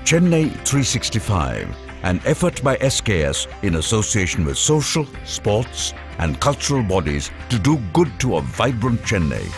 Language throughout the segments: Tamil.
Chennai 365, an effort by SKS in association with social, sports, and cultural bodies to do good to a vibrant Chennai.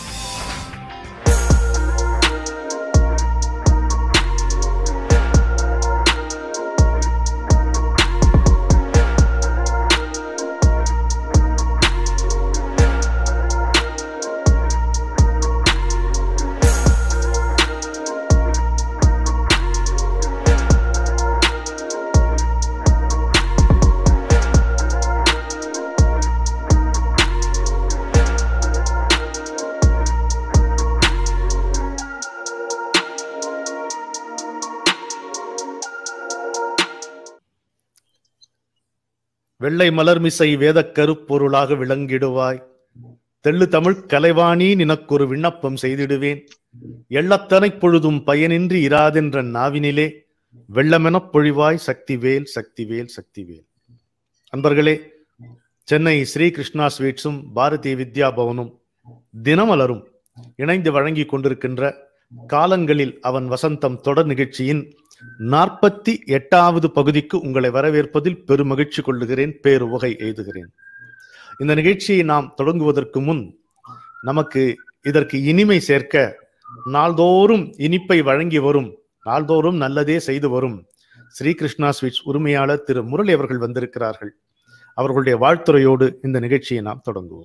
வெள்ளை மலர்மிசை வேதக் கருப்பொருளாக விளங்கிடுவாய் தெள்ளு தமிழ் கலைவாணி நினக்கொரு விண்ணப்பம் செய்திடுவேன் எள்ளத்தனைப் பொழுதும் பயனின்றி இராதென்ற நாவினிலே வெள்ளமெனப் பொழிவாய் சக்திவேல் சக்திவேல் சக்திவேல் அன்பர்களே சென்னை ஸ்ரீ கிருஷ்ணா ஸ்வீட்ஸும் பாரதிய வித்யா பவனும் தினமலரும் இணைந்து வழங்கிக் கொண்டிருக்கின்ற காலங்களில் அவன் வசந்தம் தொடர் நிகழ்ச்சியின் நாற்பத்தி எட்டாவது பகுதிக்கு உங்களை வரவேற்பதில் பெருமகிழ்ச்சி கொள்ளுகிறேன் பேருவகை எய்துகிறேன் இந்த நிகழ்ச்சியை நாம் தொடங்குவதற்கு முன் நமக்கு இதற்கு இனிமை சேர்க்க நாள்தோறும் இனிப்பை வழங்கி வரும் நாள்தோறும் நல்லதே செய்து வரும் ஸ்ரீகிருஷ்ணா ஸ்வீட்ஸ் உரிமையாளர் திரு முரளி அவர்கள் வந்திருக்கிறார்கள் அவர்களுடைய வாழ்த்துறையோடு இந்த நிகழ்ச்சியை நாம் தொடங்குவோம்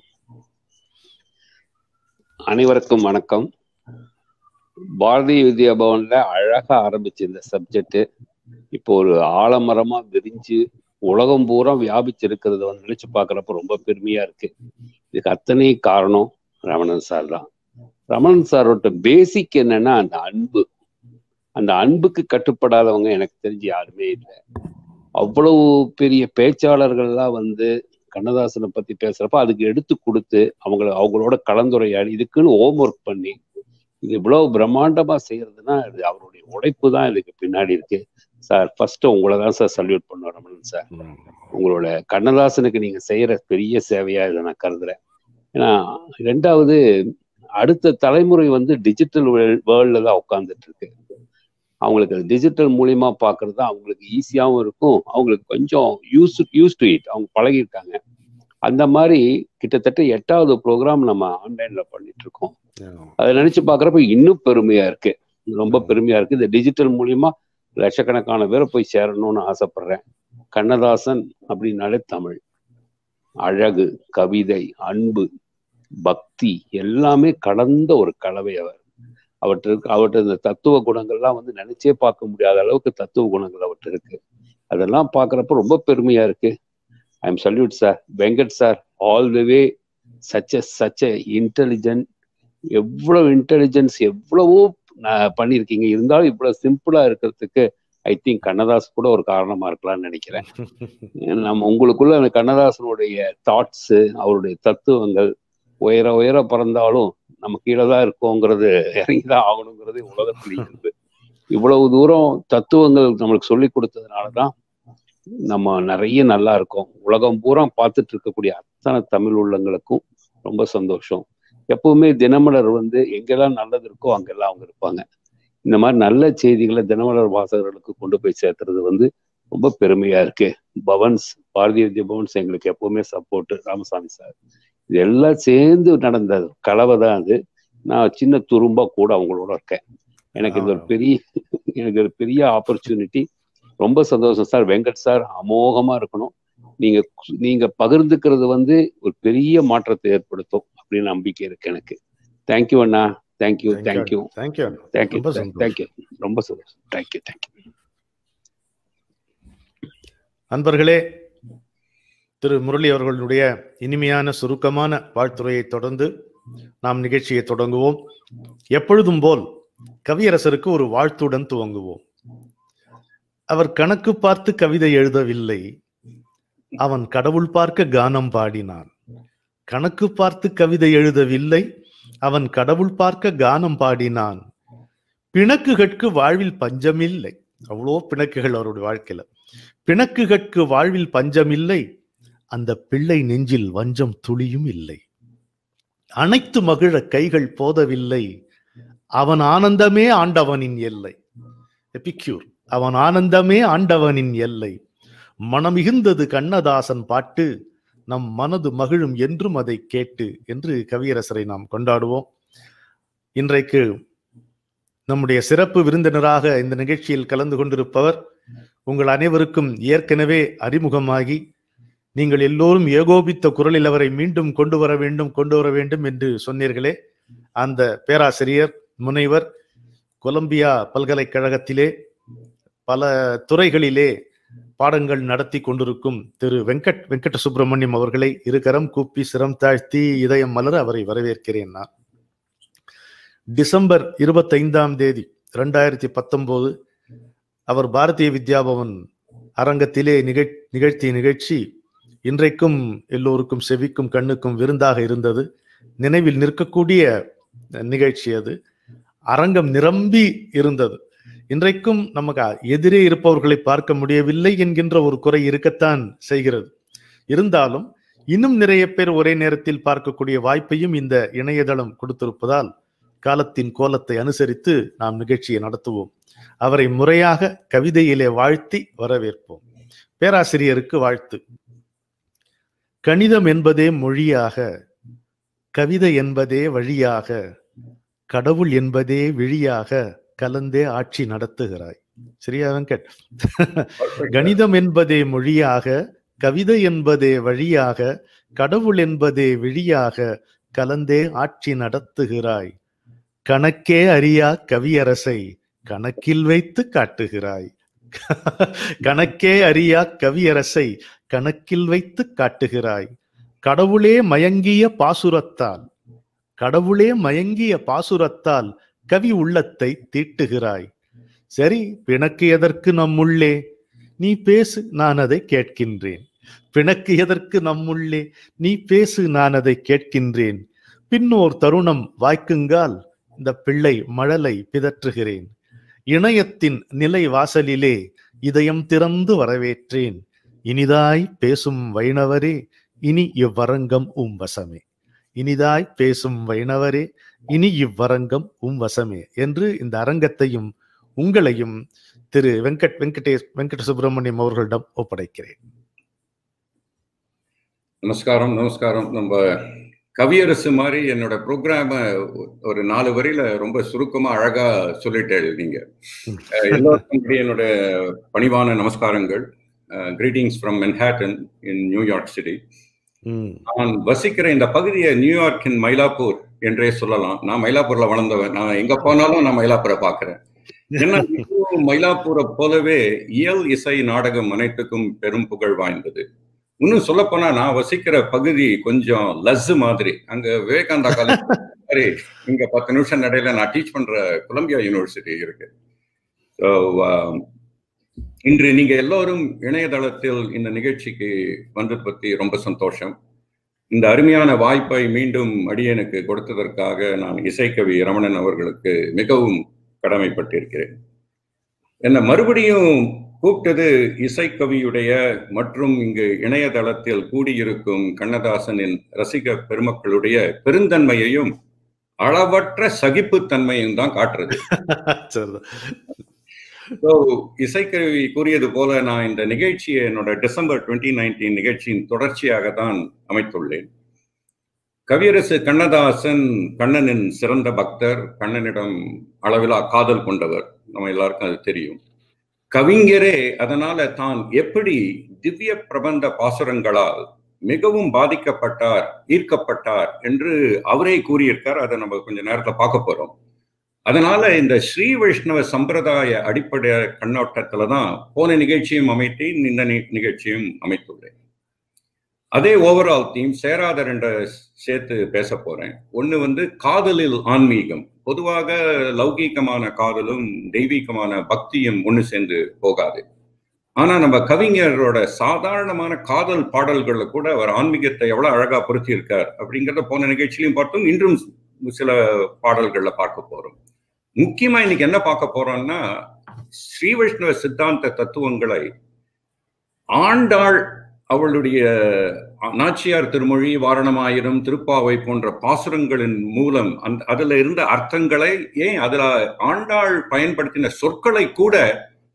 அனைவருக்கும் வணக்கம் பாரதிய வித்யா பவன்ல அழகா ஆரம்பிச்ச இந்த சப்ஜெக்ட் இப்போ ஒரு ஆலமரமா விரிஞ்சு உலகம் பூரா வியாபிச்சிருக்கிறத வந்து நினைச்சு பாக்குறப்ப ரொம்ப பெருமையா இருக்கு இதுக்கு அத்தனை காரணம் ரமணன் சார் தான் ரமணன் சாரோட பேசிக் என்னன்னா அந்த அன்பு அந்த அன்புக்கு கட்டுப்படாதவங்க எனக்கு தெரிஞ்சு யாருமே இல்லை அவ்வளவு பெரிய பேச்சாளர்கள்லாம் வந்து கண்ணதாசனை பத்தி பேசுறப்ப அதுக்கு எடுத்து கொடுத்து அவங்கள அவங்களோட கலந்துரையாடி இதுக்குன்னு ஹோம் ஒர்க் பண்ணி இது இவ்வளவு பிரம்மாண்டமா செய்யறதுன்னா இது அவருடைய உழைப்பு தான் இதுக்கு பின்னாடி இருக்கு சார் ஃபர்ஸ்ட் உங்களை தான் சார் சல்யூட் பண்ண ரமணன் சார் உங்களோட கண்ணதாசனுக்கு நீங்க செய்யற பெரிய சேவையா இதை நான் கருதுறேன் ஏன்னா ரெண்டாவது அடுத்த தலைமுறை வந்து டிஜிட்டல் வேர்ல்ட்ல தான் உட்காந்துட்டு இருக்கு அவங்களுக்கு டிஜிட்டல் மூலியமா பாக்குறது தான் அவங்களுக்கு ஈஸியாகவும் இருக்கும் அவங்களுக்கு கொஞ்சம் யூஸ் யூஸ் டு இட் அவங்க பழகிருக்காங்க அந்த மாதிரி கிட்டத்தட்ட எட்டாவது ப்ரோக்ராம் நம்ம ஆன்லைன்ல பண்ணிட்டு இருக்கோம் அதை நினைச்சு பாக்குறப்ப இன்னும் பெருமையா இருக்கு ரொம்ப பெருமையா இருக்கு இந்த டிஜிட்டல் மூலியமா லட்சக்கணக்கான பேரை போய் சேரணும்னு ஆசைப்படுறேன் கண்ணதாசன் அப்படின்னாலே தமிழ் அழகு கவிதை அன்பு பக்தி எல்லாமே கடந்த ஒரு கலவை அவர் அவற்றிற்கு அவற்றை இந்த தத்துவ குணங்கள்லாம் வந்து நினைச்சே பார்க்க முடியாத அளவுக்கு தத்துவ குணங்கள் அவற்றை இருக்கு அதெல்லாம் பார்க்குறப்ப ரொம்ப பெருமையா இருக்கு I am salute sir Venkat sir all the way such such intelligent எவ்வளவு இன்டெலிஜென்ஸ் எவ்வளவோ பண்ணியிருக்கீங்க இருந்தாலும் இவ்வளவு சிம்பிளா இருக்கிறதுக்கு ஐ திங்க் கண்ணதாஸ் கூட ஒரு காரணமா இருக்கலாம்னு நினைக்கிறேன் நம்ம உங்களுக்குள்ள அந்த கண்ணதாசனுடைய தாட்ஸ் அவருடைய தத்துவங்கள் உயர உயர பறந்தாலும் நம்ம கீழே தான் இருக்கோங்கிறது இறங்கிதான் ஆகணுங்கிறது உலகத்துல இருந்து இவ்வளவு தூரம் தத்துவங்கள் நம்மளுக்கு சொல்லி கொடுத்ததுனாலதான் நம்ம நிறைய நல்லா இருக்கோம் உலகம் பூரா பார்த்துட்டு இருக்கக்கூடிய அத்தனை தமிழ் உள்ளங்களுக்கும் ரொம்ப சந்தோஷம் எப்பவுமே தினமலர் வந்து எங்கெல்லாம் நல்லது இருக்கோ அங்கெல்லாம் அவங்க இருப்பாங்க இந்த மாதிரி நல்ல செய்திகளை தினமலர் வாசகர்களுக்கு கொண்டு போய் சேர்த்துறது வந்து ரொம்ப பெருமையா இருக்கு பவன்ஸ் பாரதிய வித்யா பவன்ஸ் எங்களுக்கு எப்பவுமே சப்போர்ட் ராமசாமி சார் இது எல்லாம் சேர்ந்து நடந்த கலவை தான் அது நான் சின்ன துரும்பா கூட அவங்களோட இருக்கேன் எனக்கு இது ஒரு பெரிய எனக்கு ஒரு பெரிய ஆப்பர்ச்சுனிட்டி ரொம்ப சந்தோஷம் சார் வெங்கட் சார் அமோகமா இருக்கணும் நீங்க நீங்க பகிர்ந்துக்கிறது வந்து ஒரு பெரிய மாற்றத்தை ஏற்படுத்தும் அப்படின்னு நம்பிக்கை இருக்கு எனக்கு தேங்க்யூ அண்ணா thank you thank you thank you thank you thank you ரொம்ப சந்தோஷம் தேங்க்யூ தேங்க்யூ அன்பர்களே திரு முரளி அவர்களுடைய இனிமையான சுருக்கமான வாழ்த்துறையை தொடர்ந்து நாம் நிகழ்ச்சியை தொடங்குவோம் எப்பொழுதும் போல் கவியரசருக்கு ஒரு வாழ்த்துடன் துவங்குவோம் அவர் கணக்கு பார்த்து கவிதை எழுதவில்லை அவன் கடவுள் பார்க்க கானம் பாடினான் கணக்கு பார்த்து கவிதை எழுதவில்லை அவன் கடவுள் பார்க்க கானம் பாடினான் பிணக்குகட்கு வாழ்வில் பஞ்சமில்லை அவ்வளோ பிணக்குகள் அவருடைய வாழ்க்கையில பிணக்குகட்கு வாழ்வில் பஞ்சமில்லை அந்த பிள்ளை நெஞ்சில் வஞ்சம் துளியும் இல்லை அனைத்து மகிழ கைகள் போதவில்லை அவன் ஆனந்தமே ஆண்டவனின் எல்லை எபிக்யூர் அவன் ஆனந்தமே ஆண்டவனின் எல்லை மனமிகுந்தது கண்ணதாசன் பாட்டு நம் மனது மகிழும் என்றும் அதை கேட்டு என்று கவியரசரை நாம் கொண்டாடுவோம் இன்றைக்கு நம்முடைய சிறப்பு விருந்தினராக இந்த நிகழ்ச்சியில் கலந்து கொண்டிருப்பவர் உங்கள் அனைவருக்கும் ஏற்கனவே அறிமுகமாகி நீங்கள் எல்லோரும் ஏகோபித்த குரலில் அவரை மீண்டும் கொண்டு வர வேண்டும் கொண்டு வர வேண்டும் என்று சொன்னீர்களே அந்த பேராசிரியர் முனைவர் கொலம்பியா பல்கலைக்கழகத்திலே பல துறைகளிலே பாடங்கள் நடத்தி கொண்டிருக்கும் திரு வெங்கட் வெங்கட சுப்பிரமணியம் அவர்களை இருகரம் கூப்பி சிரம் தாழ்த்தி இதயம் மலர அவரை வரவேற்கிறேன் நான் டிசம்பர் இருபத்தைந்தாம் தேதி ரெண்டாயிரத்தி பத்தொன்பது அவர் பாரதிய வித்யாபவன் அரங்கத்திலே நிகழ் நிகழ்த்திய நிகழ்ச்சி இன்றைக்கும் எல்லோருக்கும் செவிக்கும் கண்ணுக்கும் விருந்தாக இருந்தது நினைவில் நிற்கக்கூடிய நிகழ்ச்சி அது அரங்கம் நிரம்பி இருந்தது இன்றைக்கும் நமக்கு எதிரே இருப்பவர்களை பார்க்க முடியவில்லை என்கின்ற ஒரு குறை இருக்கத்தான் செய்கிறது இருந்தாலும் இன்னும் நிறைய பேர் ஒரே நேரத்தில் பார்க்கக்கூடிய வாய்ப்பையும் இந்த இணையதளம் கொடுத்திருப்பதால் காலத்தின் கோலத்தை அனுசரித்து நாம் நிகழ்ச்சியை நடத்துவோம் அவரை முறையாக கவிதையிலே வாழ்த்தி வரவேற்போம் பேராசிரியருக்கு வாழ்த்து கணிதம் என்பதே மொழியாக கவிதை என்பதே வழியாக கடவுள் என்பதே விழியாக கலந்தே ஆட்சி நடத்துகிறாய் சரியா வெங்கட் கணிதம் என்பதே மொழியாக கவிதை என்பதே வழியாக கடவுள் என்பதே விழியாக கலந்தே ஆட்சி நடத்துகிறாய் கணக்கே அறியா கவியரசை கணக்கில் வைத்து காட்டுகிறாய் கணக்கே அறியா கவியரசை கணக்கில் வைத்து காட்டுகிறாய் கடவுளே மயங்கிய பாசுரத்தால் கடவுளே மயங்கிய பாசுரத்தால் கவி உள்ளத்தை தீட்டுகிறாய் சரி பிணக்கு எதற்கு நம்முள்ளே நீ பேசு நான் அதை கேட்கின்றேன் பிணக்கு எதற்கு நம்முள்ளே நீ பேசு நான் அதை கேட்கின்றேன் பின்னோர் தருணம் வாய்க்குங்கால் இந்த பிள்ளை மழலை பிதற்றுகிறேன் இணையத்தின் நிலை வாசலிலே இதயம் திறந்து வரவேற்றேன் இனிதாய் பேசும் வைணவரே இனி இவ்வரங்கம் உம் வசமே இனிதாய் பேசும் வைணவரே இனி இவ்வரங்கம் உம் வசமே என்று இந்த அரங்கத்தையும் உங்களையும் திரு வெங்கட் வெங்கடேஷ் வெங்கட சுப்பிரமணியம் அவர்களிடம் ஒப்படைக்கிறேன் நமஸ்காரம் நமஸ்காரம் நம்ம கவியரசு மாதிரி என்னோட ப்ரோக்ராம ஒரு நாலு வரியில ரொம்ப சுருக்கமா அழகா சொல்லிட்டேன் நீங்க எல்லோருக்கும் என்னோட பணிவான நமஸ்காரங்கள் greetings from Manhattan in New York city நான் வசிக்கிற இந்த பகுதியை நியூயார்க்கின் மயிலாப்பூர் என்றே சொல்லலாம் நான் மயிலாப்பூர்ல வளர்ந்தவன் நான் எங்க போனாலும் நான் மயிலாப்பூரை பாக்குறேன் ஏன்னா மயிலாப்பூரை போலவே இயல் இசை நாடகம் அனைத்துக்கும் பெரும் புகழ் வாய்ந்தது இன்னும் சொல்ல போனா நான் வசிக்கிற பகுதி கொஞ்சம் லஸ் மாதிரி அங்க விவேகானந்தா காலேஜ் மாதிரி இங்க பத்து நிமிஷம் நடையில நான் டீச் பண்ற கொலம்பியா யூனிவர்சிட்டி இருக்கு ஸோ இன்று நீங்க எல்லோரும் இணையதளத்தில் இந்த நிகழ்ச்சிக்கு வந்தது பத்தி ரொம்ப சந்தோஷம் இந்த அருமையான வாய்ப்பை மீண்டும் அடியனுக்கு கொடுத்ததற்காக நான் இசைக்கவி ரமணன் அவர்களுக்கு மிகவும் கடமைப்பட்டிருக்கிறேன் என்ன மறுபடியும் கூப்பிட்டது இசைக்கவியுடைய மற்றும் இங்கு இணையதளத்தில் கூடியிருக்கும் கண்ணதாசனின் ரசிக பெருமக்களுடைய பெருந்தன்மையையும் அளவற்ற சகிப்புத்தன்மையும் தான் காட்டுறது ஸோ இசைக்கருவி கூறியது போல நான் இந்த நிகழ்ச்சியை என்னோட டிசம்பர் டுவெண்ட்டி நைன்டீன் நிகழ்ச்சியின் தொடர்ச்சியாக தான் அமைத்துள்ளேன் கவியரசு கண்ணதாசன் கண்ணனின் சிறந்த பக்தர் கண்ணனிடம் அளவிலா காதல் கொண்டவர் நம்ம எல்லாருக்கும் அது தெரியும் கவிஞரே அதனால தான் எப்படி திவ்ய பிரபந்த பாசுரங்களால் மிகவும் பாதிக்கப்பட்டார் ஈர்க்கப்பட்டார் என்று அவரே கூறியிருக்கார் அதை நம்ம கொஞ்ச நேரத்துல பார்க்க போறோம் அதனால இந்த ஸ்ரீ வைஷ்ணவ சம்பிரதாய அடிப்படை கண்ணோட்டத்துல தான் போன நிகழ்ச்சியும் அமைத்தேன் இந்த நிகழ்ச்சியும் அமைத்துள்ளேன் அதே ஓவரால் தீம் சேராத ரெண்ட சேர்த்து பேச போறேன் ஒண்ணு வந்து காதலில் ஆன்மீகம் பொதுவாக லௌகீகமான காதலும் தெய்வீகமான பக்தியும் ஒன்று சேர்ந்து போகாது ஆனா நம்ம கவிஞரோட சாதாரணமான காதல் பாடல்கள்ல கூட அவர் ஆன்மீகத்தை எவ்வளவு அழகா பொருத்தி இருக்கார் அப்படிங்கிறத போன நிகழ்ச்சியிலையும் பார்த்தோம் இன்றும் சில பாடல்கள்ல பார்க்க போறோம் முக்கியமா இன்னைக்கு என்ன பார்க்க போறோம்னா ஸ்ரீ வைஷ்ணவ சித்தாந்த தத்துவங்களை ஆண்டாள் அவளுடைய நாச்சியார் திருமொழி வாரணமாயிரம் திருப்பாவை போன்ற பாசுரங்களின் மூலம் அந்த அதுல இருந்த அர்த்தங்களை ஏன் அதுல ஆண்டாள் பயன்படுத்தின சொற்களை கூட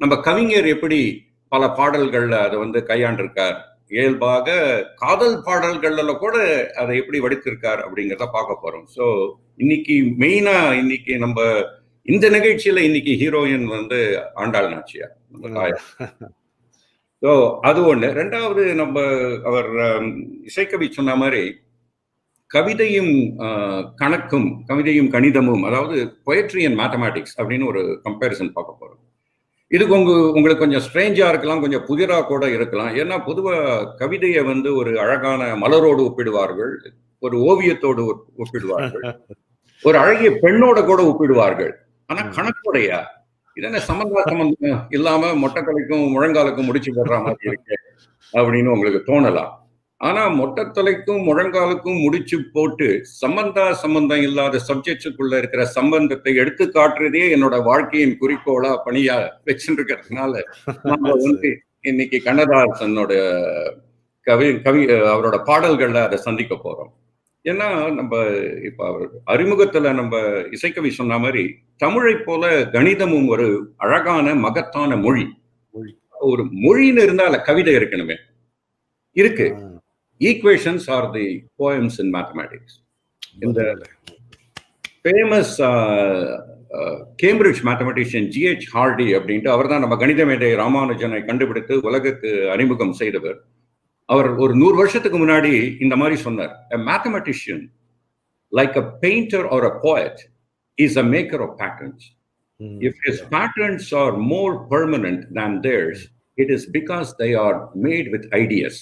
நம்ம கவிஞர் எப்படி பல பாடல்கள்ல அதை வந்து கையாண்டிருக்கார் இயல்பாக காதல் பாடல்கள்ல கூட அதை எப்படி வடித்திருக்கார் அப்படிங்கிறத பார்க்க போறோம் ஸோ இன்னைக்கு மெயினா இன்னைக்கு நம்ம இந்த நிகழ்ச்சியில இன்னைக்கு ஹீரோயின் வந்து ஆண்டாள் நாச்சியார் நம்ம தாயார் ஸோ அது ஒண்ணு ரெண்டாவது நம்ம அவர் ஹம், இசைக்கவி சொன்ன மாதிரி கவிதையும் ஆஹ், கணக்கும் கவிதையும் கணிதமும் அதாவது பொயட்ரி அண்ட் மேத்தமேட்டிக்ஸ் அப்படின்னு ஒரு கம்பேரிசன் பார்க்க போறோம் இதுக்கு உங்க உங்களுக்கு கொஞ்சம் ஸ்ட்ரேஞ்சா இருக்கலாம் கொஞ்சம் புதிரா கூட இருக்கலாம் ஏன்னா பொதுவா கவிதையை வந்து ஒரு அழகான மலரோடு ஒப்பிடுவார்கள் ஒரு ஓவியத்தோடு ஒப்- ஒப்பிடுவார்கள் ஒரு அழகிய பெண்ணோட கூட ஒப்பிடுவார்கள் ஆனா ம். கணக்கோடையா இதென்ன சம்பந்த சம்பந்தம் இல்லாம மொட்டைத்தலைக்கும் முழங்காலுக்கும் முடிச்சு போடுற மாதிரி இருக்கு அப்படின்னு உங்களுக்கு தோணலாம் ஆனா மொட்டைத்தலைக்கும் முழங்காலுக்கும் முடிச்சு போட்டு சம்பந்தா சம்பந்தம் இல்லாத சப்ஜெக்ட்ஸுக்குள்ள இருக்கிற சம்பந்தத்தை எடுத்து காட்டுறதே என்னோட வாழ்க்கையின் குறிக்கோளா பணியா வச்சுருக்கிறதுனால நம்ம வந்து இன்னைக்கு கண்ணதாசனோட கவி கவி அவரோட பாடல்கள்ல அதை சந்திக்க போறோம் ஏன்னா நம்ம இப்ப அவர் அறிமுகத்துல நம்ம இசைக்கவி சொன்ன மாதிரி தமிழை போல கணிதமும் ஒரு அழகான மகத்தான மொழி மொழி. ஒரு மொழின்னு இருந்தா அதுல கவிதை இருக்கணுமே இருக்கு equations are the poems in mathematics இந்த famous Cambridge mathematician G H Hardy அப்படின்ட்டு அவர் தான் நம்ம கணித மேதை ராமானுஜனை கண்டுபிடித்து உலகுக்கு அறிமுகம் செய்தவர் அவர் ஒரு நூறு வருஷத்துக்கு முன்னாடி இந்த மாதிரி சொன்னார் mathematician like a painter or a poet is a maker of patterns If his patterns are more permanent than theirs, it is because they are made with ideas.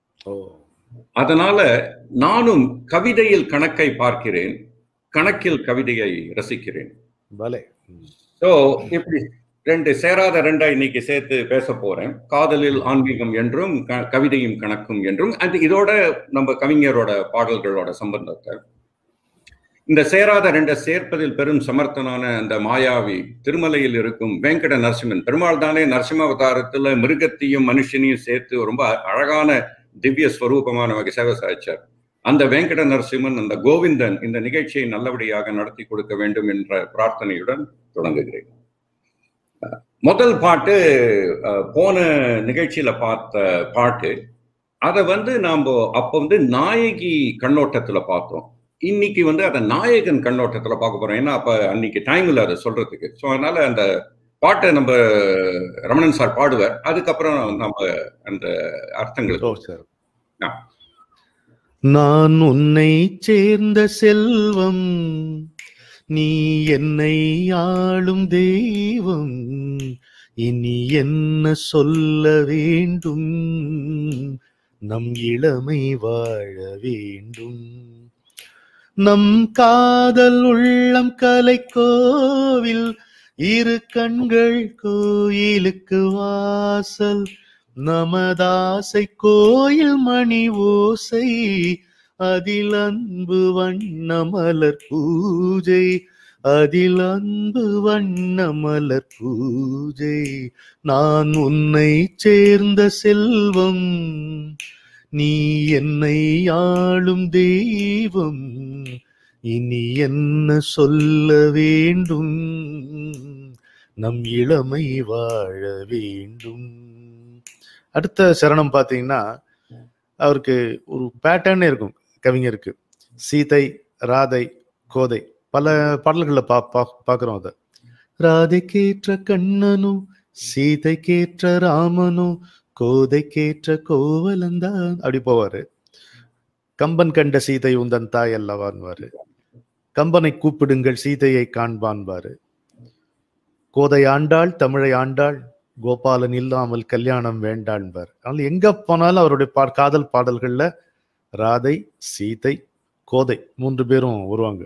அதனால நானும் கவிதையில் கணக்கை பார்க்கிறேன் கணக்கில் கவிதையை ரசிக்கிறேன் பலே ஸோ இப்படி ரெண்டு சேராத ரெண்டா இன்னைக்கு சேர்த்து பேச போறேன் காதலில் ஆன்மீகம் என்றும் க- கவிதையும் கணக்கும் என்றும் அது இதோட நம்ம கவிஞரோட பாடல்களோட சம்பந்தத்தை இந்த சேராத ரெண்டை சேர்ப்பதில் பெரும் சமர்த்தனான அந்த மாயாவி திருமலையில் இருக்கும் வெங்கட நரசிம்மன் பெருமாள் தானே நரசிம்மாவதாரத்துல மிருகத்தையும் மனுஷனையும் சேர்த்து ரொம்ப அழகான திவ்ய ஸ்வரூபமா நமக்கு சேவை சாதிச்சார் அந்த வெங்கட நரசிம்மன் அந்த கோவிந்தன் இந்த நிகழ்ச்சியை நல்லபடியாக நடத்தி கொடுக்க வேண்டும் என்ற பிரார்த்தனையுடன் தொடங்குகிறேன் அஹ், முதல் பாட்டு அஹ், போன நிகழ்ச்சியில பார்த்த பாட்டு அதை வந்து நாம அப்ப வந்து நாயகி கண்ணோட்டத்துல பார்த்தோம் இன்னைக்கு வந்து அதை நாயகன் கண்ணோட்டத்துல பார்க்க போறோம் ஏன்னா அப்ப அன்னைக்கு டைம் இல்லை அதை சொல்றதுக்கு ஸோ அதனால அந்த பாட்டை நம்ம ரமணன் சார் பாடுவார் அதுக்கப்புறம் நம்ம அந்த அர்த்தங்களுக்கு ஓ சார் ஆ. நான் உன்னை சேர்ந்த செல்வம் நீ என்னை ஆளும் தெய்வம் இனி என்ன சொல்ல வேண்டும் நம் இளமை வாழ வேண்டும் நம் காதல் உள்ளம் கலை கோவில் இரு கண்கள் கோயிலுக்கு வாசல் நமதாசை கோயில் மணி ஓசை அதில் அன்பு வண்ண மலர் பூஜை அதில் அன்பு வண்ண மலர் பூஜை நான் உன்னை சேர்ந்த செல்வம் நீ என்னை ஆளும் தெய்வம் இனி என்ன சொல்ல வேண்டும் நம் இளமை வாழ வேண்டும் அடுத்த சரணம் பார்த்தீங்கன்னா அவருக்கு ஒரு பேட்டர்னே இருக்கும் கவிஞருக்கு சீதை ராதை கோதை பல பாடல்களில் பா பா பார்க்குறோம் அதை ராதைக்கேற்ற கண்ணனும் சீதைக்கேற்ற ராமனும் கோதைக்கேற்ற கோவலந்தான் அப்படி போவாரு கம்பன் கண்ட சீதை உந்தன் தாய் அல்லவான்வாரு கம்பனை கூப்பிடுங்கள் சீதையை காண்பான்பாரு கோதை ஆண்டாள் தமிழை ஆண்டாள் கோபாலன் இல்லாமல் கல்யாணம் வேண்டான்பார் அதனால எங்க போனாலும் அவருடைய பா காதல் பாடல்கள்ல ராதை சீதை கோதை மூன்று பேரும் வருவாங்க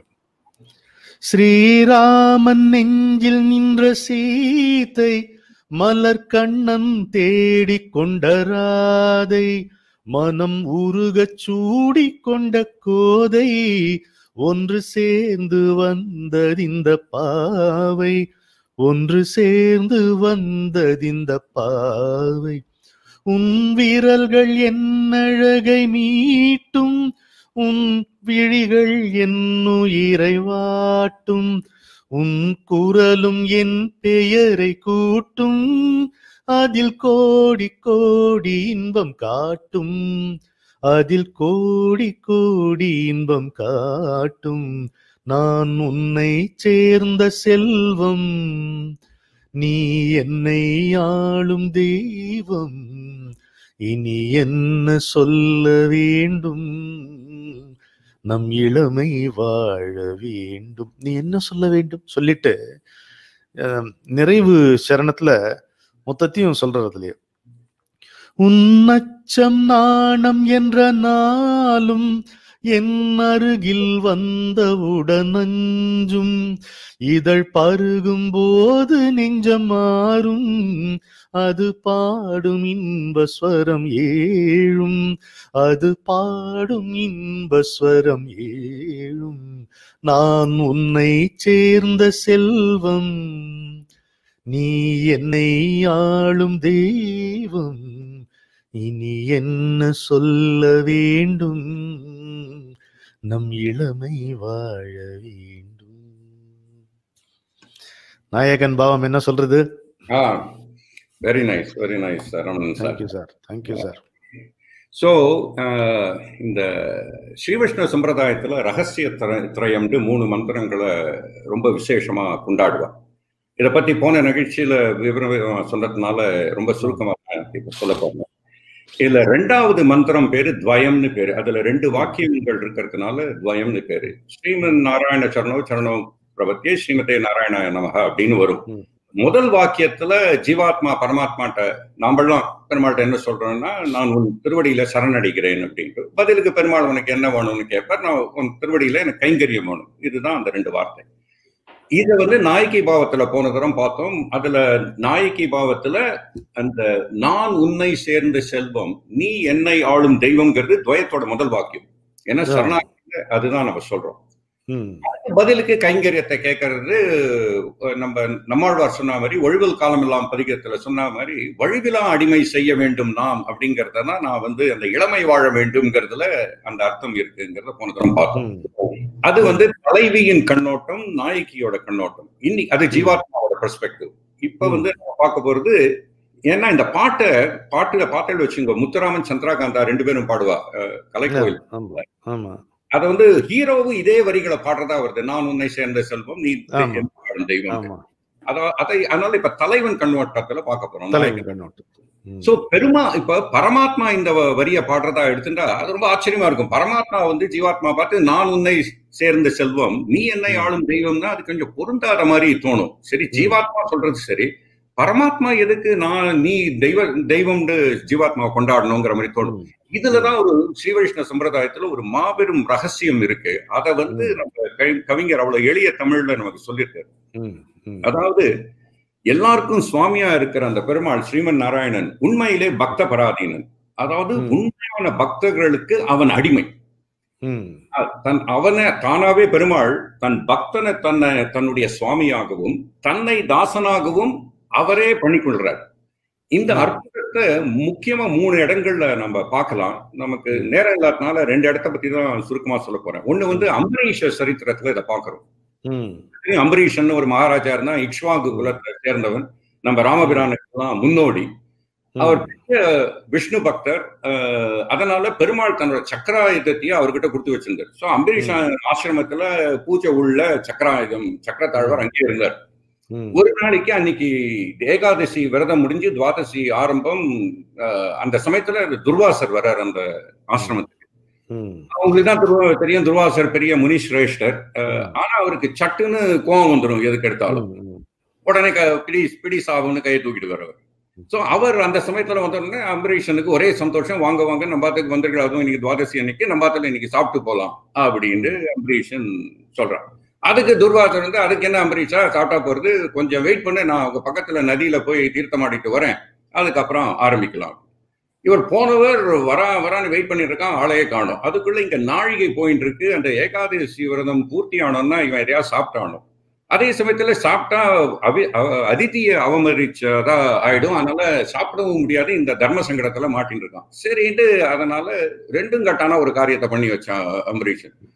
ஸ்ரீராமன் நெஞ்சில் நின்ற சீதை மலர் கண்ணன் தேடி கொண்ட ராதை மனம் உருகச் சூடி கொண்ட கோதை ஒன்று சேர்ந்து வந்ததிந்த பாவை ஒன்று சேர்ந்து வந்ததிந்த பாவை உன் வீரல்கள் என் அழகை மீட்டும் உன் விழிகள் என் உயிரை வாட்டும் உன் குரலும் என் பெயரை கூட்டும் அதில் கோடி கோடி இன்பம் காட்டும் அதில் கோடி கோடி இன்பம் காட்டும் நான் உன்னை சேர்ந்த செல்வம் நீ என்னை ஆளும் தெய்வம் இனி என்ன சொல்ல வேண்டும் நம் இளமை வாழ வேண்டும் நீ என்ன சொல்ல வேண்டும் சொல்லிட்டு அஹ், நிறைவு சரணத்துல மொத்தத்தையும் சொல்றதுலயே உன்னச்சம் நாணம் என்ற நாளும் என் அருகில் வந்தவுடன் அஞ்சும் இதழ் பருகும் போது நெஞ்சம் மாறும் அது பாடும் இன்ப ஸ்வரம் ஏழும் அது பாடும் இன்ப ஸ்வரம் ஏழும் நான் உன்னை சேர்ந்த செல்வம் நீ என்னை ஆளும் தெய்வம் இனி என்ன சொல்ல வேண்டும் நம் இளமை வாழ வேண்டும் நாயகன் பாவம் என்ன சொல்றது ஆ very nice very nice Saravanan sir thank you sir thank you sir so இந்த ஸ்ரீவிஷ்ணு சம்பிரதாயத்துல ரகசிய திர திரயம்னு மூணு மந்திரங்களை ரொம்ப விசேஷமா கொண்டாடுவார் இதை பத்தி போன நிகழ்ச்சியில விவரம் சொன்னதுனால ரொம்ப சுருக்கமா இப்ப சொல்ல போறேன் இதுல ரெண்டாவது மந்திரம் பேரு துவயம்னு பேரு அதுல ரெண்டு வாக்கியங்கள் இருக்கிறதுனால துவயம்னு பேரு ஸ்ரீமன் நாராயண சரணோ சரணோ பிரபத்தியே ஸ்ரீமதே நாராயணாய நமக அப்படின்னு வரும் ம். முதல் வாக்கியத்துல ஜீவாத்மா பரமாத்மாட்ட நாமெல்லாம் பெருமாள்கிட்ட என்ன சொல்றோம்னா நான் உன் திருவடியில சரணடைகிறேன் அப்படின்ட்டு பதிலுக்கு பெருமாள் உனக்கு என்ன வேணும்னு கேட்பார் நான் உன் திருவடியில எனக்கு கைங்கரியம் வேணும் இதுதான் அந்த ரெண்டு வார்த்தை இதை வந்து நாயகி பாவத்துல போன தரம் பார்த்தோம் அதுல நாயகி பாவத்துல அந்த நான் உன்னை சேர்ந்த செல்வம் நீ என்னை ஆளும் தெய்வம்ங்கிறது துவயத்தோட முதல் வாக்கியம் ஏன்னா ஆ. சரணாகி அதுதான் நம்ம சொல்றோம் ம் பதிலுக்கு கைங்கரியத்தை கேட்கறது அஹ், நம்ம நம்மாழ்வார் சொன்ன மாதிரி ஒழிவில் காலம் எல்லாம் பதிகத்துல சொன்ன மாதிரி வழிவிலா அடிமை செய்ய வேண்டும் நாம் அப்படிங்கறத தான் நான் வந்து அந்த இளமை வாழ வேண்டும்ங்கிறதுல அந்த அர்த்தம் இருக்குங்கிறத போன தரம் பார்த்தோம் ம் அது வந்து தலைவியின் கண்ணோட்டம் நாயகியோட கண்ணோட்டம் இன்னி அது ஜீவாத்மாவோட பெர்ஸ்பெக்டிவ் இப்ப வந்து நம்ம பார்க்க போறது ஏன்னா இந்த பாட்டை பாட்டுல பாட்டல் வச்சுங்க முத்துராமன் சந்திராகாந்தா ரெண்டு பேரும் பாடுவா அஹ், கலைக்கோயில் ஆமா ஆமா அத வந்து ஹீரோவும் இதே வரிகளை பாடுறதா வருது நான் உன்னை சேர்ந்த செல்வம் நீ ஆமா. என் வாழும் தெய்வம் ஆமா அத- அதை அதனால இப்ப தலைவன் கண்ணோட்டத்துல பார்க்க போறோம் தலைமை கண்ணோட்டம் ம். சோ பெருமா இப்ப பரமாத்மா இந்த வ- வரிய பாடுறதா எடுத்துட்டா அது ரொம்ப ஆச்சரியமா இருக்கும் பரமாத்மா வந்து ஜீவாத்மா பார்த்து நான் உன்னை சேர்ந்த செல்வம் நீ என்னை ஆளும் தெய்வம்னா அது கொஞ்சம் பொருந்தாத மாதிரி தோணும் சரி ஜீவாத்மா சொல்றது சரி பரமாத்மா எதுக்கு நான் நீ தெய்வ தெய்வம்னு ஜீவாத்மாவை கொண்டாடணுங்கிற மாதிரி தோணும் ம். இதுலதான் ஒரு ஸ்ரீவைஷ்ணவ சம்பிரதாயத்துல ஒரு மாபெரும் ரகசியம் இருக்கு அதை வந்து நம்ம கவி- கவிஞர் அவ்வளவு எளிய தமிழ்ல நமக்கு சொல்லியிருக்காரு ம். ம். அதாவது எல்லாருக்கும் சுவாமியா இருக்கிற அந்த பெருமாள் ஸ்ரீமன் நாராயணன் உண்மையிலே பக்த பராதீனன் அதாவது ம். உண்மையான பக்தர்களுக்கு அவன் அடிமை ம். தன் அவனை தானாவே பெருமாள் தன் பக்தனை தன்னை தன்னுடைய சுவாமியாகவும் தன்னை தாசனாகவும் அவரே பண்ணிக்கொள்றார் இந்த ம். அற்புதத்தை முக்கியமா மூணு இடங்கள்ல நம்ம பார்க்கலாம் நமக்கு நேரம் இல்லாதனால ரெண்டு இடத்த பத்தி தான் சுருக்கமா சொல்ல போறேன் ஒண்ணு வந்து அம்பரீஷ சரித்திரத்துல இதை பார்க்கிறோம் ம். அம்பரீஷன் ஒரு மகாராஜா இருந்தா இக்ஷ்வாகு குலத்தை சேர்ந்தவன் நம்ம ராமபிரானுக்கெல்லாம் முன்னோடி ம். அவர் பெரிய விஷ்ணு பக்தர் அஹ், அதனால பெருமாள் தன்னோட சக்கராயுதத்தையும் அவர்கிட்ட கொடுத்து வச்சிருந்தார் சோ அம்பரீஷ் ஆசிரமத்துல பூஜை உள்ள சக்கராயுதம் சக்கரத்தாழ்வார் அங்கேயே இருந்தார் ம். ஒரு நாளைக்கு அன்னைக்கு ஏகாதசி விரதம் முடிஞ்சு துவாதசி ஆரம்பம் அஹ், அந்த சமயத்துல துர்வாசர் வர்றார் அந்த ஆசிரமத்துக்கு ம். அவங்களுக்கு தான் துருவா தெரியும் துர்வாசர் பெரிய முனி சிரேஷ்டர் அஹ், ஆனா அவருக்கு சட்டுன்னு கோவம் வந்துடும் எதுக்கு எடுத்தாலும் ம். உடனே க- பிடி பிடி சாவுன்னு கையை தூக்கிட்டு வரவர் சோ அவர் அந்த சமயத்துல வந்த உடனே அம்பரீஷனுக்கு ஒரே சந்தோஷம் வாங்க வாங்க நம்ம பாத்துக்கு வந்திருக்கிற அதுவும் இன்னைக்கு துவாதசி அன்னைக்கு நம்ம பாத்துல இன்னைக்கு சாப்பிட்டு போலாம் அப்படின்னு அம்பரீஷன் சொல்றான் அதுக்கு துர்வாசர் வந்து அதுக்கு என்ன அம்பரீஷா சாப்பிட்டா போறது கொஞ்சம் வெயிட் பண்ணு நான் உங்க பக்கத்துல நதியில போய் தீர்த்தமாடிட்டு வரேன் அதுக்கப்புறம் ஆரம்பிக்கலாம் இவர் போனவர் வரா வரான்னு வெயிட் பண்ணிட்டு இருக்கான் ஆளையே காணும் அதுக்குள்ள இங்க நாழிகை போயிட்டு இருக்கு அந்த ஏகாதசி விரதம் பூர்த்தி ஆனோம்னா இவன் எதையா சாப்பிட்டானோ அதே சமயத்துல சாப்பிட்டா அவி அ- அதித்தியை அவமதிச்சதா ஆயிடும் அதனால சாப்பிடவும் முடியாது இந்த தர்ம சங்கடத்துல மாட்டின்னு இருக்கான் சரின்ட்டு அதனால ரெண்டும் கட்டான ஒரு காரியத்தை பண்ணி வச்சான் அம்பரீஷன்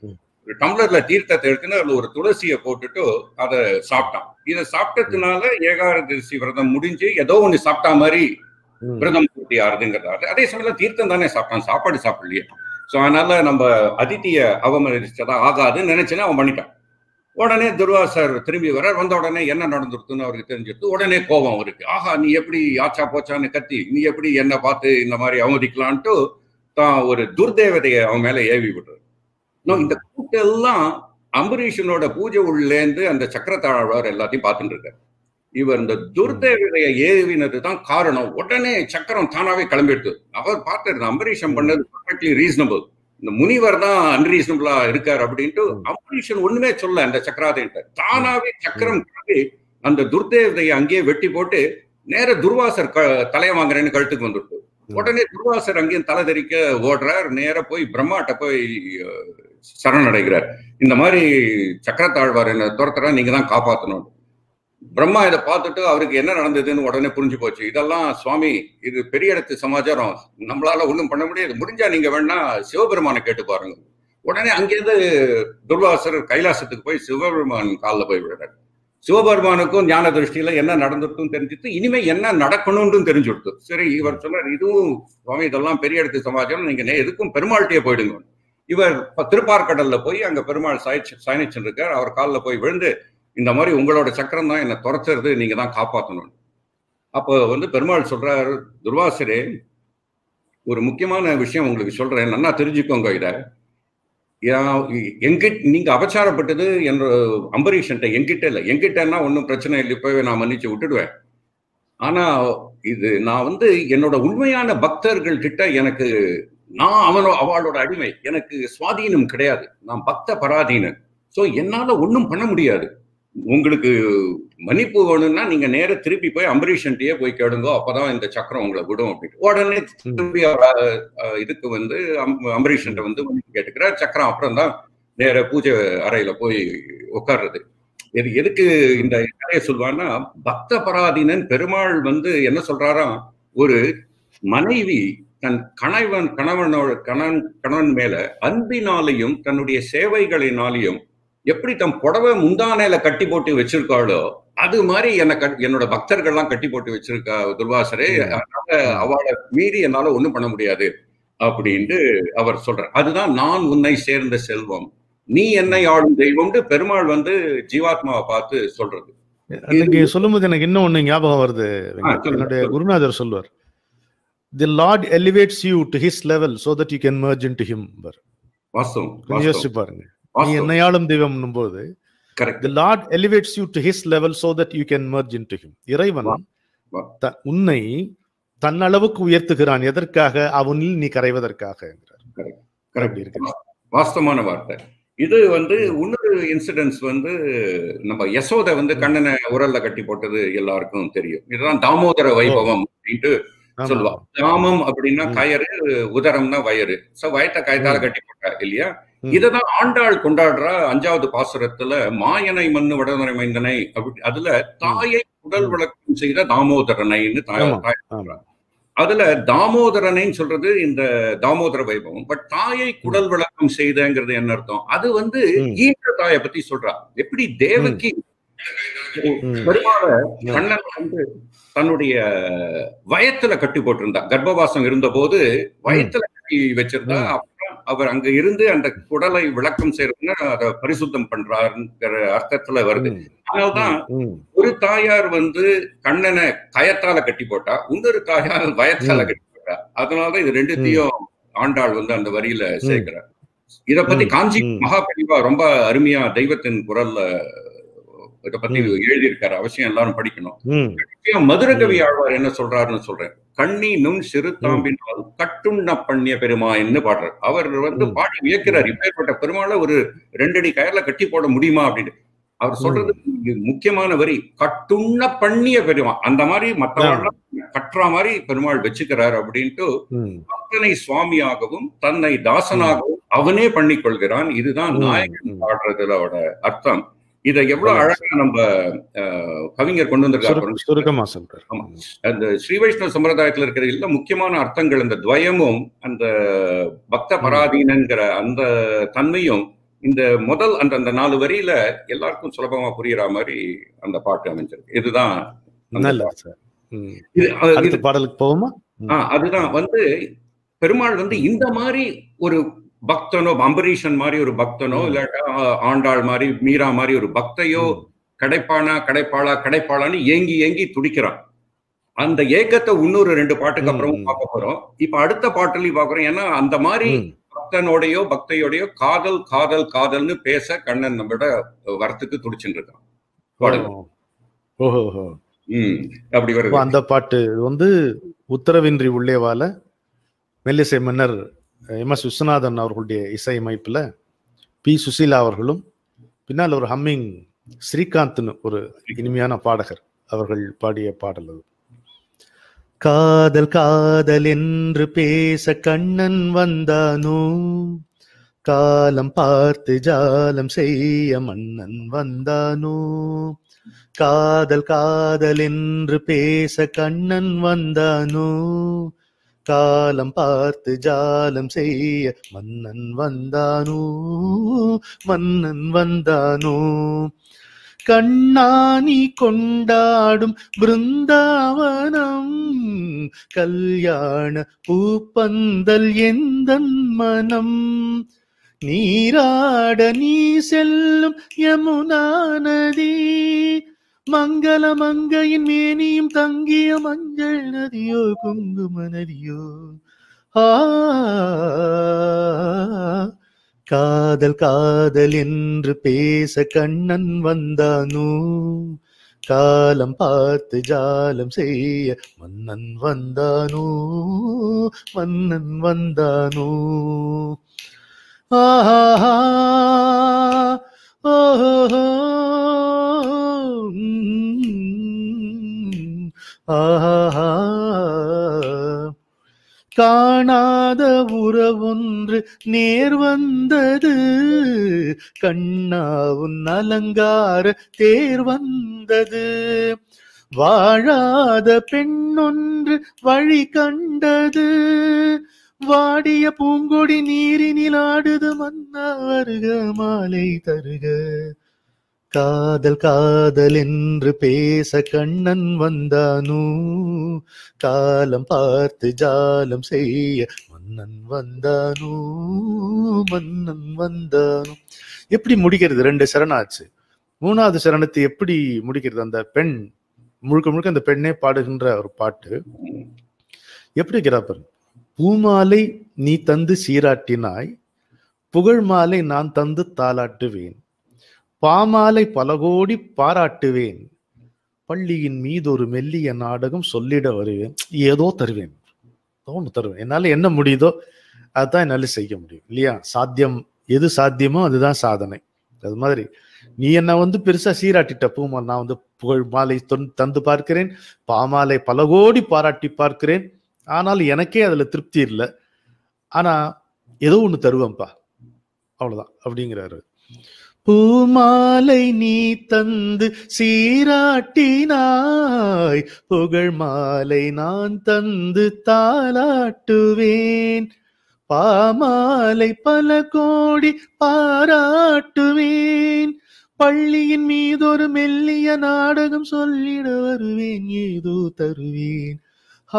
ஒரு டம்ளர்ல தீர்த்தத்தை எடுத்துன்னு அதுல ஒரு துளசியை போட்டுட்டு அதை சாப்பிட்டான் இதை சாப்பிட்டதுனால ஏகாதசி விரதம் முடிஞ்சு ஏதோ ஒண்ணு சாப்பிட்டா மாதிரி ம். விரதம் பூர்த்தி ஆறுதுங்கிறதால அதே சமயத்துல தீர்த்தம் தானே சாப்பிட்டான் சாப்பாடு சாப்பிடலையே சோ அதனால நம்ம அதித்திய அவமதிச்சதா ஆகாதுன்னு நினைச்சுன்னா அவன் பண்ணிட்டான் உடனே துர்வாசர் திரும்பி வர வந்த உடனே என்ன நடந்துருக்குன்னு அவருக்கு தெரிஞ்சிருது உடனே கோபம் இருக்கு ஆஹா நீ எப்படி ஆச்சா போச்சான்னு கத்தி நீ எப்படி என்ன பார்த்து இந்த மாதிரி அவமதிக்கலான்ட்டு தான் ஒரு துர்தேவதையை அவன் மேல ஏவி விடுறது இன்னும் இந்த கூட்டெல்லாம் அம்பரீஷனோட பூஜை உள்ளேந்து அந்த சக்கரத்தாழ்வார் எல்லாத்தையும் பார்த்துட்டு இருக்காரு இவர் இந்த துர்தேவதையை ஏவினது தான் காரணம் உடனே சக்கரம் தானாவே கிளம்பிடுது அவர் பார்த்தாரு அம்பரீஷன் பண்ணது பர்ஃபெக்ட்லி ரீசனபிள் இந்த முனிவர் தான் அன்ரீசனபிளா இருக்காரு அப்படின்ட்டு அம்பரீஷன் ஒண்ணுமே சொல்ல அந்த சக்கராதைன்ட்ட தானாவே சக்கரம் கிளம்பி அந்த துர்தேவதையை அங்கேயே வெட்டி போட்டு நேர துர்வாசர் க தலையை வாங்குறேன்னு கழுத்துக்கு வந்துட்டு உடனே துர்வாசர் அங்கேயும் தலை தெறிக்க ஓடுறார் நேர போய் பிரம்மாட்ட போய் அஹ், சரணடைகிறார் இந்த மாதிரி சக்கரத்தாழ்வார் என்ன துரத்துறா நீங்க தான் காப்பாத்தணும் பிரம்மா இதை பார்த்துட்டு அவருக்கு என்ன நடந்ததுன்னு உடனே புரிஞ்சு போச்சு இதெல்லாம் சுவாமி இது பெரிய இடத்து சமாச்சாரம் நம்மளால ஒண்ணும் பண்ண முடியாது முடிஞ்சா நீங்க வேணா சிவபெருமானை கேட்டு பாருங்க உடனே அங்கேருந்து துர்வாசர் கைலாசத்துக்கு போய் சிவபெருமான் காலில் போய் விடுறாரு சிவபெருமானுக்கும் ஞான திருஷ்டியில என்ன நடந்துட்டும் தெரிஞ்சுட்டு இனிமே என்ன நடக்கணும்னு தெரிஞ்சு கொடுத்து சரி இவர் சொன்னார் இதுவும் சுவாமி இதெல்லாம் பெரிய இடத்து சமாச்சாரம் நீங்க நே- எதுக்கும் பெருமாள்கிட்டயே போயிடுங்க இவர் ப- திருப்பார்கடல்ல போய் அங்க பெருமாள் சாய்ச்சி சாயனிச்சு இருக்கார் அவர் காலில் போய் விழுந்து இந்த மாதிரி உங்களோட சக்கரம் தான் என்னை துரத்துறது நீங்க தான் காப்பாற்றணும் அப்போ வந்து பெருமாள் சொல்றாரு துர்வாசரே ஒரு முக்கியமான விஷயம் உங்களுக்கு சொல்றேன் நல்லா தெரிஞ்சுக்கோங்க இத எங்கிட்ட நீங்க அபச்சாரப்பட்டது என்ற அம்பரீஷன்ட்ட என்கிட்ட இல்லை என்கிட்டன்னா ஒன்றும் பிரச்சனை இல்லை இப்பவே நான் மன்னிச்சு விட்டுடுவேன் ஆனா இது நான் வந்து என்னோட உண்மையான பக்தர்கள் கிட்ட எனக்கு நான் அவனோ அவளோட அடிமை எனக்கு சுவாதீனம் கிடையாது நான் பக்த பராதீனன் சோ என்னால ஒண்ணும் பண்ண முடியாது உங்களுக்கு மன்னிப்பு வேணும்னா நீங்க நேர திருப்பி போய் அம்பரீஷன்ட்டே போய் கேளுங்க அப்பதான் இந்த சக்கரம் உங்களை விடும் அப்படின்னு உடனே திருப்பி அவர், அஹ், இதுக்கு வந்து அம்- அம்பரீஷன்ட்ட வந்து மன்னிப்பு கேட்டுக்கிறார் சக்கரம் அப்புறம் தான் நேர பூஜை அறையில போய் உட்கார்றது இது எதுக்கு இந்த கதையை சொல்வான்னா பக்த பராதீனன் பெருமாள் வந்து என்ன சொல்றாராம் ஒரு மனைவி தன் கணவன் கணவனோட கணவன் கணவன் மேல அன்பினாலையும் தன்னுடைய சேவைகளினாலையும் எப்படி தன் புடவை முந்தானையில கட்டி போட்டு வச்சிருக்காளோ அது மாதிரி என்ன கட்- என்னோட பக்தர்கள்லாம் கட்டி போட்டு வச்சிருக்கா துர்வாசரே அதனால அவளை மீறி என்னால ஒண்ணும் பண்ண முடியாது அப்படின்ட்டு அவர் சொல்றார் அதுதான் நான் உன்னை சேர்ந்த செல்வம் நீ என்னை ஆளும் தெய்வம்னு பெருமாள் வந்து ஜீவாத்மாவை பார்த்து சொல்றது அன்னைக்கு சொல்லும்போது எனக்கு இன்னும் ஒண்ணு ஞாபகம் வருது வெங்கட். சொல்லுங்க, என்னுடைய சொல்லுங்க. குருநாதர் சொல்வார் the lord elevates you to his level so that you can merge into him பர் வாஸ்தவம் கொஞ்சம் யோசிச்சு பாருங்க நீ என்னையாளும் தெய்வம் போது correct the lord elevates you to his level so that you can merge into him இறைவன் வா, வா. த- உன்னை தன்னளவுக்கு உயர்த்துகிறான் எதற்காக அவனில் நீ கரைவதற்காக அப்படி இருக்கு வாஸ்தவமான வார்த்தை இது வந்து இன்னொரு இன்சிடென்ட்ஸ் வந்து நம்ம யசோதை வந்து கண்ணனை உரல்ல கட்டி போட்டது எல்லாருக்கும் தெரியும் இதுதான் தாமோதர வைபவம் அப்படின்ட்டு ஆமா. சொல்லுவா தாமம் அப்படின்னா ம். கயறு உதரம்னா வயறு சோ வயத்தை கயத்தால ம். கட்டி போட்டா இல்லையா ம். இததான் ஆண்டாள் கொண்டாடுற அஞ்சாவது பாசுரத்துல மாயனை மண்ணு வடதுரை மைந்தனை அப்படி அதுல தாயை உடல் விளக்கம் செய்த தாமோதரனைன்னு தாய் ஆமா. தாய் ஆமா. சொல்றா. அதுல தாமோதரனைன்னு சொல்றது இந்த தாமோதர வைபவம் பட் தாயை குடல் விளக்கம் செய்தங்கிறது என்ன அர்த்தம் அது வந்து ம். ஈன்ற தாயை பத்தி சொல்றா எப்படி தேவகி ம். பெருமாள கண்ணன் வந்து தன்னுடைய வயத்துல கட்டி போட்டிருந்தா கர்ப்பவாசம் இருந்த போது வயத்துல கட்டி வச்சிருந்தா ம். அப்புறம் அவர் அங்க இருந்து அந்த குடலை விளக்கம் செய்யறதுன்னா அதை பரிசுத்தம் பண்றாருங்கிற அர்த்தத்துல வருது ம். அதனால்தான் ம். ஒரு தாயார் வந்து கண்ணனை கயத்தால கட்டி போட்டா இன்னொரு தாயார் வயத்தால ம். கட்டி போட்டா அதனாலதான் இது ரெண்டுத்தையும் ஆண்டாள் வந்து அந்த வரியில சேர்க்கிறார் இத பத்தி ம். காஞ்சி ம். மகாபெரிவா ரொம்ப அருமையா தெய்வத்தின் குரல்ல இத பத்தி ம். எழுதியிருக்காரு அவசியம் எல்லாரும் படிக்கணும் ம். முக்கியம் மதுரகவி ஆழ்வார் என்ன சொல்றாருன்னு சொல்றேன் கண்ணி நுண் சிறு தாம்பினால் கட்டுண்ண பண்ணிய பெருமான்னு பாடுறார் அவர் வந்து ம். பாடி வியக்கிறார் இப்பேற்பட்ட பெருமாளை ஒரு ரெண்டடி கயர்ல கட்டி போட முடியுமா அப்படின்னு அவர் சொல்றது இது முக்கியமான வரி கட்டுண்ண பண்ணிய பெருமாள் அந்த மாதிரி மத்தவெல்லாம் கட்டுற மாதிரி பெருமாள் வச்சுக்கிறார் அப்படின்ட்டு ம். பக்தனை சுவாமியாகவும் தன்னை தாசனாகவும் அவனே பண்ணிக் கொள்கிறான் இதுதான் ம். நாயகன் ம். பாடுறதுலோட அர்த்தம் இதை எவ்வளவு அழகா நம்ம அஹ், கவிஞர் கொண்டு வந்திருக்காரு சுருக்க- பாருங்க. சுருக்கமா சொல்றார் ஆமா. அந்த ஸ்ரீ வைஷ்ணவ சம்பிரதாயத்துல இருக்கிற எல்லா முக்கியமான அர்த்தங்கள் இந்த துவயமும் அந்த பக்த பராதீனங்கிற அந்த தன்மையும் இந்த முதல் அந்த அந்த நாலு வரியில எல்லாருக்கும் சுலபமா புரியுற மாதிரி அந்த பாட்டு அமைஞ்சிருக்கு இதுதான் அந்த நல்லது சார் ம். இது அது- அடுத்த இது- பாடலுக்கு போவோமா ஆ, அதுதான் வந்து பெருமாள் வந்து இந்த மாதிரி ஒரு பக்தனோ அம்பரீஷன் மாதிரி ஒரு பக்தனோ ம். இல்லாட்டா ஆண்டாள் மாதிரி மீரா மாதிரி ஒரு பக்தையோ கடைப்பானா கடைப்பாளா கடைப்பாளான்னு ஏங்கி ஏங்கி துடிக்கிறான் அந்த ஏக்கத்தை இன்னொரு ரெண்டு பாட்டுக்கு ம், அப்புறமும் ம். பார்க்க போறோம் இப்ப அடுத்த பாட்டுலயும் பாக்குறோம் ஏன்னா அந்த மாதிரி ம். பக்தனோடையோ பக்தையோடையோ காதல் காதல் காதல்னு பேச கண்ணன் நம்மளோட வரத்துக்கு துடிச்சுட்டு இருக்கான் பாடல். ஓ. ஓஹோ ஓஹோ. ம் அப்படி அப்போ வருது அந்த பாட்டு வந்து உத்தரவின்றி உள்ளே வாழ மெல்லிசை மன்னர் எம் எஸ் விஸ்வநாதன் அவர்களுடைய இசையமைப்புல பி சுசீலா அவர்களும் பின்னால் ஒரு ஹம்மிங் ஸ்ரீகாந்த்னு ஒரு இனிமையான பாடகர் அவர்கள் பாடிய பாடல் அது காதல் காதல் என்று பேச கண்ணன் வந்தானோ காலம் பார்த்து ஜாலம் செய்ய மன்னன் வந்தானோ காதல் காதல் என்று பேச கண்ணன் வந்தானோ காலம் பார்த்து ஜாலம் செய்ய மன்னன் வந்தானோ மன்னன் வந்தானோ கண்ணானி கொண்டாடும் பிருந்தாவனம் கல்யாண பூப்பந்தல் எந்தன் மனம் நீராட நீ செல்லும் யமுனா நதி மங்கள மங்கையின் மேனியும் தங்கிய மஞ்சள் நதியோ குங்கும நதியோ ஆ காதல் காதல் என்று பேச கண்ணன் வந்தானோ காலம் பார்த்து ஜாலம் செய்ய மன்னன் வந்தானோ மன்னன் வந்தானோ ஆஹா ஓஹோ ஆஹா காணாத உறவொன்று நேர் வந்தது கண்ணாவுன் அலங்கார தேர் வந்தது வாழாத பெண்ணொன்று வழி கண்டது வாடிய பூங்கொடி நீரினில் ஆடுது மன்னா வருக மாலை தருக காதல் காதல் என்று பேச கண்ணன் வந்தானோ காலம் பார்த்து ஜாலம் செய்ய மன்னன் வந்தானோ மன்னன் வந்தானோ எப்படி முடிக்கிறது ரெண்டு சரணாச்சு மூணாவது சரணத்தை எப்படி முடிக்கிறது அந்த பெண் முழுக்க முழுக்க அந்த பெண்ணே பாடுகின்ற ஒரு பாட்டு எப்படி இருக்கிறா பாருங்க பூமாலை நீ தந்து சீராட்டினாய் புகழ் மாலை நான் தந்து தாளாட்டுவேன் பாமாலை பல கோடி பாராட்டுவேன் பள்ளியின் மீது ஒரு மெல்லிய நாடகம் சொல்லிட வருவேன் ஏதோ தருவேன் ஏதோ ஒன்று தருவேன் என்னால என்ன முடியுதோ அதுதான் என்னால செய்ய முடியும் இல்லையா சாத்தியம் எது சாத்தியமோ அதுதான் சாதனை அது மாதிரி நீ என்ன வந்து பெருசா சீராட்டிட்ட பூமால் நான் வந்து புகழ் மாலை தொன்- தந்து பார்க்கிறேன் பாமாலை பல கோடி பாராட்டி பார்க்கிறேன் ஆனால் எனக்கே அதுல திருப்தி இல்லை ஆனா ஏதோ ஒண்ணு தருவேன்ப்பா அவ்வளவுதான் அப்படிங்கிறாரு பூமாலை நீ தந்து சீராட்டினாய் புகழ் மாலை நான் தந்து தாளாட்டுவேன் பாமாலை பல கோடி பாராட்டுவேன் பள்ளியின் மீதொரு மெல்லிய நாடகம் சொல்லிட வருவேன் ஏதோ தருவேன் ஆ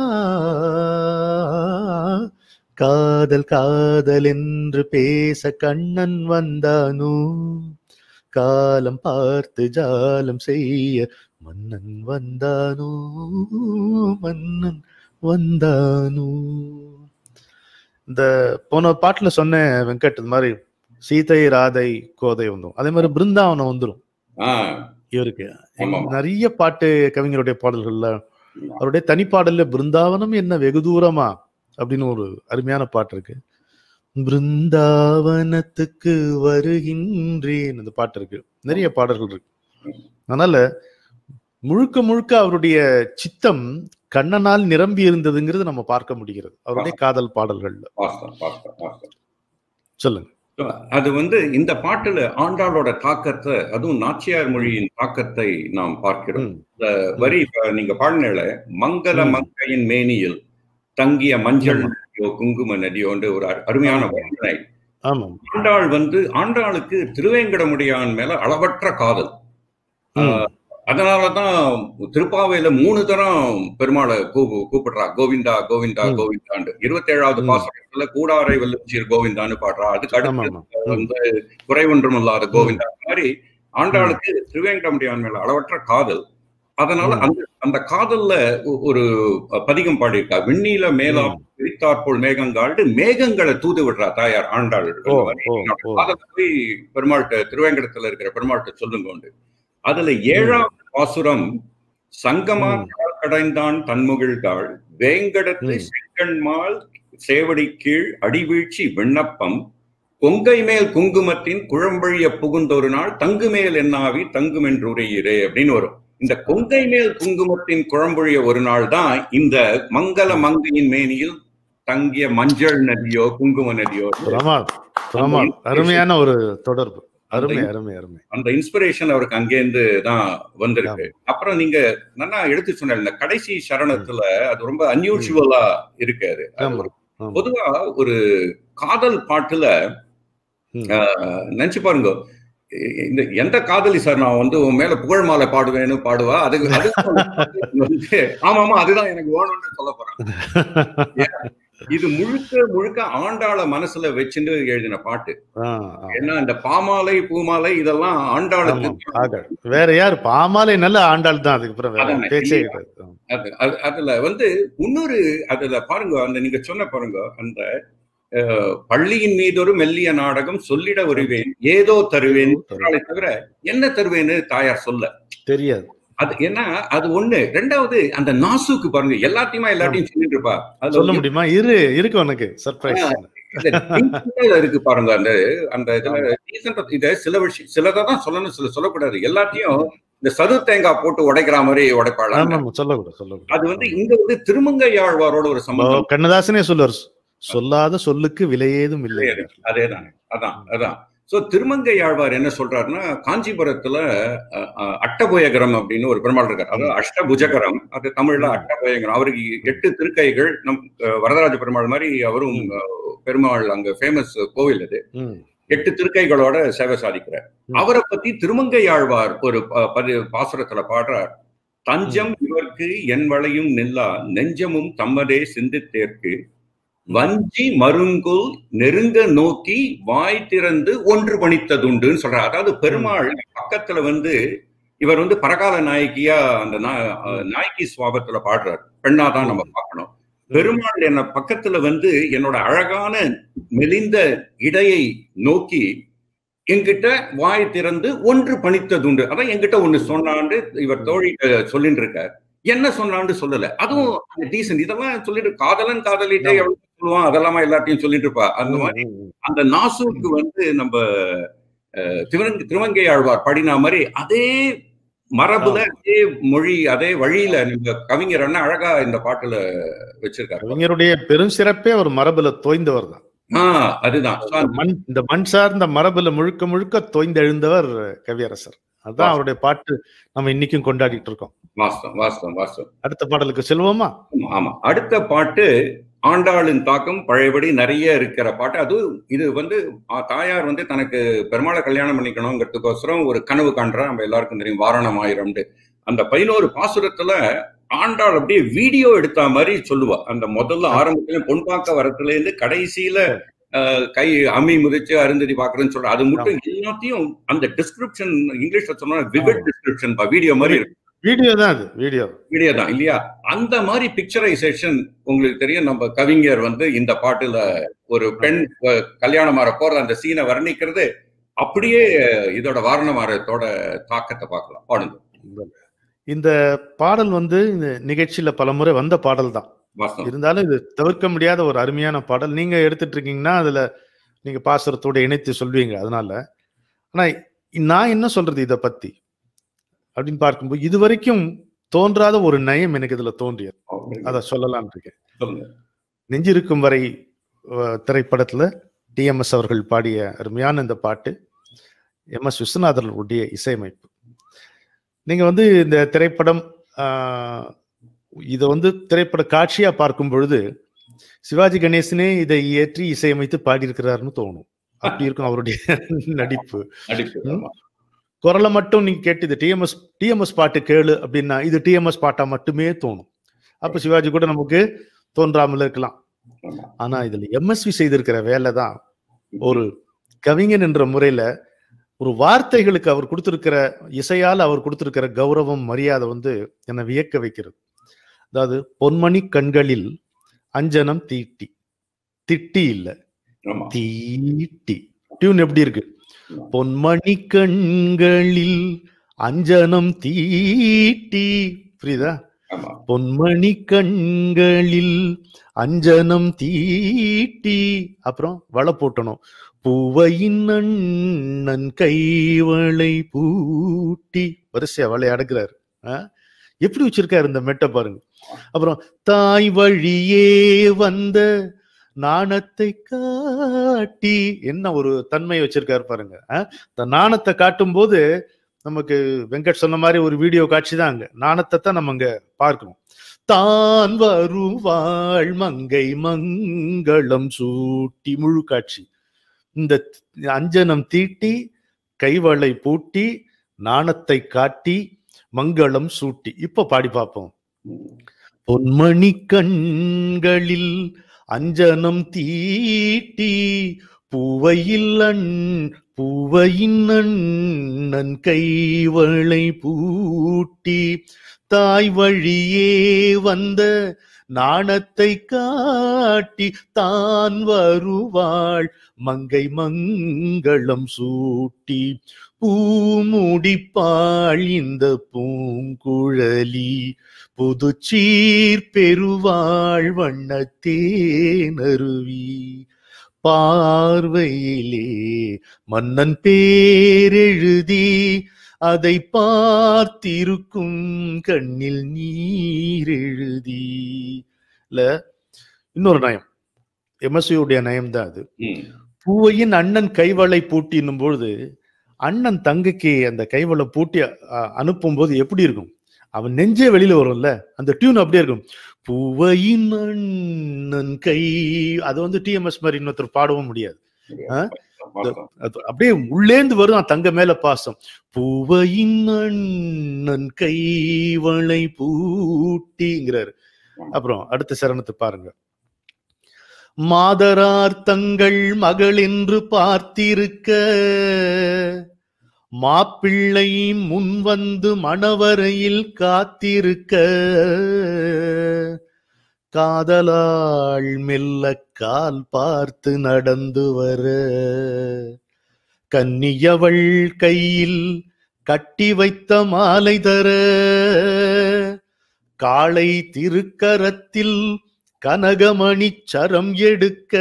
காதல் காதல் என்று பேச கண்ணன் வந்தானோ காலம் பார்த்து ஜாலம் செய்ய மன்னன் வந்தானோ மன்னன் வந்தானோ இந்த போன பாட்டுல சொன்ன வெங்கட் இது மாதிரி சீதை ராதை கோதை வந்துடும் அதே மாதிரி பிருந்தாவனம் வந்துடும் ஆஹ் இவருக்கு ஆமா. நிறைய பாட்டு கவிஞருடைய பாடல்கள்ல அவருடைய தனிப்பாடல்ல பிருந்தாவனம் என்ன வெகு தூரமா அப்படின்னு ஒரு அருமையான பாட்டு இருக்கு பிருந்தாவனத்துக்கு வருகின்றேன் அந்த பாட்டு இருக்கு நிறைய பாடல்கள் இருக்கு அதனால முழுக்க முழுக்க அவருடைய சித்தம் கண்ணனால் நிரம்பி இருந்ததுங்கிறது நம்ம பார்க்க முடிகிறது அவருடைய காதல் பாடல்கள்ல வாஸ்தவம், வாஸ்தவம், வாஸ்தவம். சொல்லுங்க அது வந்து இந்த பாட்டுல ஆண்டாளோட தாக்கத்தை அதுவும் நாச்சியார் மொழியின் தாக்கத்தை நாம் பார்க்கிறோம் ம், இந்த வரி இப்ப நீங்க பாடின மங்கள ம். மங்கையின் மேனியில் தங்கிய மஞ்சள் நதியோ குங்கும நதியோண்டு ஒரு அரு- அருமையான வர்ணனை ஆமாம் ஆண்டாள் வந்து ஆண்டாளுக்கு திருவேங்கடமுடியான் மேல அளவற்ற காதல் ம். ஆஹ், அதனாலதான் திருப்பாவையில மூணு தரம் பெருமாளை கூப்பு கூப்பிடுறா கோவிந்தா கோவிந்தா ம். கோவிந்தாண்டு இருபத்தேழாவது ம். பாசனத்துல கூடாரை வெல்லுச்சீர் கோவிந்தான்னு பாடுறா அதுக்கு ஆமா அடுத்து ஆமா ம். வந்து குறைவொன்றும் இல்லாத கோவிந்தா அந்த மாதிரி ஆண்டாளுக்கு திருவேங்கடமுடியான் மேல அளவற்ற காதல் அதனால ம். அந்த அந்த காதல்ல ஒ- ஒரு பதிகம் பாடியிருக்கா விண்ணில மேலா ம். பிரித்தாற்போல் மேகங்கால்டு மேகங்களை தூது விடுறா தாயார் ஆண்டாள் ஓ அந்த மாதிரி ஓ என்னோட ஓ காதலை போய் பெருமாள்கிட்ட திருவேங்கடத்துல இருக்கிற பெருமாள்கிட்ட சொல்லுங்க உண்டு அதுல ஏழாவது பாசுரம் சங்கமா ம். கடைந்தான் தன்முகிழ்காள் வேங்கடத்து ம். செங்கண்மால் சேவடி கீழ் அடிவீழ்ச்சி விண்ணப்பம் கொங்கை மேல் குங்குமத்தின் குழம்பழிய புகுந்தொரு நாள் தங்கு மேல் என்னாவி தங்கும் என்று உரையிறே அப்படின்னு வரும் இந்த கொங்கை மேல் குங்குமத்தின் குழம்பொழிய ஒரு நாள் தான் இந்த மங்கள மங்கையின் மேனியில் தங்கிய மஞ்சள் நதியோ குங்கும நதியோ பிரமாத் பிரமாத் அருமையான ஒரு தொடர்பு அருமை அருமை அருமை அந்த இன்ஸ்பிரேஷன் அவருக்கு அங்கேருந்து தான் வந்திருக்கு அப்புறம் நீங்க நல்லா எடுத்து சொன்ன இந்த கடைசி சரணத்துல அது ரொம்ப அன்யூஷுவலா இருக்கு அது ஆமா ஆமா. பொதுவா ஒரு காதல் பாட்டுல ம். ஆஹ், நினைச்சு பாருங்க இ- இந்த எந்த காதலி சார் நான் வந்து உன் மேல புகழ் மாலை பாடுவேன்னு பாடுவா அது அது வந்து ஆமா ஆமா அதுதான் எனக்கு வேணும்னு சொல்ல போறேன் இது முழுக்க முழுக்க ஆண்டாள மனசுல வச்சுட்டு எழுதின பாட்டு ஆ, ஆ. ஏன்னா இந்த பாமாலை பூமாலை இதெல்லாம் ஆமாம், ஆண்டாளுக்கு ஆக. வேற யார் பாமாலை நல்ல ஆண்டாள் தான் அதுக்கு அப்புறம் வேற அதானே, பேச்சே இல்லையா? கிடையாது அது அது அதுல வந்து இன்னொரு அதுல பாருங்க அந்த நீங்க சொன்ன பாருங்க அந்த அஹ், பள்ளியின் மீது ஒரு மெல்லிய நாடகம் சொல்லிட வருவேன் ஏதோ தருவேன் சொன்னாலே தவிர என்ன தருவேன்னு தாயார் சொல்ல தெரியாது அது ஏன்னா அது ஒண்ணு ரெண்டாவது அந்த நாசுக்கு பாருங்க எல்லாத்தையுமா எல்லாத்தையும் சொல்லிட்டு இருப்பா அதுல சொல்ல முடியுமா இரு இருக்கு உனக்கு சர்ப்ரைஸ் இந்த decent-ஆ இருக்கு பாருங்க அந்த அந்த இதுல decent-ஆ இத சில விஷயம் சிலதை தான் சொல்லணும் சில சொல்லக்கூடாது எல்லாத்தையும் இந்த சது தேங்காய் போட்டு உடைக்கிற மாதிரி உடைப்பாளா ஆமா ஆமா சொல்லக்கூடாது சொல்லக்கூடாது அது வந்து இங்க வந்து திருமங்கையாழ்வாரோட ஒரு ஓ, சம்பந்தம் கண்ணதாசனே சொல்லுவார் சொல்லாத சொல்லுக்கு விலையேதும் இல்லை அதேதானே அதான் அதான் சோ திருமங்கை ஆழ்வார் என்ன சொல்றாருன்னா காஞ்சிபுரத்துல அஹ், அஹ், அட்டபுயகரம் அப்படின்னு ஒரு பெருமாள் இருக்கார் அதாவது அஷ்டபுஜகரம் அது தமிழ்ல ம். அட்டபுயகரம் அவருக்கு எட்டு திருக்கைகள் நம் அஹ், வரதராஜ பெருமாள் மாதிரி அவரும் அஹ், பெருமாள் அங்க ஃபேமஸ் கோவில் அது ம், எட்டு திருக்கைகளோட சேவை சாதிக்கிறார் ம். அவரை பத்தி திருமங்கை ஆழ்வார் ஒரு ப- பதி- பாசுரத்துல பாடுறார் தஞ்சம் இவர்க்கு என் வளையும் நில்லா நெஞ்சமும் தம்மதே சிந்தித்தேற்கு வஞ்சி மருங்குல் நெருங்க நோக்கி வாய் திறந்து ஒன்று பணித்ததுண்டுன்னு சொல்றார் அதாவது பெருமாள் பக்கத்துல வந்து இவர் வந்து பரகால நாயகியா அந்த நா- அஹ் நாயகி சுவாபத்துல பாடுறார் பெண்ணாதான் நம்ம பார்க்கணும் பெருமாள் என்ன பக்கத்துல வந்து என்னோட அழகான மெலிந்த இடையை நோக்கி என்கிட்ட வாய் திறந்து ஒன்று பணித்ததுண்டு அதான் என்கிட்ட ஒண்ணு சொன்னான்னு இவர் தோழி அஹ், சொல்லிட்டு இருக்கார் என்ன சொன்னான்னு சொல்லல அதுவும் டீசன்ட் இதெல்லாம் சொல்லிட்டு காதலன் காதலிட்டே ஆமா. எவ்வளவு சொல்லுவான் அதெல்லாமா எல்லாத்தையும் சொல்லிட்டு இருப்பா அந்த மாதிரி ம், ம், அந்த நாசூக்கு வந்து நம்ம அஹ், திருவங்க திருவங்கை ஆழ்வார் படினா மாதிரி அதே மரபுல அதே மொழி அதே வழியில நம்ம கவிஞர் அண்ணா அழகா இந்த பாட்டுல வச்சிருக்காரு கவிஞருடைய பெரும் சிறப்பே ஒரு மரபுல தோய்ந்தவர் தான் ஆஹ் அதுதான் So, இந்த அந்த- மண் இந்த மண் சார்ந்த மரபுல முழுக்க முழுக்க தோய்ந்தெழுந்தவர் கவியரசர் அதான் அவருடைய பாட்டு நம்ம இன்னைக்கும் கொண்டாடிட்டு இருக்கோம் வாஸ்தவம் வாஸ்தவம் வாஸ்தவம் அடுத்த பாடலுக்கு செல்வோமா ஆமா, ஆமா அடுத்த பாட்டு ஆண்டாளின் தாக்கம் பழையபடி நிறைய இருக்கிற பாட்டு அது இது வந்து ஆ, தாயார் வந்து தனக்கு பெருமாளை கல்யாணம் பண்ணிக்கணுங்கிறதுக்கோசரம் ஒரு கனவு காண்றா நம்ம எல்லாருக்கும் தெரியும் வாரணம் ஆயிரம்னு அந்த பதினோரு பாசுரத்துல ஆண்டாள் அப்படியே வீடியோ எடுத்த மாதிரி சொல்லுவா அந்த முதல்ல ஆரம்பத்துல பொன் பார்க்க வரத்துல இருந்து கடைசியில அஹ், கை அம்மி முதிச்சு அருந்ததி பாக்குறேன்னு சொல்ற அது மட்டும் எல்லாத்தையும் அந்த டிஸ்கிரிப்ஷன் இங்கிலீஷ்ல சொன்னா விவிட் டிஸ்கிரிப்ஷன் வீடியோ மாதிரி இருக்கு வீடியோ தான் அது வீடியோ வீடியோ தான் இல்லையா அந்த மாதிரி பிக்சரைசேஷன் உங்களுக்கு தெரியும் நம்ம கவிஞர் வந்து இந்த பாட்டுல ஒரு பெண் அஹ், கல்யாணம் ஆற போற அந்த சீனை வர்ணிக்கிறது அப்படியே இதோட வாரணமாரத்தோட தாக்கத்தை பார்க்கலாம் பாடுங்க இந்த பாடல் வந்து இந்த நிகழ்ச்சியில பலமுறை வந்த பாடல் தான் வாஸ்தவம் இருந்தாலும் இது தவிர்க்க முடியாத ஒரு அருமையான பாடல் நீங்க எடுத்துட்டு இருக்கீங்கன்னா அதுல நீங்க பாசுரத்தோட இணைத்து சொல்வீங்க அதனால ஆனா நான் என்ன சொல்றது இத பத்தி அப்படின்னு பார்க்கும்போது இது வரைக்கும் தோன்றாத ஒரு நயம் எனக்கு இதுல தோன்றியது அத சொல்லலாம்னு இருக்கேன் சொல்லுங்க நெஞ்சிருக்கும் வரை அஹ், திரைப்படத்துல டிஎம்எஸ் அவர்கள் பாடிய அருமையான இந்த பாட்டு எம் எஸ் விஸ்வநாதர்களுடைய இசையமைப்பு நீங்க வந்து இந்த திரைப்படம் ஆஹ், இதை வந்து திரைப்பட காட்சியா பார்க்கும் பொழுது சிவாஜி கணேசனே இதை இயற்றி இசையமைத்து பாடியிருக்கிறாருன்னு தோணும் அப்படி இருக்கும் அவருடைய நடிப்பு நடிப்பு ம். ஆமா. குரலை மட்டும் நீங்க கேட்டு இது டிஎம்எஸ் டிஎம்எஸ் பாட்டு கேளு அப்படின்னா இது டிஎம்எஸ் பாட்டா மட்டுமே தோணும் அப்ப சிவாஜி கூட நமக்கு தோன்றாமல் இருக்கலாம் ஆமா. ஆனா இதுல எம்எஸ்வி செய்திருக்கிற வேலை தான் ஒரு கவிஞன் என்ற முறையில ஒரு வார்த்தைகளுக்கு அவர் கொடுத்திருக்கிற இசையால் அவர் கொடுத்திருக்கிற கௌரவம் மரியாதை வந்து என்னை வியக்க வைக்கிறது அதாவது பொன்மணி கண்களில் அஞ்சனம் தீட்டி திட்டி இல்ல ஆமா. தீட்டி டியூன் எப்படி இருக்கு பொன்மணி கண்களில் அஞ்சனம் தீட்டி புரியுதா ஆமா. பொன்மணி கண்களில் அஞ்சனம் தீட்டி அப்புறம் வளை போட்டணும் பூவையின் அண்ணன் கைவளை பூட்டி வரிசையா வளை அடக்குறாரு ஆ? எப்படி வச்சிருக்காரு இந்த மெட்டை பாருங்க அப்புறம் தாய் வழியே வந்த நாணத்தை காட்டி என்ன ஒரு தன்மை வச்சிருக்காரு பாருங்க ஆ? இந்த நாணத்தை காட்டும் போது நமக்கு வெங்கட் சொன்ன மாதிரி ஒரு வீடியோ காட்சி தான் அங்க நாணத்தை தான் நம்ம அங்க பார்க்கணும் தான் வருவாள் மங்கை மங்களம் சூட்டி முழு காட்சி இந்த அஞ்சனம் தீட்டி கைவளை பூட்டி நாணத்தை காட்டி மங்களம் சூட்டி இப்ப பாடி பார்ப்போம் பொன்மணி கண்களில் அஞ்சனம் தீட்டி பூவையில் அண் பூவையின் அண்ணன் கைவளை பூட்டி தாய் வழியே வந்த நாணத்தை காட்டி தான் வருவாள் மங்கை மங்களம் சூட்டி பூமுடிப்பாள் இந்த பூங்குழலி புதுச்சீர் பெருவாள் வண்ணத்தேனருவி பார்வையிலே மன்னன் பேரெழுதி அதை பார்த்திருக்கும் கண்ணில் நீர் எழுதி இல்ல இன்னொரு நயம் எம்எஸ்வியுடைய நயம் தான் அது ம். பூவையின் அண்ணன் கைவளை பூட்டினும் பொழுது அண்ணன் தங்கைக்கு அந்த கைவளை பூட்டி அ- அனுப்பும்போது எப்படி இருக்கும் அவன் நெஞ்சே வெளியில வரும்ல அந்த டியூன் அப்படியே இருக்கும் பூவையின் அண்ணன் கை அது வந்து டிஎம்எஸ் மாதிரி இன்னொருத்தர் பாடவும் முடியாது ஆ? பார்த்தோம். அது அப்படியே உள்ளேந்து வரும் அந்த தங்க மேல பாசம் பூவையின் அண்ணன் கைவளை பூட்டிங்கிறாரு அப்புறம் அடுத்த சரணத்தை பாருங்க மாதரார் தங்கள் மகள் என்று பார்த்திருக்க மாப்பிள்ளை முன் வந்து மணவரையில் காத்திருக்க காதலாள் மெல்ல கால் பார்த்து நடந்து வர கன்னியவள் கையில் கட்டி வைத்த மாலை தர காளை திருக்கரத்தில் கனகமணி சரம் எடுக்க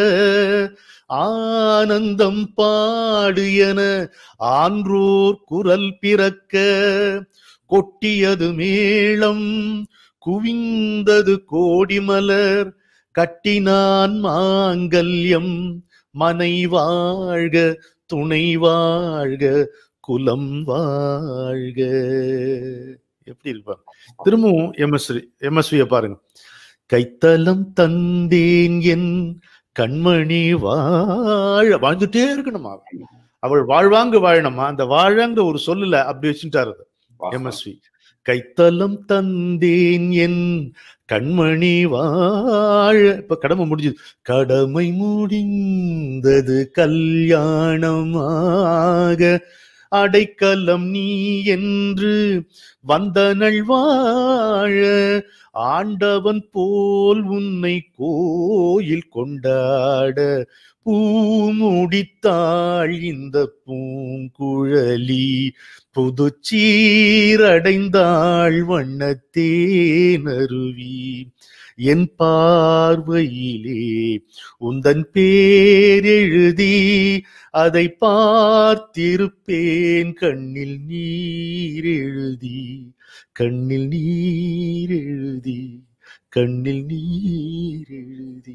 ஆனந்தம் பாடு என ஆன்றோர் குரல் பிறக்க கொட்டியது மேளம் குவிந்தது கோடிமலர் கட்டினான் மாங்கல்யம் மனை வாழ்க துணை வாழ்க குலம் வாழ்க எப்படி இருப்பார் திரும்பவும் எம்எஸ்வி எம்எஸ்விய பாருங்க கைத்தலம் தந்தேன் என் கண்மணி வாழ வாழ்ந்துட்டே இருக்கணுமா அவள் வாழ்வாங்கு வாழணுமா அந்த வாழங்கிற ஒரு சொல்லுல அப்படி வச்சுட்டாரு வாசம். எம்எஸ்வி கைத்தலம் தந்தேன் என் கண்மணி வாழ இப்ப கடமை முடிஞ்சது கடமை முடிந்தது கல்யாணமாக அடைக்கலம் நீ என்று வந்தனள் வாழ ஆண்டவன் போல் உன்னை கோயில் கொண்டாட பூமுடித்தாள் இந்த பூங்குழலி புதுச்சீரடைந்தாள் வண்ணத்தேனருவி என் பார்வையிலே உந்தன் பேரெழுதி அதை பார்த்திருப்பேன் கண்ணில் நீர் எழுதி கண்ணில் நீர் எழுதி கண்ணில் நீர் எழுதி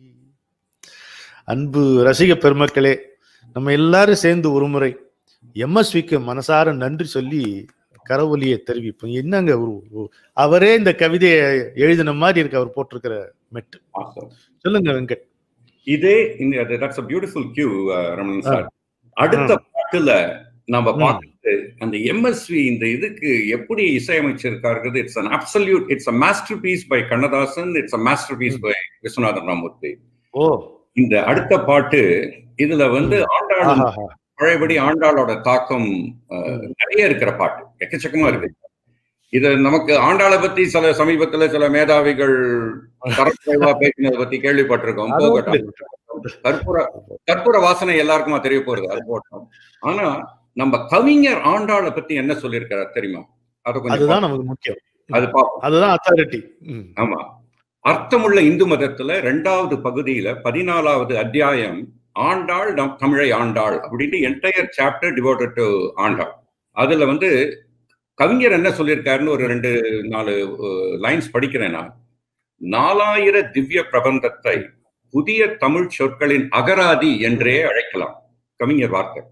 அன்பு ரசிக பெருமக்களே நம்ம எல்லாரும் சேர்ந்து ஒரு முறை எம்எஸ்விக்கு மனசார நன்றி சொல்லி கரவொலியை தெரிவிப்போம் என்னங்க ஒரு ஒரு- அவரே இந்த கவிதையை எழுதின மாதிரி இருக்கு அவர் போட்டிருக்கிற மெட்டு வாசம். சொல்லுங்க வெங்கட் இதே இந்த that's a beautiful cue Ramanan sir அடுத்த பாட்டுல நம்ம ம். பார்த்துட்டு அந்த எம்எஸ்வி இந்த இதுக்கு எப்படி இசையமைச்சிருக்காருங்கிறது it's an absolute it's a masterpiece by Kannadasan it's a masterpiece by Viswanathan Ramamoorthy ஓ இந்த அடுத்த பாட்டு இதுல வந்து ஆண்டாள் ஆஹாஹா. பழையபடி ஆண்டாளோட தாக்கம் அஹ், நிறைய இருக்கிற பாட்டு எக்கச்சக்கமா இருக்கு இது நமக்கு ஆண்டாளை பத்தி சில சமீபத்துல சில மேதாவிகள் தரக்குறைவா பேசினதை பத்தி கேள்விப்பட்டிருக்கோம் அது போகட்டும் உண்டு. கற்பூர கற்பூர வாசனை எல்லாருக்குமா தெரிய போறது அது போட்டோம் ஆனா நம்ம கவிஞர் ஆண்டாளை பத்தி என்ன சொல்லியிருக்கிறார் தெரியுமா அதை கொஞ்சம் அதுதான் பார்ப்போம். நமக்கு முக்கியம் அது பார்ப்போம் அதுதான் அத்தாரிட்டி ஆமா அர்த்தமுள்ள இந்து மதத்துல ரெண்டாவது பகுதியில பதினாலாவது அத்தியாயம் ஆண்டாள் நம் தமிழை ஆண்டாள் அப்படின்ட்டு entire chapter devoted to Andal அதுல வந்து கவிஞர் என்ன சொல்லியிருக்காருன்னு ஒரு ரெண்டு நாலு லைன்ஸ் படிக்கிறேன் நான் நாலாயிர திவ்ய பிரபந்தத்தை புதிய தமிழ் சொற்களின் அகராதி என்றே அழைக்கலாம் கவிஞர் வார்த்தை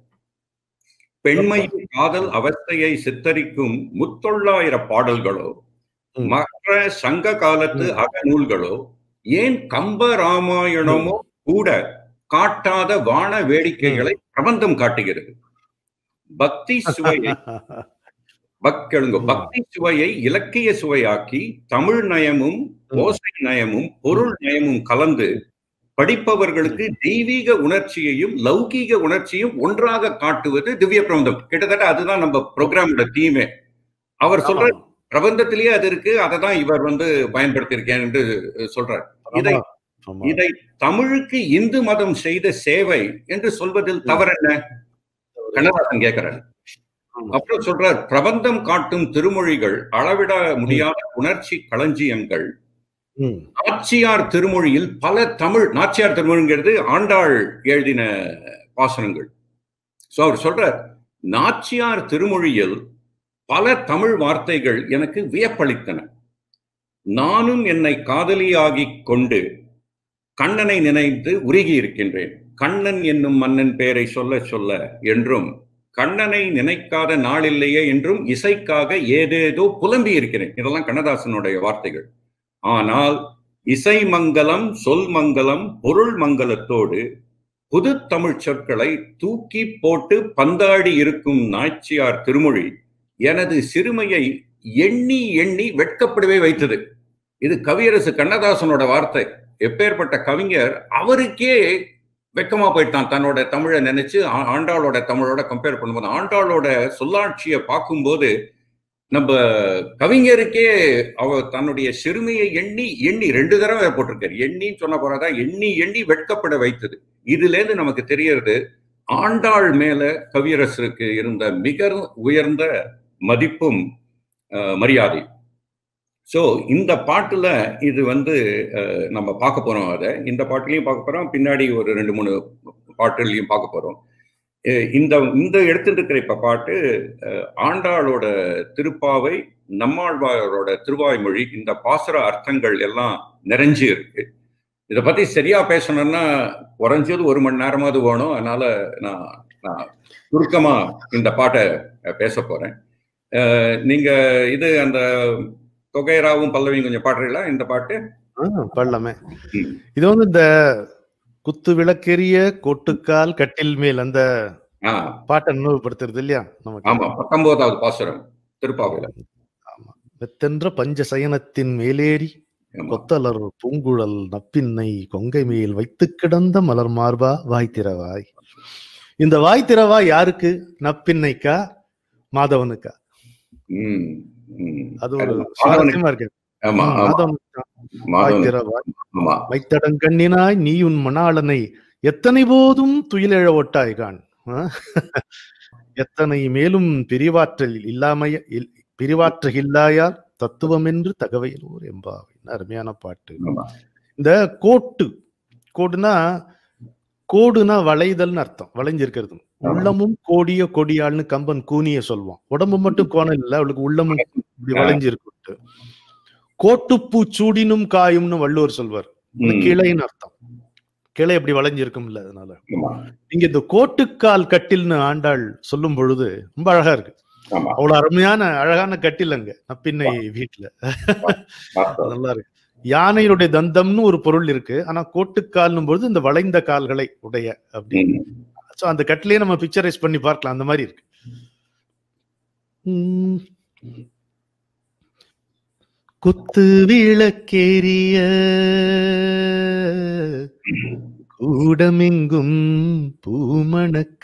பெண்மையின் காதல் அவஸ்தையை சித்தரிக்கும் முத்தொள்ளாயிர பாடல்களோ ம். மற்ற சங்க காலத்து ம். அகநூல்களோ ஏன் கம்ப ராமாயணமோ கூட காட்டாத வான வேடிக்கைகளை பிரபந்தம் காட்டுகிறது பக்தி சுவையை பக்கெழுங்க ம். பக்தி சுவையை இலக்கிய சுவையாக்கி தமிழ் நயமும் ம். ஓசை நயமும் பொருள் நயமும் கலந்து படிப்பவர்களுக்கு தெய்வீக உணர்ச்சியையும் லௌகீக உணர்ச்சியும் ஒன்றாக காட்டுவது திவ்ய பிரபந்தம் கிட்டத்தட்ட அதுதான் நம்ம ப்ரோக்ராமோட தீமே அவர் சொல்ற ஆமா. பிரபந்தத்திலேயே அது இருக்கு அதை தான் இவர் வந்து பயன்படுத்தியிருக்கேன் என்று சொல்றார் இதை ஆமா. ஆமா. இதை தமிழுக்கு இந்து மதம் செய்த சேவை என்று சொல்வதில் தவறென்ன கண்ணதாசன் கேட்கிறார் ஆமா. அப்புறம் சொல்றார் பிரபந்தம் காட்டும் திருமொழிகள் அளவிட முடியாத உணர்ச்சி களஞ்சியங்கள் ம். நாச்சியார் திருமொழியில் பல தமிழ் நாச்சியார் திருமொழிங்கிறது ஆண்டாள் எழுதின பாசனங்கள் சோ அவர் சொல்றார் நாச்சியார் திருமொழியில் பல தமிழ் வார்த்தைகள் எனக்கு வியப்பளித்தன நானும் என்னை காதலியாகிக் கொண்டு கண்ணனை நினைத்து உருகி இருக்கின்றேன் கண்ணன் என்னும் மன்னன் பெயரை சொல்ல சொல்ல என்றும் கண்ணனை நினைக்காத நாளில்லையே என்றும் இசைக்காக ஏதேதோ புலம்பி இருக்கிறேன் இதெல்லாம் கண்ணதாசனுடைய வார்த்தைகள் ஆனால் இசை மங்கலம் சொல் மங்கலம் பொருள் மங்கலத்தோடு புது தமிழ் சொற்களை தூக்கி போட்டு பந்தாடி இருக்கும் நாச்சியார் திருமொழி எனது சிறுமையை எண்ணி எண்ணி வெட்கப்படவே வைத்தது இது கவியரசு கண்ணதாசனோட வார்த்தை எப்பேற்பட்ட கவிஞர் அவருக்கே வெக்கமா போயிட்டான் தன்னோட தமிழை நினைச்சு ஆ- ஆண்டாளோட தமிழோட கம்பேர் பண்ணும்போது ஆண்டாளோட சொல்லாட்சியை பார்க்கும்போது நம்ம கவிஞருக்கே அவ தன்னுடைய சிறுமியை எண்ணி எண்ணி ரெண்டு தடவை போட்டிருக்காரு எண்ணின்னு சொன்ன போறதா எண்ணி எண்ணி வெட்கப்பட வைத்தது இதுல இருந்து நமக்கு தெரியறது ஆண்டாள் மேல கவியரசருக்கு இருந்த மிக உயர்ந்த மதிப்பும் அஹ், மரியாதை ஸோ இந்த பாட்டுல இது வந்து அஹ், நம்ம பார்க்க போறோம் அதை இந்த பாட்டுலையும் பார்க்க போறோம் பின்னாடி ஒரு ரெண்டு மூணு பாட்டுலையும் பார்க்க போறோம் அஹ் இந்த இந்த எடுத்துட்டு இருக்கிற இப்ப பாட்டு அஹ், ஆண்டாளோட திருப்பாவை நம்மாழ்வாரோட திருவாய்மொழி இந்த பாசுர அர்த்தங்கள் எல்லாம் நிறைஞ்சு இருக்கு இதை பத்தி சரியா பேசணும்னா குறைஞ்சது ஒரு மணி நேரமாவது வேணும் அதனால நான் நான் சுருக்கமா இந்த பாட்டை அஹ், பேச போறேன் அஹ், நீங்க இது அந்த தொகைராவும் பல்லவியும் கொஞ்சம் பாடுறீங்களா இந்த பாட்டு ஆ, பாடலாமே ம். இது வந்து இந்த குத்து விளக்கெரிய கொட்டுக்கால் கட்டில் மேல் அந்த ஆ பாட்டை நினைவுபடுத்துறது இல்லையா நமக்கு ஆமா பத்தொன்பதாவது பாசுரம் திருப்பாவையில வெத்தென்ற பஞ்ச சயனத்தின் மேலேறி ஆமா கொத்தலர் பூங்குழல் நப்பின்னை கொங்கை மேல் வைத்து கிடந்த மலர் மார்பா வாய் திறவாய் இந்த வாய் திறவாய் யாருக்கு நப்பின்னைக்கா மாதவனுக்கா ம், ம். அது ஒரு மாதவனுக்கு- சுவாரஸ்யமா இருக்கு ஆமா ம், ஆமா மாதவனுக்கா வாய் மாதவன் திறவாய் ஆமா வைத்தடங்கண்ணினாய் நீ உன் மணாளனை எத்தனை போதும் துயிலெழ ஒட்டாய் காண் ஆ? எத்தனை மேலும் பிரிவாற்றல் இல்லாமைய இல்- பிரிவாற்ற இல்லாயால் தத்துவம் என்று தகவையிலோர் எம்பாவை அருமையான பாட்டு ஆமா இந்த கோட்டு கோடுனா கோடுனா வளைதல்னு அர்த்தம் வளைஞ்சிருக்கிறது உள்ளமும் கோடிய கொடியாள்னு கம்பன் கூனிய சொல்வான் உடம்பு மட்டும் கோணம் இல்ல அவளுக்கு உள்ளமும் இப்படி ஆ. வளைஞ்சிருக்கு கோட்டுப்பூ சூடினும் காயும்னு வள்ளுவர் சொல்வார் அந்த ம், கிளைன்னு அர்த்தம் கிளை எப்படி வளைஞ்சிருக்கும் இல்ல அதனால ஆமா இங்க இந்த கோட்டுக்கால் கட்டில்னு ஆண்டாள் சொல்லும் பொழுது ரொம்ப அழகா இருக்கு ஆமா அவ்வளவு அருமையான அழகான கட்டில் அங்க நப்பின்னை வீட்டுல பார்த்தோம். நல்லா இருக்கு யானையுடைய தந்தம்னு ஒரு பொருள் இருக்கு ஆனா கோட்டுக்கால்னும் பொழுது இந்த வளைந்த கால்களை உடைய அப்படி ம். சோ அந்த கட்டிலேயே நம்ம பிக்சரைஸ் பண்ணி பார்க்கலாம் அந்த மாதிரி இருக்கு உம். குத்து விளக்கேறிய கூடமெங்கும் பூமணக்க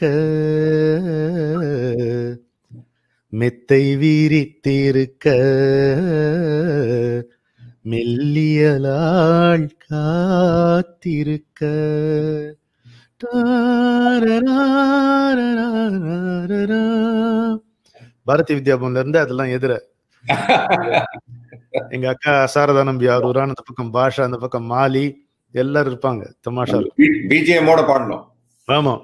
மெத்தை வீரித்திருக்க மெல்லியலாள் காத்திருக்க டாரராரராரரா. பாரதி வித்யாபவன்ல இருந்து அதெல்லாம் எதிர எங்க அக்கா சாரதா நம்பி அரூரான் அந்த பக்கம் பாஷா அந்த பக்கம் மாலி எல்லாரும் இருப்பாங்க தமாஷா இருக்கும் பிஜிஎம் ஓட பாடணும் ஆமா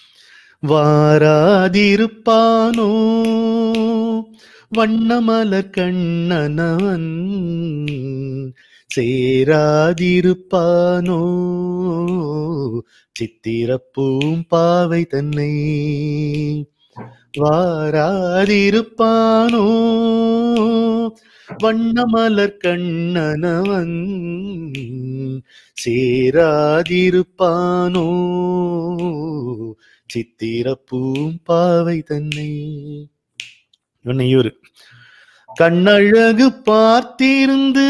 வாராதிருப்பானோ வண்ணமலர் கண்ணனவன் சேராதிருப்பானோ சித்திரப்பூம் பாவை தன்னை வாராதிருப்பானோ வண்ணமலர் கண்ணனவன் சேராதிருப்பானோ சித்திரப்பூம் பாவை தன்னை இவனை இவரு கண்ணழகு பார்த்திருந்து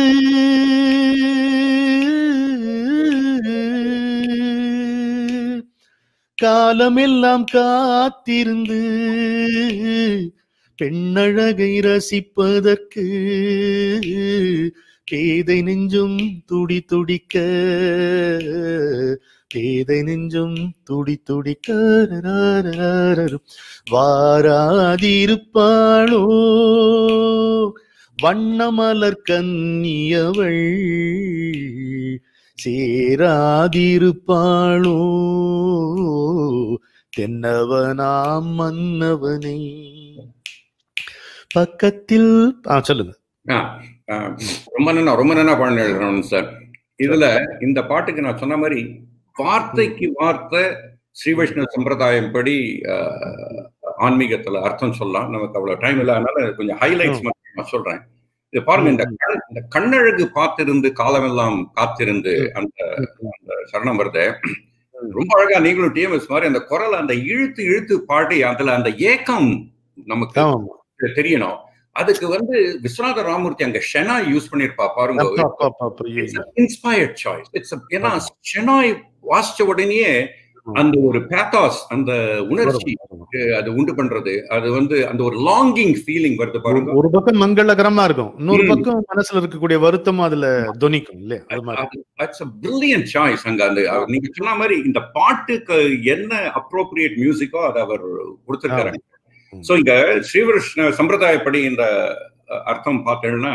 காலமெல்லாம் காத்திருந்து பெண்ணழகை ரசிப்பதற்கு பேதை நெஞ்சும் துடி துடிக்க பேதை நெஞ்சும் துடி துடிக்க ரரரரரரும். வாராதிருப்பாளோ வண்ணமலர் கன்னியவள் சேராதிருப்பாளோ தென்னவனாம் மன்னவனை பக்கத்தில் ஆ சொல்லுங்க ஆ, ஆ, ரொம்ப நல்லா ரொம்ப நல்லா பாடல் எழுதுறோம் சார் இதுல இந்த பாட்டுக்கு நான் சொன்ன மாதிரி வார்த்தைக்கு வார்த்தை ஸ்ரீ வைஷ்ணவ சம்பிரதாயம் படி ஆ, ஆன்மீகத்துல அர்த்தம் சொல்லலாம் நமக்கு அவ்வளவு டைம் இல்லை அதனால கொஞ்சம் ஹைலைட்ஸ் மட்டும் நான் சொல்றேன் இது பாருங்க இந்த கண்- இந்த கண்ணழகு பார்த்திருந்து காலமெல்லாம் காத்திருந்து அந்த அந்த சரணம் வருது ரொம்ப அழகா நீங்களும் டிஎம்எஸ் மாதிரி அந்த குரல் அந்த இழுத்து இழுத்து பாடி அதுல அந்த ஏக்கம் நமக்கு ஆமா தெரியணும் அதுக்கு வந்து விஸ்வநாத ராமூர்த்தி அங்க ஷெனா யூஸ் பண்ணிருப்பா பாருங்க அப்பா, அப்பா, அப்பா, அப்பா, ஐயோ, ஐயோ. இன்ஸ்பயர்ட் சாய்ஸ் இட்ஸ் ஏன்னா ஷெனாய் வாசிச்ச உடனேயே அந்த ஒரு பேத்தாஸ் அந்த உணர்ச்சி அது உண்டு பண்றது அது வந்து அந்த ஒரு லாங்கிங் ஃபீலிங் வருது பாருங்க ஒரு பக்கம் மங்களகரமா இருக்கும் இன்னொரு ம். பக்கம் மனசுல இருக்கக்கூடிய வருத்தமும் அதுல தொனிக்கும் இல்லையா அது மாதிரி இட்ஸ் அ பிரில்லியன்ட் சாய்ஸ் அங்க அந்த அவர் நீங்க சொன்ன மாதிரி இந்த பாட்டுக்கு என்ன அப்ரோப்ரியேட் மியூசிக்கோ அதை அவர் கொடுத்திருக்காரு ம். சோ இங்க ஸ்ரீகிருஷ்ண சம்பிரதாயப்படி இந்த அஹ், அர்த்தம் பார்த்தேன்னா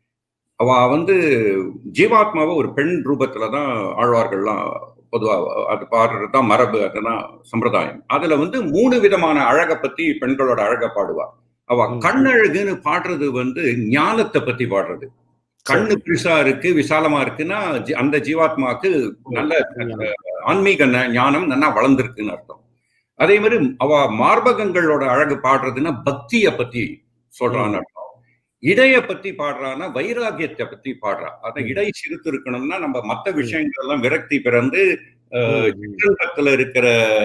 அவ வந்து ஜீவாத்மாவை ஒரு பெண் ரூபத்துல தான் ஆழ்வார்கள்லாம் பொதுவா அது பாடுறது தான் மரபு அதுதான் சம்பிரதாயம் அதுல வந்து மூணு விதமான அழகை பத்தி பெண்களோட அழகை பாடுவா அவ ம். கண்ணழகுன்னு பாடுறது வந்து ஞானத்தை பத்தி பாடுறது கண்ணு பெருசா இருக்கு விசாலமா இருக்குன்னா ஜி- அந்த ஜீவாத்மாக்கு நல்ல ஆன்மீக ந- ஞானம் நல்லா வளர்ந்துருக்குன்னு அர்த்தம் அதே மாதிரி அவ மார்பகங்களோட அழகு பாடுறதுன்னா பக்திய பத்தி சொல்றான்னு அர்த்தம் இடைய பத்தி பாடுறான்னா வைராகியத்தை பத்தி பாடுறா அத இடை சிறுத்து இருக்கணும்னா நம்ம மத்த விஷயங்கள் எல்லாம் விரக்தி பிறந்து அஹ், சிற்றின்பத்துல இருக்கிற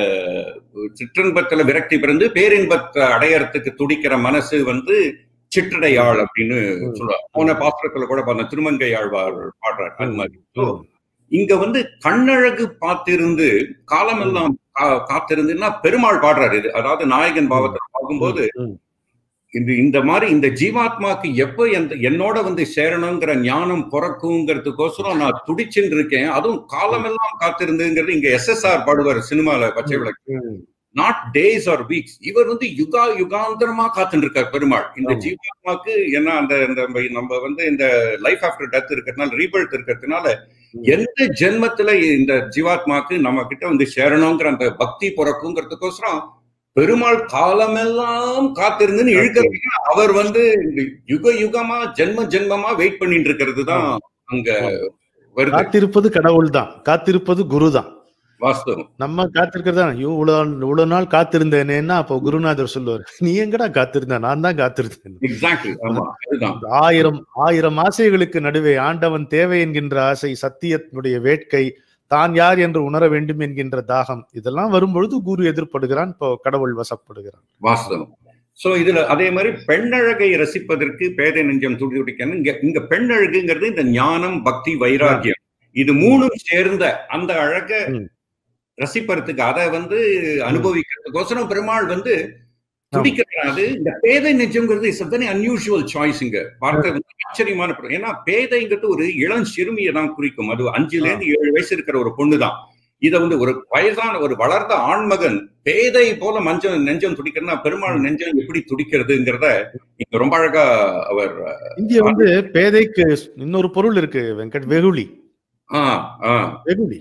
சிற்றின்பத்துல விரக்தி பிறந்து பேரின்பத்தை அடையறதுக்கு துடிக்கிற மனசு வந்து சிற்றடையாள் அப்படின்னு ம். சொல்லுவாங்க போன பாத்திரத்துல கூட பார்த்தா திருமங்கை ஆழ்வார் பாடுறாரு அது மாதிரி So, ம். இங்க வந்து கண்ணழகு பார்த்திருந்து காலமெல்லாம் கா- காத்திருந்துன்னா பெருமாள் பாடுறாரு இது அதாவது நாயகன் பாவத்தை பார்க்கும்போது ம். இந்த இந்த மாதிரி இந்த ஜீவாத்மாக்கு எப்ப எந்த என்னோட வந்து சேரணுங்கிற ஞானம் பிறக்குங்கிறதுக்கோசரம் நான் துடிச்சுட்டு இருக்கேன் அதுவும் காலமெல்லாம் காத்திருந்துங்கிறது இங்க எஸ்எஸ்ஆர் பாடுவார் சினிமால பச்சை விளக்கு ம். நாட் டேஸ் ஆர் வீக்ஸ் இவர் வந்து யுகா யுகாந்தரமா காத்துட்டு இருக்கார் பெருமாள் இந்த ஆமா. ஜீவாத்மாக்கு என்ன அந்த இந்த நம்ம- நம்ம வந்து இந்த லைஃப் ஆஃப்டர் டெத் இருக்கிறதுனால ரீபர்த் இருக்கிறதுனால ம். எந்த ஜென்மத்துல இந்த ஜீவாத்மாக்கு நம்ம கிட்ட வந்து சேரணுங்கிற அந்த பக்தி பிறக்குங்கிறதுக்கோசரம் பெருமாள் காலமெல்லாம் காத்திருந்துன்னு இழுக்கிறதுக்கு அவர் வந்து இந்த யுக யுகமா ஜென்ம ஜென்மமா வெயிட் பண்ணிட்டு இருக்கிறது தான் அங்க வருது காத்திருப்பது கடவுள் தான் காத்திருப்பது குரு தான் வாஸ்தவம் நம்ம காத்திருக்கிறதா ஐயோ இவ்வளவு இவ்வளவு நாள் காத்திருந்தேனேன்னா அப்போ குருநாதர் சொல்லுவார் நீ எங்கடா காத்திருந்த நான் தான் காத்திருந்தேன் எக்ஸாக்ட்லி ஆமா அதுதான் ஆயிரம் ஆயிரம் ஆசைகளுக்கு நடுவே ஆண்டவன் தேவை என்கின்ற ஆசை சத்தியத்தினுடைய வேட்கை தான் யார் என்று உணர வேண்டும் என்கின்ற தாகம் இதெல்லாம் வரும்பொழுது குரு எதிர்ப்படுகிறான் இப்போ கடவுள் வசப்படுகிறான் வாஸ்தவம் சோ இதுல அதே மாதிரி பெண்ணழகை ரசிப்பதற்கு பேதை நெஞ்சம் துடி துடிக்கணும் இங்க இங்க பெண்ணழகுங்கிறது இந்த ஞானம் பக்தி வைராகியம் இது மூணும் சேர்ந்த அந்த அழக ம். ரசிப்பதற்கு அதை வந்து அனுபவிக்கிறதுக்கோசரம் பெருமாள் வந்து துடிக்கிறார் அது இந்த பேதை நெஞ்சம்ங்கிறது இஸ் வெரி அன்யூஷுவல் சாய்ஸ் இங்க பார்க்க வந்து ஆச்சரியமான படம். ஏன்னா பேதைங்கிறது ஒரு இளம் சிறுமியை தான் குறிக்கும் அது அஞ்சுல இருந்து ஏழு வயசு இருக்கிற ஒரு பொண்ணு தான் இத வந்து ஒரு வயதான ஒரு வளர்ந்த ஆண்மகன் பேதை போல மஞ்சள் நெஞ்சம் துடிக்கிறதுனா பெருமாள் நெஞ்சம் எப்படி துடிக்கிறதுங்கிறத இங்க ரொம்ப அழகா அவர் இங்க வந்து பேதைக்கு இன்னொரு பொருள் இருக்கு வெங்கட் வெகுளி ஆஹ் ஆஹ் வெகுளி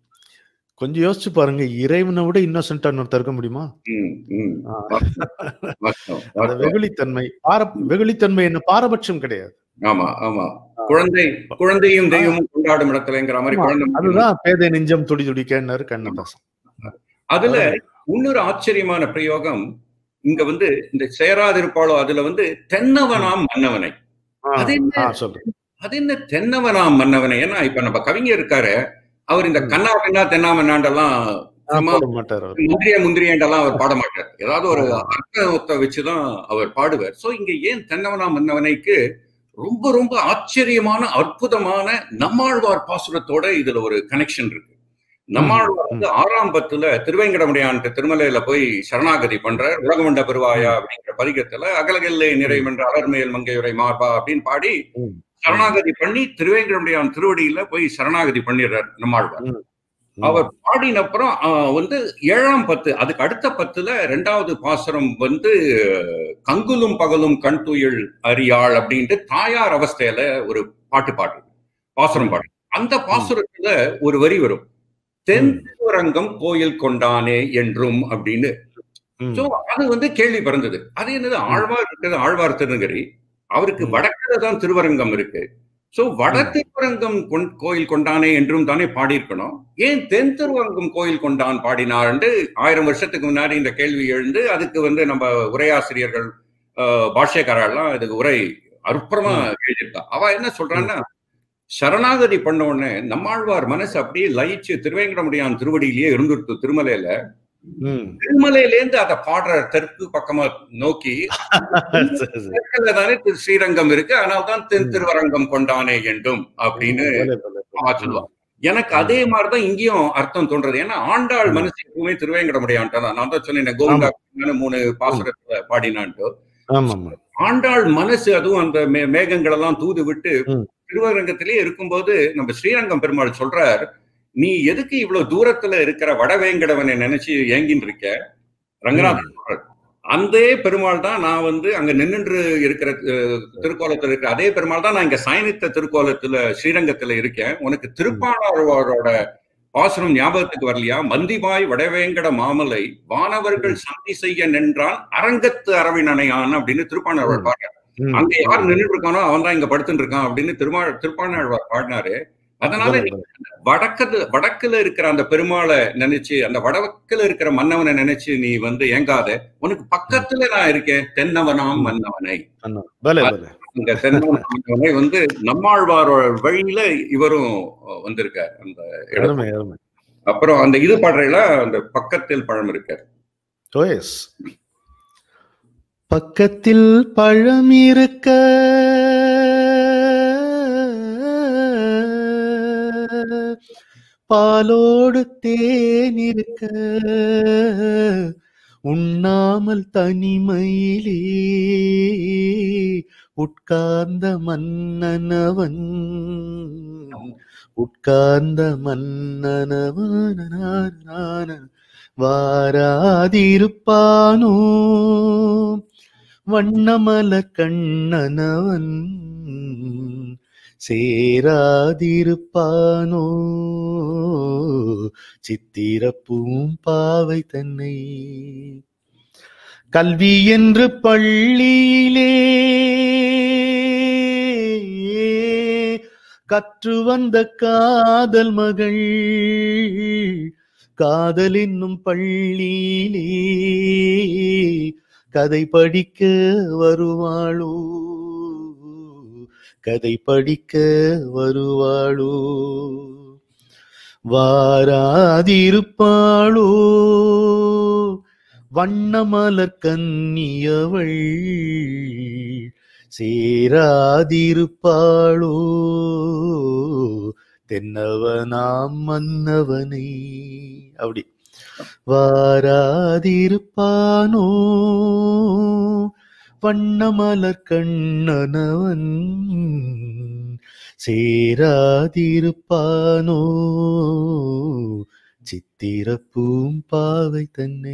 கொஞ்சம் யோசிச்சு பாருங்க இறைவனை விட இன்னோசென்டா இன்னொருத்தர் இருக்க முடியுமா உம் உம் ஆ. வாஸ்தவம், வாஸ்தவம், அந்த வாஸ்தவம். வெகுளித்தன்மை பார வெகுளித்தன்மை என்ன பாரபட்சம் கிடையாது ஆமா ஆமா குழந்தை குழந்தையும் தெய்வமும் கொண்டாடும் இடத்துலங்கிற மாதிரி ஆமா, குழந்தை அதுதான் பேதை நெஞ்சம் துடி துடிக்கன்னாரு கண்ணதாசன் அதுல இன்னொரு ஆச்சரியமான பிரயோகம் இங்க வந்து இந்த சேராதிருப்பாளோ அதுல வந்து தென்னவனாம் மன்னவனை ஆ, அது என்ன? ஆ, சொல்லு அது என்ன தென்னவனாம் மன்னவனை ஏன்னா இப்ப நம்ம கவிஞர் இருக்காரு அவர் இந்த கண்ணா பின்னா தென்னாமன்னாண்டெல்லாம் ஆ, சும்மா போட மாட்டார் அவர் முந்திரிய முந்திரியண்டெல்லாம் அவர் பாட மாட்டார் ஏதாவது ஒரு அர்த்தத்தை வச்சுதான் அவர் பாடுவார் சோ இங்க ஏன் தென்னவனா மன்னவனைக்கு ரொம்ப ரொம்ப ஆச்சரியமான அற்புதமான நம்மாழ்வார் பாசுரத்தோட இதுல ஒரு கனெக்ஷன் இருக்கு நம்மாழ்வார் வந்து ஆறாம் பத்துல திருவேங்கடமுடையான் திருமலையில போய் சரணாகதி பண்றார் உலகமண்ட பெருவாயா அப்படிங்கிற பதிகத்துல அகலகல்லை நிறைவென்ற அலர்மேல் மங்கையுரை மார்பா அப்படின்னு பாடி ம். சரணாகதி பண்ணி திருவேங்கடமுடையான் திருவடியில போய் சரணாகதி பண்ணிடுறார் நம்மாழ்வார் ம். அவர் பாடின அப்புறம் ஆஹ், வந்து ஏழாம் பத்து அதுக்கு அடுத்த பத்துல ரெண்டாவது பாசுரம் வந்து கங்குலும் பகலும் கண் துயில் அறியாள் அப்படின்ட்டு தாயார் அவஸ்தையில ஒரு பாட்டு பாடு பாசுரம் பாடு அந்த பாசுரத்துல ஒரு வரி வரும் தென் திருவரங்கம் கோயில் கொண்டானே என்றும் அப்படின்னு ம். சோ அது வந்து கேள்வி பிறந்தது அது என்னது ஆழ்வார் இருக்கிறது ஆழ்வார் திருநகரி அவருக்கு ம். வடக்குல தான் திருவரங்கம் இருக்கு சோ வட ம். திருவரங்கம் கொண்- கோயில் கொண்டானே என்றும் தானே பாடியிருக்கணும் ஏன் தென் திருவரங்கம் கோயில் கொண்டான் பாடினார்னு ஆயிரம் வருஷத்துக்கு முன்னாடி இந்த கேள்வி எழுந்து அதுக்கு வந்து நம்ம உரையாசிரியர்கள் ஆஹ், பாஷ்யக்காரெல்லாம் இதுக்கு உரை அற்புதமா எழுதியிருக்கா அவ என்ன சொல்றான்னா சரணாகதி பண்ண உடனே நம்மாழ்வார் மனசு அப்படியே லயிச்சு திருவேங்கடமுடியான் திருவடியிலேயே இருந்துருத்து திருமலையில ம். திருமலையிலேருந்து அதை பாடுற தெற்கு பக்கமா நோக்கி சரி, சரி. தெற்குல தானே திரு ஸ்ரீரங்கம் இருக்கு அதனால தான் தென் திருவரங்கம் கொண்டானே வேண்டும் அப்படின்னு பலே, பலே, பலே. அவ சொல்லுவா எனக்கு அதே மாதிரிதான் இங்கேயும் அர்த்தம் தோன்றது ஏன்னா ஆண்டாள் மனசு எப்பவுமே திருவேங்கடமுடியான்ட்டு தான் நான் தான் சொன்னேன் கோவிந்தா மூணு பாசுரத்துல பாடினான்ட்டு ஆமா ஆமா ஆண்டாள் மனசு அதுவும் அந்த மே- மேகங்கள் எல்லாம் தூது விட்டு ம். திருவரங்கத்திலே இருக்கும்போது நம்ம ஸ்ரீரங்கம் பெருமாள் சொல்றார் நீ எதுக்கு இவ்வளவு தூரத்துல இருக்கிற வடவேங்கடவனை நினைச்சு ஏங்கின்னு இருக்க ரங்கநாதன் சொல்றார் அந்த பெருமாள் தான் நான் வந்து அங்க நின்னுன்று இருக்கிற அஹ், திருக்கோலத்துல இருக்கிற அதே பெருமாள் தான் நான் இங்க சயனித்த திருக்கோலத்துல ஸ்ரீரங்கத்துல இருக்கேன் உனக்கு திருப்பாணாழ்வாரோட பாசுரம் ஞாபகத்துக்கு வரலையா மந்திபாய் வடவேங்கட மாமலை வானவர்கள் சந்தி செய்ய நின்றான் அரங்கத்து அரவினனையான் அப்படின்னு திருப்பாணாழ்வார் ம். பாடுறார் ம். அங்க யார் நின்றுட்டு இருக்கானோ அவன் தான் இங்க படுத்துட்டு இருக்கான் அப்படின்னு திருமா திருப்பாணாழ்வார் பாடினாரு அதனால பலே, நீ பலே. வடக்குல வடக்குல இருக்கிற அந்த பெருமாளை நினைச்சு அந்த வடக்குல இருக்கிற மன்னவனை நினைச்சு நீ வந்து ஏங்காத உனக்கு பக்கத்துல நான் இருக்கேன் தென்னவனாம் மன்னவனை ஆமா. பலே, பலே. இந்த தென்னவனாம் மன்னவனை வந்து நம்மாழ்வாரோட வழியில இவரும் வந்திருக்கார் அந்த இடம் அருமை அருமை அப்புறம் அந்த இது பாடுறையில அந்த பக்கத்தில் பழம் இருக்கார் ஓஎஸ் பக்கத்தில் பழம் இருக்க பாலோடு தேன் இருக்க உண்ணாமல் தனிமையிலே உட்கார்ந்த மன்னனவன் உட்கார்ந்த மன்னனவன் வாராதிருப்பானோ வண்ணமல கண்ணனவன் சேராதிருப்பானோ சித்திரப்பூம் பாவை தன்னை கல்வி என்று பள்ளியிலே கற்று வந்த காதல் மகள் காதல் என்னும் பள்ளியிலே கதை படிக்க வருவாளோ கதை படிக்க வருவாளோ வாராதிருப்பாளோ வண்ணமலர் கன்னியவள் சேராதிருப்பாளோ தென்னவனாம் மன்னவனை அப்படி வாராதிருப்பானோ வண்ணமலர் கண்ணனவன் சேராதிருப்பானோ சித்திரப்பூம் பாவை தன்னை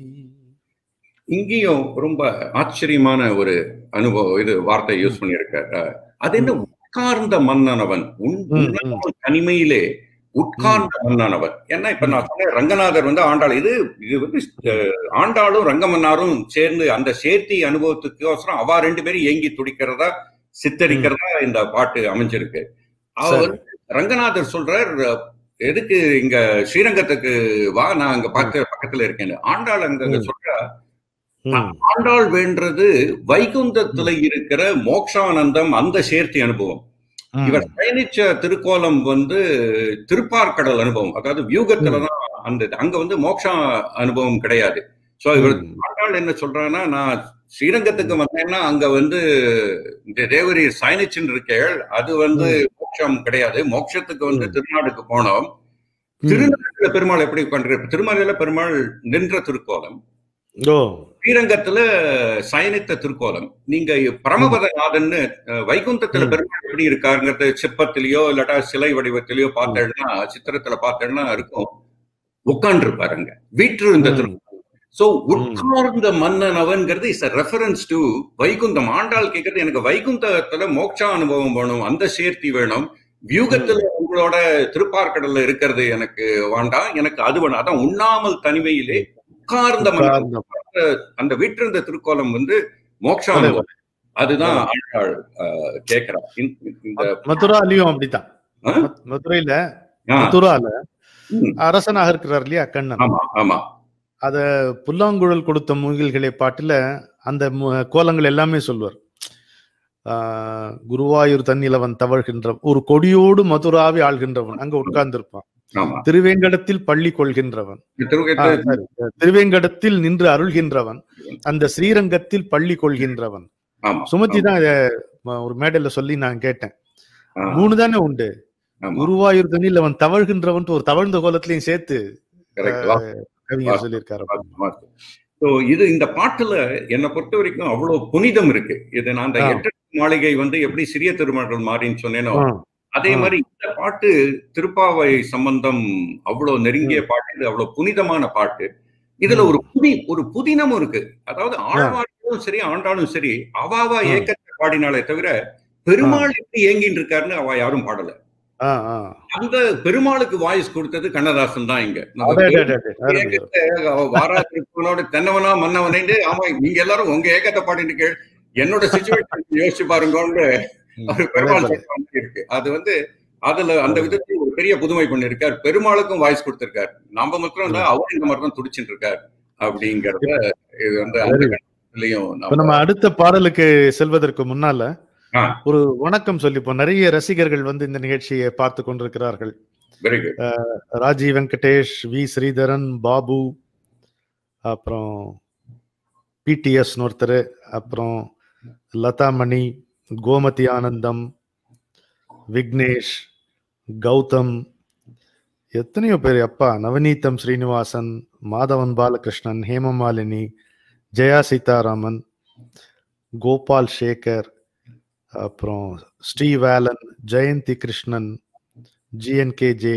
இங்கேயும் ரொம்ப ஆச்சரியமான ஒரு அனுபவம் இது வார்த்தை யூஸ் பண்ணியிருக்காரு அது என்ன உட்கார்ந்த மன்னனவன் உன் ம், உன்னதமான தனிமையிலே உட்கார்ந்த மன்னனவன் ஏன்னா இப்ப நான் சொன்னேன் ரங்கநாதர் வந்து ஆண்டாள் இது இது வந்து அஹ், ஆண்டாளும் ரங்கமன்னாரும் சேர்ந்து அந்த சேர்த்தி அனுபவத்துக்கோசரம் அவ ரெண்டு பேரும் ஏங்கி துடிக்கிறதா சித்தரிக்கிறதா இந்த பாட்டு அமைஞ்சிருக்கு அவர் சரி. ரங்கநாதர் சொல்றார் எதுக்கு இங்க ஸ்ரீரங்கத்துக்கு வா நான் அங்க பார்க்க பக்கத்துல இருக்கேன்னு ஆண்டாள் அங்க ம். சொல்றா ம், ஆண்டாள் வேண்டது வைகுந்தத்துல இருக்கிற மோக்ஷானந்தம் அந்த சேர்த்தி அனுபவம் ம். இவர் பயணிச்ச திருக்கோலம் வந்து திருப்பார்கடல் அனுபவம் அதாவது வியூகத்துலதான் அந்த அங்க வந்து மோக்ஷா அனுபவம் கிடையாது சோ இவர் ம். ஆண்டாள் என்ன சொல்றான்னா நான் ஸ்ரீரங்கத்துக்கு வந்தேன்னா அங்க வந்து இந்த தேவரி சயனிச்சுன்னு இருக்கேள் அது வந்து மோட்சம் கிடையாது மோட்சத்துக்கு வந்து ம். திருநாடுக்கு போனோம் ம். திருநெல்வேலியில பெருமாள் எப்படி உட்காந்து திருமலையில பெருமாள் நின்ற திருக்கோலம் ஓ ஸ்ரீரங்கத்துல சயனித்த திருக்கோலம் நீங்க பரமபதநாதன்னு அஹ், வைகுந்தத்துல ம். பெருமாள் எப்படி இருக்காருங்கிறது சிற்பத்திலேயோ இல்லாட்டா சிலை வடிவத்திலேயோ பார்த்தேன்னா சித்திரத்துல பார்த்தேன்னா இருக்கும் உட்கார்ந்து இருப்பாருங்க வீற்றிருந்த ம். திரு சோ உட்கார்ந்த மன்னன் அவன்கிறது is reference to Vaikuntham Andal கேட்கறது எனக்கு வைகுந்தத்துல மோட்ச அனுபவம் வேணும் அந்த சேர்த்தி வேணும் வியூகத்துல உங்களோட திருப்பார்கடல்ல இருக்கிறது எனக்கு வேண்டாம் எனக்கு அது வேணும் அதான் உண்ணாமல் தனிமையிலே உட்கார்ந்த மன்னன் உட்கார்ந்த அந்த வீற்றிருந்த திருக்கோலம் வந்து மோட்ச அனுபவம் அதுதான் ஆண்டாள் அஹ், கேட்கிறா இந்த- இந்த மதுராலையும் அப்படித்தான் ஆ? மத்- மதுரையில ஆ, மதுரால ம், அரசனாக இருக்கிறார் இல்லையா கண்ணன் ஆமா ஆமா அத புல்லாங்குழல் கொடுத்த மூங்கில்களை பாட்டுல அந்த மு- கோலங்கள் எல்லாமே சொல்வார் ஆஹ் குருவாயூர் தன்னிலவன் தவழ்கின்ற ஒரு கொடியோடு மதுராவி ஆள்கின்றவன் அங்க உட்கார்ந்து இருப்பான் ஆமா திருவேங்கடத்தில் பள்ளி கொள்கின்றவன் திருவுகத்தை ஆ, சரி. திருவேங்கடத்தில் நின்று அருள்கின்றவன் அந்த ஸ்ரீரங்கத்தில் பள்ளி கொள்கின்றவன் ஆமா சுமதி தான் இத ம- ஒரு மேடையில சொல்லி நான் கேட்டேன் ஆ, மூணு தானே உண்டு ஆமா. குருவாயூர் தண்ணியில் அவன் தவழ்கின்றவன் ஒரு தவழ்ந்த கோலத்திலையும் சேர்த்து correct. வா- கவிஞர் சொல்லியிருக்காரு ஸோ இது இந்த பாட்டுல என்னை பொறுத்த வரைக்கும் அவ்வளவு புனிதம் இருக்கு இது நான் அந்த ஆ. எட்டு மாளிகை வந்து எப்படி சிறிய திருமணங்கள் மாறின்னு சொன்னேனோ ஆ, அதே ஆ. மாதிரி இந்த பாட்டு திருப்பாவை சம்பந்தம் அவ்வளவு நெருங்கிய பாட்டு இது அவ்வளவு புனிதமான பாட்டு இதுல ம். ஒரு புதி ஒரு புதினமும் இருக்கு அதாவது ஆழ்வார்களும் சரி ஆண்டாலும் சரி அவாவா ஆ. ஏக்கத்தை பாடினாலே தவிர பெருமாள் எப்படி ஏங்கின்னு இருக்காருன்னு அவ யாரும் பாடல ஆ, ஆ. அந்த பெருமாளுக்கு வாய்ஸ் கொடுத்தது கண்ணதாசன் தான் இங்க நம்ம அடே, அடே, அடே, அருமை. ஏகத்தை அவ வாராதிருப்பவனோட தென்னவனா மன்னவனே ஆமா நீங்க எல்லாரும் உங்க ஏகத்தை பாடிட்டு கேள் என்னோட சுச்சுவேஷன் யோசிச்சு பாருங்கன்னு ம், அவர் பெருமாள் பலே, சொல்ற மாதிரி இருக்கு அது வந்து அதுல அந்த விதத்தில் ஒரு பெரிய புதுமை பண்ணிருக்கார் பெருமாளுக்கும் வாய்ஸ் கொடுத்திருக்காரு நம்ம மாத்திரம் இல்ல அவரும் இந்த மாதிரி தான் துடிச்சுட்டு இருக்காரு அப்படிங்கறத இது வந்து அந்த Very good. கட்டத்திலையும் இப்ப நம்ம அடுத்த பாடலுக்கு செல்வதற்கு முன்னால ஆ. ஒரு வணக்கம் சொல்லிப்போம் நிறைய ரசிகர்கள் வந்து இந்த நிகழ்ச்சியை பார்த்து கொண்டிருக்கிறார்கள் very good Rajiv Venkatesh V Sridharan Babu அப்புறம் பிடிஎஸ் ஒருத்தர் அப்புறம் லதாமணி கோமதி ஆனந்தம் விக்னேஷ் கௌதம் எத்தனையோ பேர் அப்பா நவநீதம் ஸ்ரீனிவாசன் மாதவன் பாலகிருஷ்ணன் ஹேமமாலினி ஜெயா சீதாராமன் கோபால் சேகர் அப்புறம் Srivelan Jayanthi Krishnan GNK J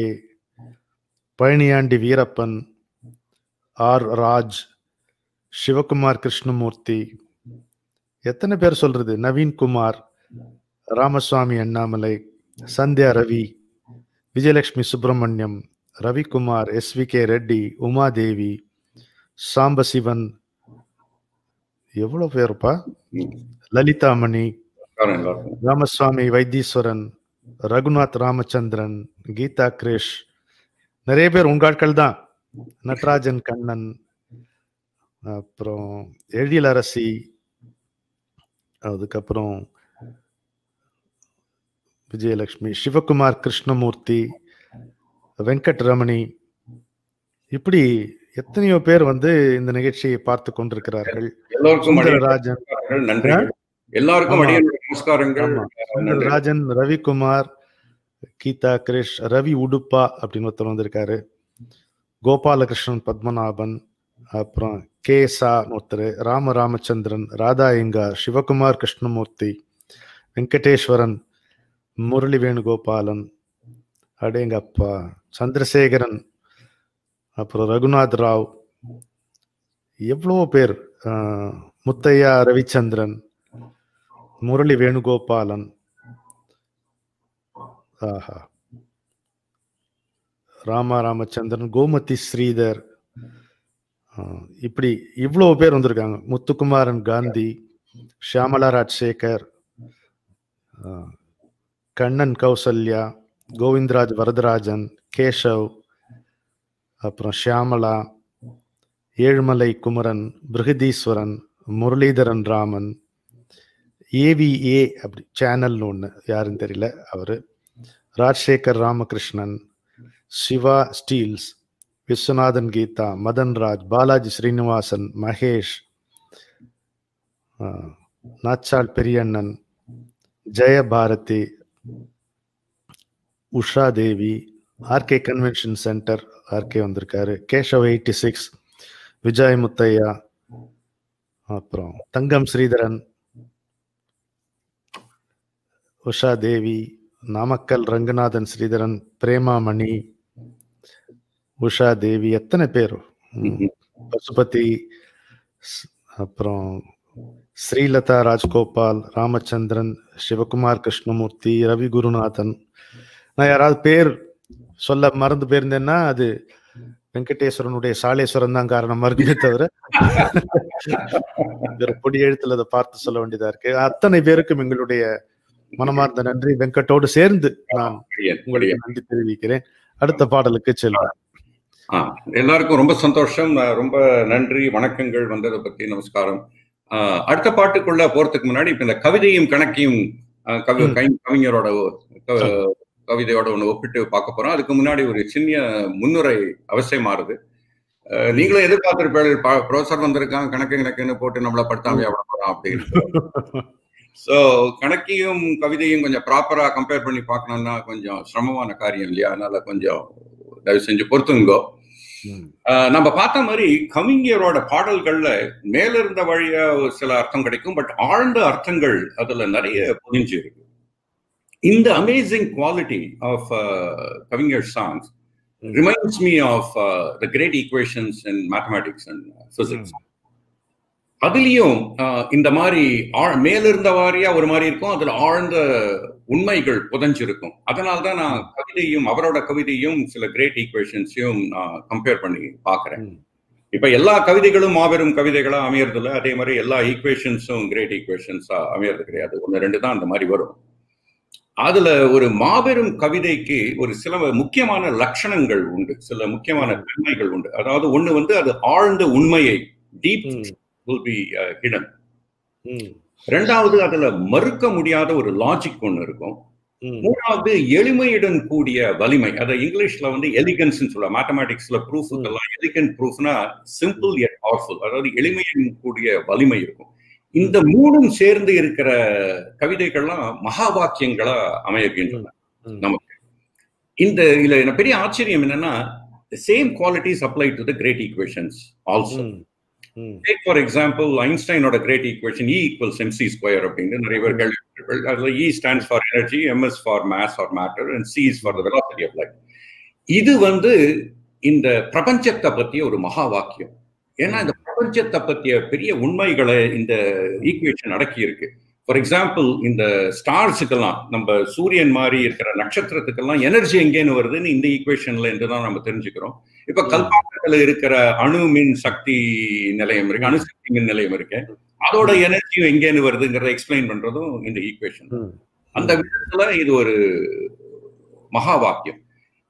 Palaniandi Veerappan R Raj Sivakumar Krishnamurthy எத்தனை பேர் சொல்றது Naveenkumar Ramaswamy Annamalai Sandhya Ravi Vijayalakshmi Subramaniam Ravikumar S V K Reddy Umadevi Sambasivan எவ்வளவு பேருப்பா லலிதாமணி ராமசுவாமி வைத்தீஸ்வரன் ரகுநாத் ராமச்சந்திரன் கீதா கிரிஷ் நிறைய பேர் உங்க ஆட்கள் தான் நடராஜன் கண்ணன் அப்புறம் எழிலரசி அதுக்கப்புறம் விஜயலட்சுமி சிவகுமார் கிருஷ்ணமூர்த்தி வெங்கட்ரமணி இப்படி எத்தனையோ பேர் வந்து இந்த நிகழ்ச்சியை பார்த்து கொண்டிருக்கிறார்கள் எல்லோருக்கும் அடியேன் சுந்தரராஜன் நமஸ்காரங்கள், நன்றிகள் எல்லாருக்கும் ஆமா. அடியேன் நமஸ்காரங்கள் ஆமா. நன்றி சுந்தரராஜன் ரவிக்குமார் கீதா கிரிஷ் ரவி உடுப்பா அப்படின்னு ஒருத்தர் வந்திருக்காரு கோபாலகிருஷ்ணன் பத்மநாபன் அப்புறம் கே சா ஒருத்தர் ராம ராமச்சந்திரன் ராதா ஐயங்கார் சிவகுமார் கிருஷ்ணமூர்த்தி வெங்கடேஸ்வரன் முரளி வேணுகோபாலன் அடேங்கப்பா சந்திரசேகரன் அப்புறம் ரகுநாத் ராவ் எவ்வளோ பேர் ஆஹ், முத்தையா ரவிச்சந்திரன் முரளி வேணுகோபாலன் ஆஹா ராமா ராமச்சந்திரன் கோமதி ஸ்ரீதர் ஆஹ், இப்படி இவ்வளோ பேர் வந்திருக்காங்க முத்துக்குமாரன் காந்தி ஷியாமலா ராஜசேகர் ஆஹ், கண்ணன் கௌசல்யா கோவிந்தராஜ் வரதராஜன் கேஷவ் அப்புறம் ஷியாமலா ஏழுமலை குமரன் பிருகதீஸ்வரன் முரளிதரன் ராமன் ஏவிஏ அப்படி சேனல்னு ஒன்று யாருன்னு தெரியல அவர் ராஜசேகர் ராமகிருஷ்ணன் சிவா ஸ்டீல்ஸ் விஸ்வநாதன் கீதா மதன் ராஜ் பாலாஜி ஸ்ரீனிவாசன் மகேஷ் ஆஹ், Nachal Periyannan Jayabharathi Usha Devi RK convention centre RK வந்திருக்காரு கேஷவ் எயிட்டி சிக்ஸ் விஜய் முத்தையா அப்புறம் தங்கம் ஸ்ரீதரன் உஷா தேவி நாமக்கல் ரங்கநாதன் ஸ்ரீதரன் பிரேமாமணி உஷா தேவி எத்தனை பேர் ம், பசுபதி ஸ்- அப்புறம் ஸ்ரீலதா ராஜ்கோபால் ராமச்சந்திரன் சிவகுமார் கிருஷ்ணமூர்த்தி ரவி குருநாதன் நான் யாராவது பேர் சொல்ல மறந்து போயிருந்தேன்னா அது வெங்கடேஸ்வரனுடைய சாலேஸ்வரன் தான் காரணமா இருக்குமே தவிர வேற பொடி எழுத்துல அதை பார்த்து சொல்ல வேண்டியதா இருக்கு அத்தனை பேருக்கும் எங்களுடைய மனமார்ந்த நன்றி வெங்கட்டோடு சேர்ந்து நான் அடியேன், உங்களுக்கு அடியேன். நன்றி தெரிவிக்கிறேன் அடுத்த பாடலுக்கு செல்வேன் ஆ, எல்லாருக்கும் ரொம்ப சந்தோஷம் அஹ், ரொம்ப நன்றி வணக்கங்கள் வந்ததை பத்தி நமஸ்காரம் ஆஹ், அடுத்த பாட்டுக்குள்ள போறதுக்கு முன்னாடி இப்ப இந்த கவிதையும் கணக்கையும் அஹ், கவி ம். கவி- கவிஞரோட க- கவிதையோட ஒண்ணு ஒப்பிட்டு பார்க்க போறோம் அதுக்கு முன்னாடி ஒரு சின்ன முன்னுரை அவசியமாறுது அஹ், நீங்களும் எதிர்பார்த்திருப்பீர்கள் ப்ரொஃபசர் வந்திருக்கான் கணக்கு கணக்குன்னு போட்டு நம்மள படுத்தாமையா விட போறோம் அப்படின்னு சோ கணக்கையும் கவிதையும் கொஞ்சம் ப்ராப்பரா கம்பேர் பண்ணி பார்க்கணும்னா கொஞ்சம் சிரமமான காரியம் இல்லையா அதனால கொஞ்சம் தயவு செஞ்சு பொறுத்துங்கோ ம். ஆஹ் நம்ம பார்த்த மாதிரி கவிஞரோட பாடல்கள்ல மேல இருந்த வழியா ஒரு சில அர்த்தம் கிடைக்கும் பட் ஆழ்ந்த அர்த்தங்கள் அதுல நிறைய புரிஞ்சு இருக்கு இந்த அமேசிங் குவாலிட்டி ஆஃப் கவிஞர் songs reminds me of the great equations in mathematics and physics அதுலயும் ஆஹ், இந்த மாதிரி ஆழ்- மேல இருந்த வாரியா ஒரு மாதிரி இருக்கும் அதுல ஆழ்ந்த உண்மைகள் புதைஞ்சிருக்கும் அதனால தான் நான் கவிதையும் அவரோட கவிதையும் சில கிரேட் ஈக்குவேஷன்ஸையும் நான் கம்பேர் பண்ணி பார்க்கறேன் ம். இப்ப எல்லா கவிதைகளும் மாபெரும் கவிதைகளா அமையறது இல்ல அதே மாதிரி எல்லா ஈக்குவேஷன்ஸும் கிரேட் ஈக்குவேஷன்ஸா அமையறது கிடையாது ஒன்னு ரெண்டு தான் அந்த மாதிரி வரும் அதுல ஒரு மாபெரும் கவிதைக்கு ஒரு சில முக்கியமான லட்சணங்கள் உண்டு சில முக்கியமான தன்மைகள் உண்டு அதாவது ஒண்ணு வந்து அது ஆழ்ந்த உண்மையை டீப் ம். will be uh, hidden ம். ரெண்டாவது அதுல மறுக்க முடியாத ஒரு லாஜிக் ஒண்ணு இருக்கும் ம். மூணாவது எளிமையுடன் கூடிய வலிமை அதை இங்கிலீஷ்ல வந்து எலிகன்ஸ் சொல்ல மேத்தமேட்டிக்ஸ்ல ப்ரூஃபுக்கெல்லாம் எலிகன்ட் ப்ரூஃப்னா சிம்பிள் எட் பவர்ஃபுல் அதாவது எளிமையுடன் கூடிய வலிமை இருக்கும் இந்த மூணும் சேர்ந்து இருக்கிற கவிதைகள்லாம் மகா வாக்கியங்களா அமைகின்றன ம். நமக்கு இந்த இதுல என்ன பெரிய ஆச்சரியம் என்னன்னா same qualities apply to the great equations also hmm. Hmm. Take for example ஐன்ஸ்டைனோட great equation E equals MC square அப்படின்னு நிறைய பேர் கேள்விப்பட்டிருப்பீர்கள் அதுல E stands for energy M is for mass or matter and C is for the velocity of light இது வந்து இந்த பிரபஞ்சத்தை பத்திய ஒரு மகா வாக்கியம் ஏன்னா இந்த பிரபஞ்சத்தை பத்திய பெரிய உண்மைகளை இந்த ஈக்குவேஷன் அடக்கி இருக்கு ஃபார் எக்ஸாம்பிள் இந்த ஸ்டார்ஸுக்கெல்லாம் நம்ம சூரியன் மாதிரி இருக்கிற நட்சத்திரத்துக்கெல்லாம் எனர்ஜி எங்கேன்னு வருதுன்னு இந்த ஈக்குவேஷன்ல இருந்து தான் நம்ம தெரிஞ்சுக்கிறோம் இப்ப கல்பாக்கத்துல இருக்கிற அணு மின் சக்தி நிலையம் இருக்கு அணுசக்தி மின் நிலையம் இருக்கு அதோட எனர்ஜியும் எங்கேன்னு வருதுங்கிறத எக்ஸ்பிளைன் பண்றதும் இந்த ஈக்குவேஷன் ம். அந்த விதத்துல இது ஒரு மகா வாக்கியம்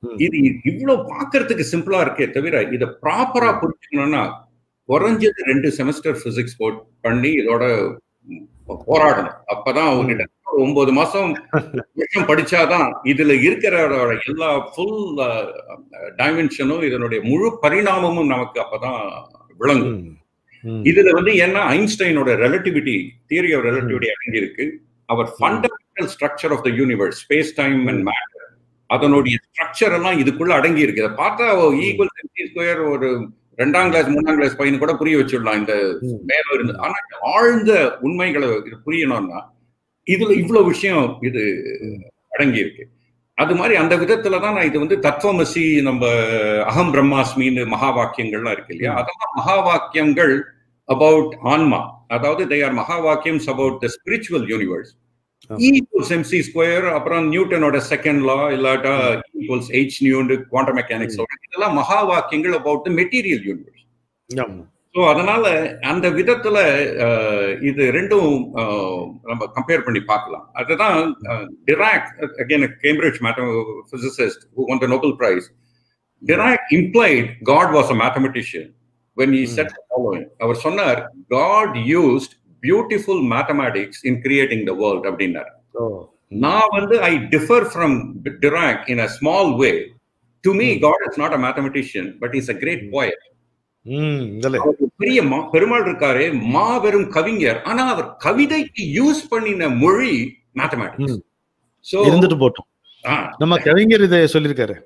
ம். இது இவ்வளவு பார்க்கிறதுக்கு சிம்பிளா இருக்கே தவிர இதை ப்ராப்பரா புரிஞ்சுக்கணும்னா குறைஞ்சது ரெண்டு செமஸ்டர் பிசிக்ஸ் போட் பண்ணி இதோட ம், போராடணும் அப்பதான் அவங்க ஒன்பது மாசம் வருஷம் படிச்சாதான் இதுல இருக்கிற எல்லா ஃபுல் டைமென்ஷனும் இதனுடைய முழு பரிணாமமும் நமக்கு அப்பதான் விளங்கும் ம். ம். இதுல வந்து என்ன ஐன்ஸ்டைனோட ரெலட்டிவிட்டி தியரி ஆஃப் ரெலட்டிவிட்டி அடங்கி இருக்கு அவர் fundamental structure of the universe space time and matter அதனுடைய ஸ்ட்ரக்சர் எல்லாம் இதுக்குள்ள அடங்கி இருக்கு இதை பார்த்தா ஈக்குவல் எம்சி ஸ்கொயர் ஒரு ரெண்டாம் கிளாஸ் மூணாம் கிளாஸ் பையனு கூட புரிய வச்சிடலாம் இந்த ம். மேல இருந்து ஆனா ஆழ்ந்த உண்மைகளை இது புரியணும்னா இதுல இவ்வளவு விஷயம் இது அடங்கி இருக்கு அது மாதிரி அந்த விதத்துல தான் நான் இது வந்து தத்துவமசி நம்ம அகம் பிரம்மாஸ்மின்னு மகா வாக்கியங்கள்லாம் இருக்கு இல்லையா ம். அதெல்லாம் மகா வாக்கியங்கள் அபவுட் ஆன்மா அதாவது தே ஆர் மகா வாக்கியம்ஸ் about the spiritual universe ah. Equals MC square அப்புறம் நியூட்டனோட செகண்ட் லா இல்லாட்டா ஈக்குவல்ஸ் ஹெச் நியூண்டு குவாண்டம் மெக்கானிக்ஸ் இதெல்லாம் மகா வாக்கியங்கள் அபவுட் த மெட்டீரியல் யூனிவர்ஸ் ஆமா. ஸோ அதனால அந்த விதத்துல அஹ், இது ரெண்டும் அஹ், நம்ம கம்பேர் பண்ணி பார்க்கலாம் அதுதான் Dirac again Cambridge math physicist who won the Nobel Prize. Dirac implied God was a mathematician when he said the following. அவர் சொன்னார் God used beautiful mathematics in creating the world அப்படின்னார் ஓ. நான் வந்து I differ from Dirac in a small way to me God is not a mathematician but is a great poet ம். இதுல. அவர் ஒரு பெரிய மா- பெருமாள் இருக்காரு மாபெரும் கவிஞர் ஆனா அவர் கவிதைக்கு யூஸ் பண்ணின மொழி மேத்தமேட்டிக்ஸ் ம். சோ இருந்துட்டு போட்டோம் நம்ம கவிஞர் இதை சொல்லியிருக்காரு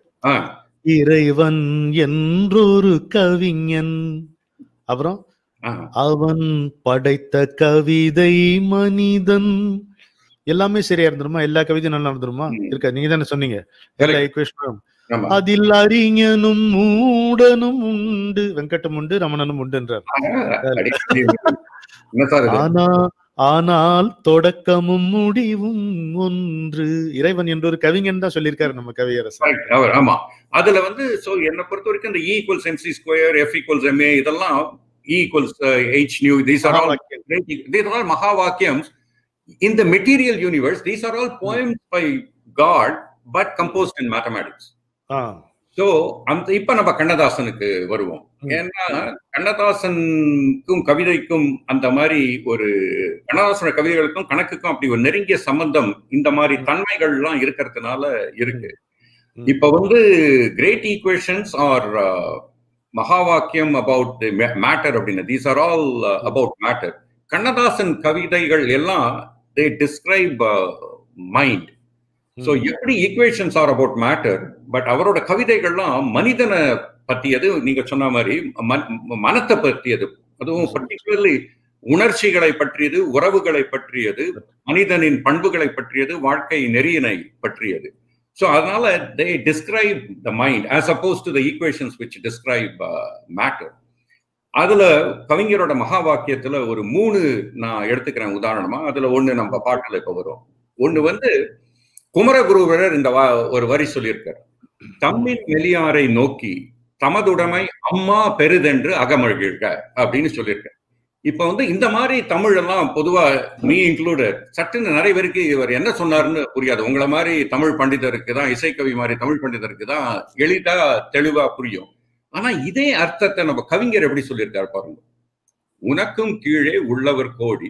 இறைவன் என்றொரு கவிஞன் அப்புறம் அவன் படைத்த கவிதை மனிதன் எல்லாமே சரியா இருந்துருமா எல்லா கவிதையும் நல்லா இருந்துருமா ம். இருக்கா நீங்க தானே சொன்னீங்க Correct. எல்லா equation-ம். அதில் அறிஞனும் மூடனும் உண்டு வெங்கட்டும் உண்டு ரமணனும் உண்டுன்றார் என்ன சார் இது? ஆனா ஆனால் தொடக்கமும் முடிவும் ஒன்று இறைவன் என்ற ஒரு கவிஞன் தான் சொல்லியிருக்காரு நம்ம கவியரசர் Correct. அவர் ஆமா அதுல வந்து சோ என்ன பொறுத்த வரைக்கும் இந்த equals MC square F equals MA இதெல்லாம் equals H nu these are all these are all Mahavakyams. In the material universe, these are all poems by God, but composed in mathematics. Ah, So, அந்த இப்ப நம்ம கண்ணதாசனுக்கு வருவோம் ம். ஏன்னா கண்ணதாசனுக்கும் கவிதைக்கும் அந்த மாதிரி ஒரு கண்ணதாசன கவிதைகளுக்கும் கணக்குக்கும் அப்படி ஒரு நெருங்கிய சம்பந்தம் இந்த மாதிரி தன்மைகள் எல்லாம் இருக்கிறதுனால இருக்கு ம். இப்ப வந்து கிரேட் ஈக்குவேஷன்ஸ் ஆர் மகாவாக்கியம் அபவுட் மேட்டர் அப்படின்னு these are all about matter Kannadasan கவிதைகள் எல்லாம் தே டிஸ்கிரைப் மைண்ட் ஸோ எப்படி equations are about matter but அவரோட கவிதைகள்லாம் மனிதனை பத்தியது நீங்க சொன்ன மாதிரி மன்- மனத்தை பற்றியது அதுவும் பர்டிகுலர்லி உணர்ச்சிகளை பற்றியது உறவுகளை பற்றியது மனிதனின் பண்புகளை பற்றியது வாழ்க்கை நெறியினை பற்றியது ஸோ அதனால they describe the mind as opposed to the equations which describe matter அதுல கவிஞரோட மகா வாக்கியத்துல ஒரு மூணு நான் எடுத்துக்கிறேன் உதாரணமா அதுல ஒண்ணு நம்ம பாட்டுல இப்ப வரும் ஒண்ணு வந்து குமரகுருவரர் இந்த வா- ஒரு வரி சொல்லியிருக்கார் தம்மின் மெலியாரை நோக்கி தமதுடைமை அம்மா பெரிதென்று அகமழ்கிழ்க அப்படின்னு சொல்லியிருக்கார் இப்ப வந்து இந்த மாதிரி தமிழ் எல்லாம் பொதுவா மீ இன்க்ளூடட் சட்டுன்னு நிறைய பேருக்கு இவர் என்ன சொன்னாருன்னு புரியாது உங்களை மாதிரி தமிழ் பண்டிதருக்கு தான் இசைக்கவி மாதிரி தமிழ் பண்டிதருக்கு தான் எளிதா தெளிவா புரியும் ஆனா இதே அர்த்தத்தை நம்ம கவிஞர் எப்படி சொல்லியிருக்காரு பாருங்க உனக்கும் கீழே உள்ளவர் கோடி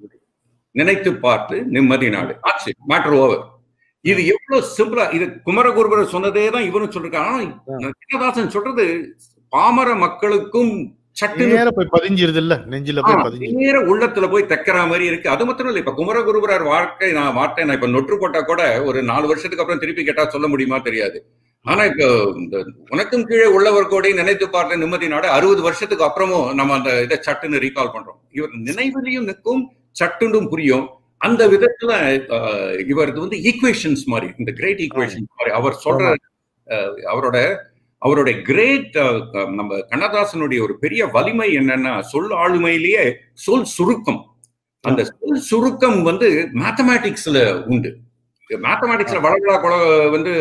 நினைத்து பார்த்து நிம்மதி நாடு ஆச்சு மேட்டர் ஓவர் இது எவ்வளவு சிம்பிளா இது குமரகுருபரர் சொன்னதே தான் இவரும் சொல்லிருக்காங்க ஆனா கண்ணதாசன் சொல்றது பாமர மக்களுக்கும் சட்டுன்னு நேர போய் பதிஞ்சிருது இல்ல நெஞ்சில போய் பதிஞ்சு நேர உள்ளத்துல போய் தைக்கிற மாதிரி இருக்கு அது மட்டும் இல்ல இப்ப குமரகுருபரர் வாழ்க்கை நான் வார்த்தை நான் இப்ப நொற்று போட்டா கூட ஒரு நாலு வருஷத்துக்கு அப்புறம் திருப்பி கேட்டா சொல்ல முடியுமா தெரியாது ஆனா இப்ப இந்த உனக்கும் கீழே உள்ளவர் கூட நினைத்து பார்த்த நிம்மதி நாடு அறுபது வருஷத்துக்கு அப்புறமும் நம்ம அந்த இதை சட்டுன்னு ரீகால் பண்றோம் இவர் நினைவிலையும் நிற்கும் சட்டுண்டும் புரியும் அந்த விதத்துல அஹ், இவரது வந்து ஈக்குவேஷன்ஸ் மாதிரி இந்த கிரேட் ஈக்குவேஷன்ஸ் மாதிரி அவர் சொல்ற அஹ், அவரோட அவருடைய கிரேட் நம்ம கண்ணதாசனுடைய ஒரு பெரிய வலிமை என்னன்னா சொல் ஆளுமையிலேயே சொல் சுருக்கம் அந்த சொல் சுருக்கம் வந்து மேத்தமேட்டிக்ஸ்ல உண்டு மேத்தமேட்டிக்ஸ்ல வளவளா கொல வந்து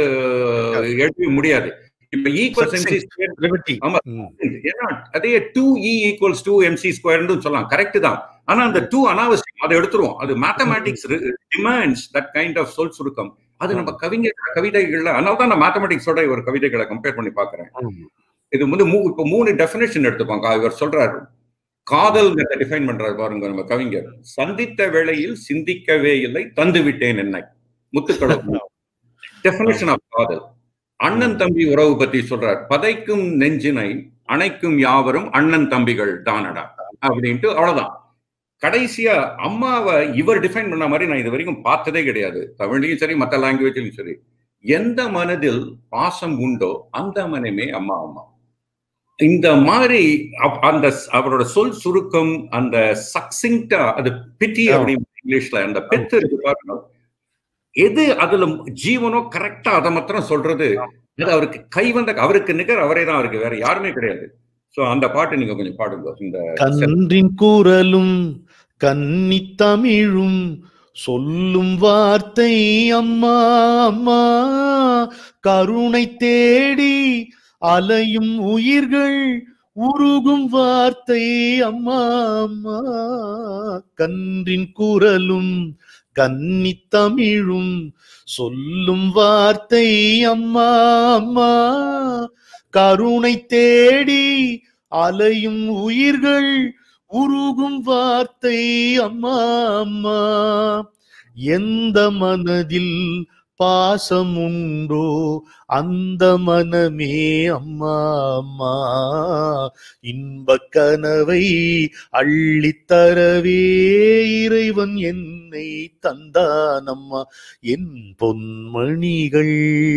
எழுத முடியாது இப்ப ஈக்குவல் Liberty. ஆமா. ம். ஏன்னா அதே to E equals to MC ஸ்கொயர்னு சொல்லலாம் கரெக்ட் தான் ஆனா அந்த டூ அனாவசியம் அதை எடுத்துருவோம் அது mathematics demands that kind of சொல் சுருக்கம் அது நம்ம கவிஞர் கவிதைகள்ல அதனால தான் நான் மேத்தமெட்டிக்ஸோட ஒரு கவிதைகளை கம்பேர் பண்ணி பாக்குறேன் இது வந்து மூ இப்போ மூணு டெஃபினேஷன் எடுத்துப்பாங்க இவர் சொல்றாரு காதல் டிஃபைன் பண்றாரு பாருங்க நம்ம கவிஞர் சந்தித்த வேளையில் சிந்திக்கவே இல்லை தந்து விட்டேன் என்னை முத்துக்களவு டெஃபினேஷன் ஆஃப் காதல் அண்ணன் தம்பி உறவு பத்தி சொல்றார் பதைக்கும் நெஞ்சினை அணைக்கும் யாவரும் அண்ணன் தம்பிகள் தானடா அப்படின்ட்டு அவ்வளவுதான் கடைசியா அம்மாவை இவர் டிஃபைன் பண்ண மாதிரி நான் இது வரைக்கும் பார்த்ததே கிடையாது தமிழ்லையும் சரி மற்ற லாங்குவேஜ்லயும் சரி எந்த மனதில் பாசம் உண்டோ அந்த மனமே அம்மா அம்மா இந்த மாதிரி அப்- அந்த ஸ்- அவரோட சொல் சுருக்கம் அந்த சக்சிங்டா அது பிட்டி ஆமா. அப்படின்னு இங்கிலீஷ்ல அந்த பெத்து இருக்கு பாருங்க எது அதுல ஜீவனோ கரெக்டா அதை மாத்திரம் சொல்றது அது அவருக்கு கை வந்த அவருக்கு நிகர் அவரே தான் இருக்கு வேற யாருமே கிடையாது சோ அந்த பாட்டு நீங்க கொஞ்சம் பாடுங்க இந்த கன்றின் குரலும் கன்னி தமிழும் சொல்லும் வார்த்தை அம்மா அம்மா கருணை தேடி அலையும் உயிர்கள் உருகும் வார்த்தை அம்மா அம்மா கன்றின் குரலும் கன்னி தமிழும் சொல்லும் வார்த்தை அம்மா அம்மா கருணை தேடி அலையும் உயிர்கள் உருகும் வார்த்தை அம்மா அம்மா எந்த மனதில் பாசம் உண்டோ அந்த மனமே அம்மா அம்மா இன்பக் கனவை அள்ளித்தரவே இறைவன் என்னை தந்தான் அம்மா என் பொன்மணிகள்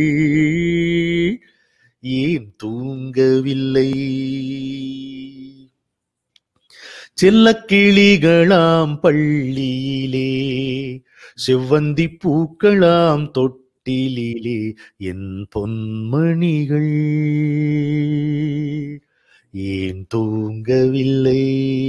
ஏன் தூங்கவில்லை செல்லக் கிளிகளாம் பள்ளியிலே செவ்வந்தி பூக்களாம் தொட்டிலிலே என் பொன்மணிகள் ஏன் தூங்கவில்லை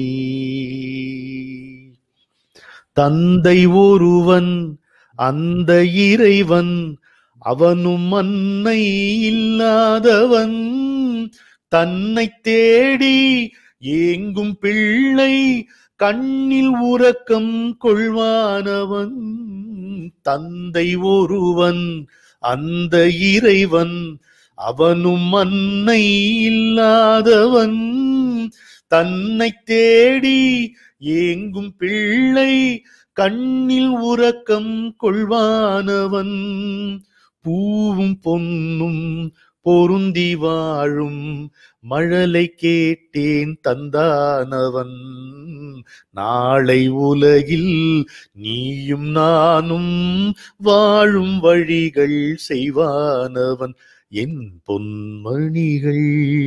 தந்தை ஒருவன் அந்த இறைவன் அவனும் அன்னை இல்லாதவன் தன்னை தேடி ஏங்கும் பிள்ளை கண்ணில் உறக்கம் கொள்வானவன் தந்தை ஒருவன் அந்த இறைவன் அவனும் அன்னை இல்லாதவன் தன்னை தேடி ஏங்கும் பிள்ளை கண்ணில் உறக்கம் கொள்வானவன் பூவும் பொன்னும் பொருந்தி வாழும் மழலை கேட்டேன் தந்தானவன் நாளை உலகில் நீயும் நானும் வாழும் வழிகள் செய்வானவன் என் பொன்மணிகள்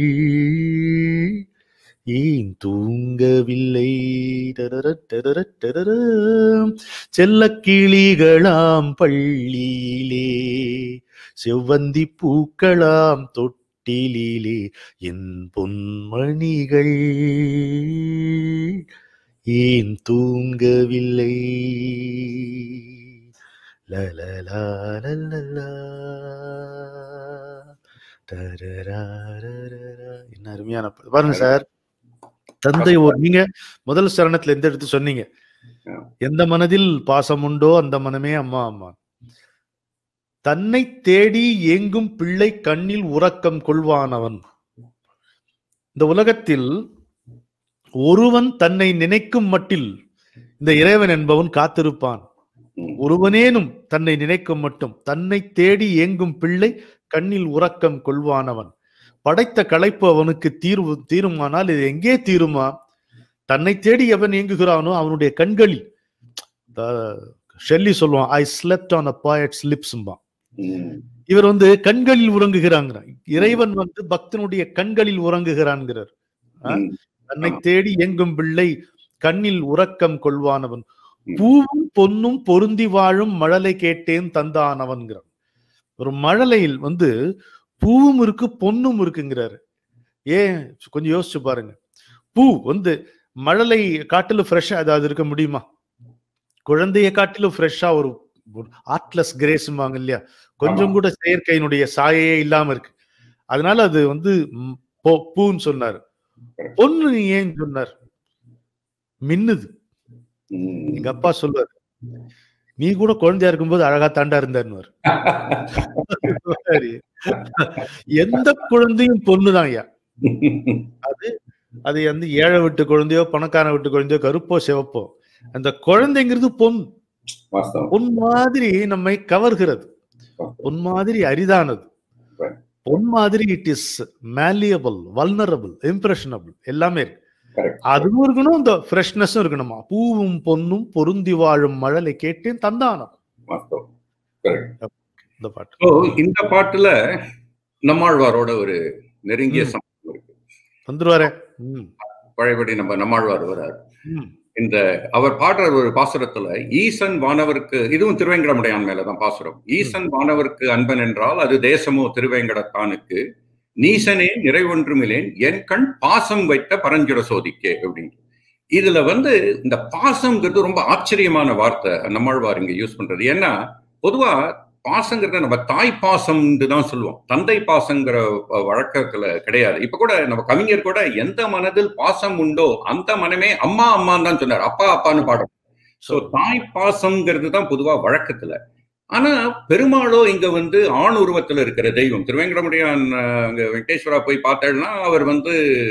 ஏன் தூங்கவில்லை டரரட் டரரட் டரரம். செல்லக் கிளிகளாம் பள்ளியிலே செவ்வந்தி பூக்களாம் தொட்டிலிலே என் பொன்மணிகள் ஏன் தூங்கவில்லை லலலா லலலா. டரரரரரரா. என்ன அருமையான பா- பாருங்க சார் தந்தை ஒரு நீங்க முதல் சரணத்துல எந்த எடுத்து சொன்னீங்க எந்த மனதில் பாசம் உண்டோ அந்த மனமே அம்மா அம்மா தன்னை தேடி ஏங்கும் பிள்ளை கண்ணில் உறக்கம் கொள்வானவன் இந்த உலகத்தில் ஒருவன் தன்னை நினைக்கும் மட்டில் இந்த இறைவன் என்பவன் காத்திருப்பான் ம். ஒருவனேனும் தன்னை நினைக்கும் மட்டும் தன்னை தேடி ஏங்கும் பிள்ளை கண்ணில் உறக்கம் கொள்வானவன் படைத்த களைப்பு அவனுக்கு தீர்வு தீருமானால் இது எங்கே தீருமா தன்னை தேடி எவன் இயங்குகிறானோ அவனுடைய கண்களில் த- ஷெல்லி சொல்லுவான் I slept on a poet's லிப்ஸ்பான் ம். இவர் வந்து கண்களில் உறங்குகிறாங்க இறைவன் வந்து பக்தனுடைய கண்களில் உறங்குகிறான்கிறார் ஆ? ம். தன்னை ஆமா. தேடி எங்கும் பிள்ளை கண்ணில் உறக்கம் கொள்வானவன் ம். பூவும் பொன்னும் பொருந்தி வாழும் மழலை கேட்டேன் தந்தானவன்கிறான் ஒரு மழலையில் வந்து பூவும் இருக்கு பொன்னும் இருக்குங்கிறாரு ஏன் கொஞ்சம் யோசிச்சு பாருங்க பூ வந்து மழலை காட்டிலும் ஃப்ரெஷ்ஷா ஏதாவது இருக்க முடியுமா குழந்தைய காட்டிலும் ஃப்ரெஷ்ஷா ஒரு ஆர்ட்லெஸ் கிரேஸ்வாங்க இல்லையா கொஞ்சம் ஆமா. கூட செயற்கையினுடைய சாயையே இல்லாம இருக்கு அதனால அது வந்து ம், பொ- பூன்னு சொன்னாரு பொண்ணு ஏன் சொன்னார் மின்னுது ம். எங்க அப்பா சொல்லுவாரு நீ கூட குழந்தையா இருக்கும்போது அழகா தாண்டா இருந்தாருன்னு சரி. எந்த குழந்தையும் பொண்ணுதான் ஐயா அது அது வந்து ஏழை விட்டு குழந்தையோ பணக்கார விட்டு குழந்தையோ கருப்போ சிவப்போ அந்த குழந்தைங்கிறது பொன் வாஸ்தவம் பொன் மாதிரி நம்மை கவர்கிறது பொன் மாதிரி அரிதானது Right. பொன் மாதிரி it is malleable vulnerable impressionable எல்லாமே இருக்கு Correct. அதுவும் இருக்கணும் இந்த ஃப்ரெஷ்னஸும் இருக்கணுமா பூவும் பொன்னும் பொருந்தி வாழும் மழலை கேட்டேன் தந்தானம் வாஸ்தவம் கரெக்ட் இந்த பாட்டு ஸோ இந்த பாட்டுல நம்மாழ்வாரோட ஒரு நெருங்கிய ம். சம்பந்தம் இருக்கு வந்துருவாரே ம், பழையபடி நம்ம நம்மாழ்வார் வரார் ம், இந்த அவர் பாடுற ஒரு பாசுரத்துல ஈசன் வானவருக்கு இதுவும் திருவேங்கடமுடையான் மேலதான் பாசுரம் ஈசன் வானவருக்கு அன்பன் என்றால் அது தேசமோ திருவேங்கடத்தானுக்கு நீசனே நிறைவொன்றுமில்லேன் என் கண் பாசம் வைத்த பரஞ்சுர சோதிக்கே அப்படின்னு இதுல வந்து இந்த பாசம்ங்கிறது ரொம்ப ஆச்சரியமான வார்த்தை நம்மாழ்வார் இங்க யூஸ் பண்றது ஏன்னா பொதுவா பாசங்கிறத நம்ம தாய் பாசம்னு தான் சொல்லுவோம் தந்தை பாசங்கிற அஹ், வழக்கத்துல கிடையாது இப்ப கூட நம்ம கவிஞர் கூட எந்த மனதில் பாசம் உண்டோ அந்த மனமே அம்மா அம்மான்னு தான் சொன்னார் அப்பா அப்பான்னு பாடம் சோ தாய் பாசம்ங்கிறது தான் பொதுவா வழக்கத்துல ஆனா பெருமாளோ இங்க வந்து ஆண் உருவத்துல இருக்கிற தெய்வம் திருவேங்கடமுடியான் அஹ், அங்க வெங்கடேஸ்வரா போய் பார்த்தேன்னா அவர் வந்து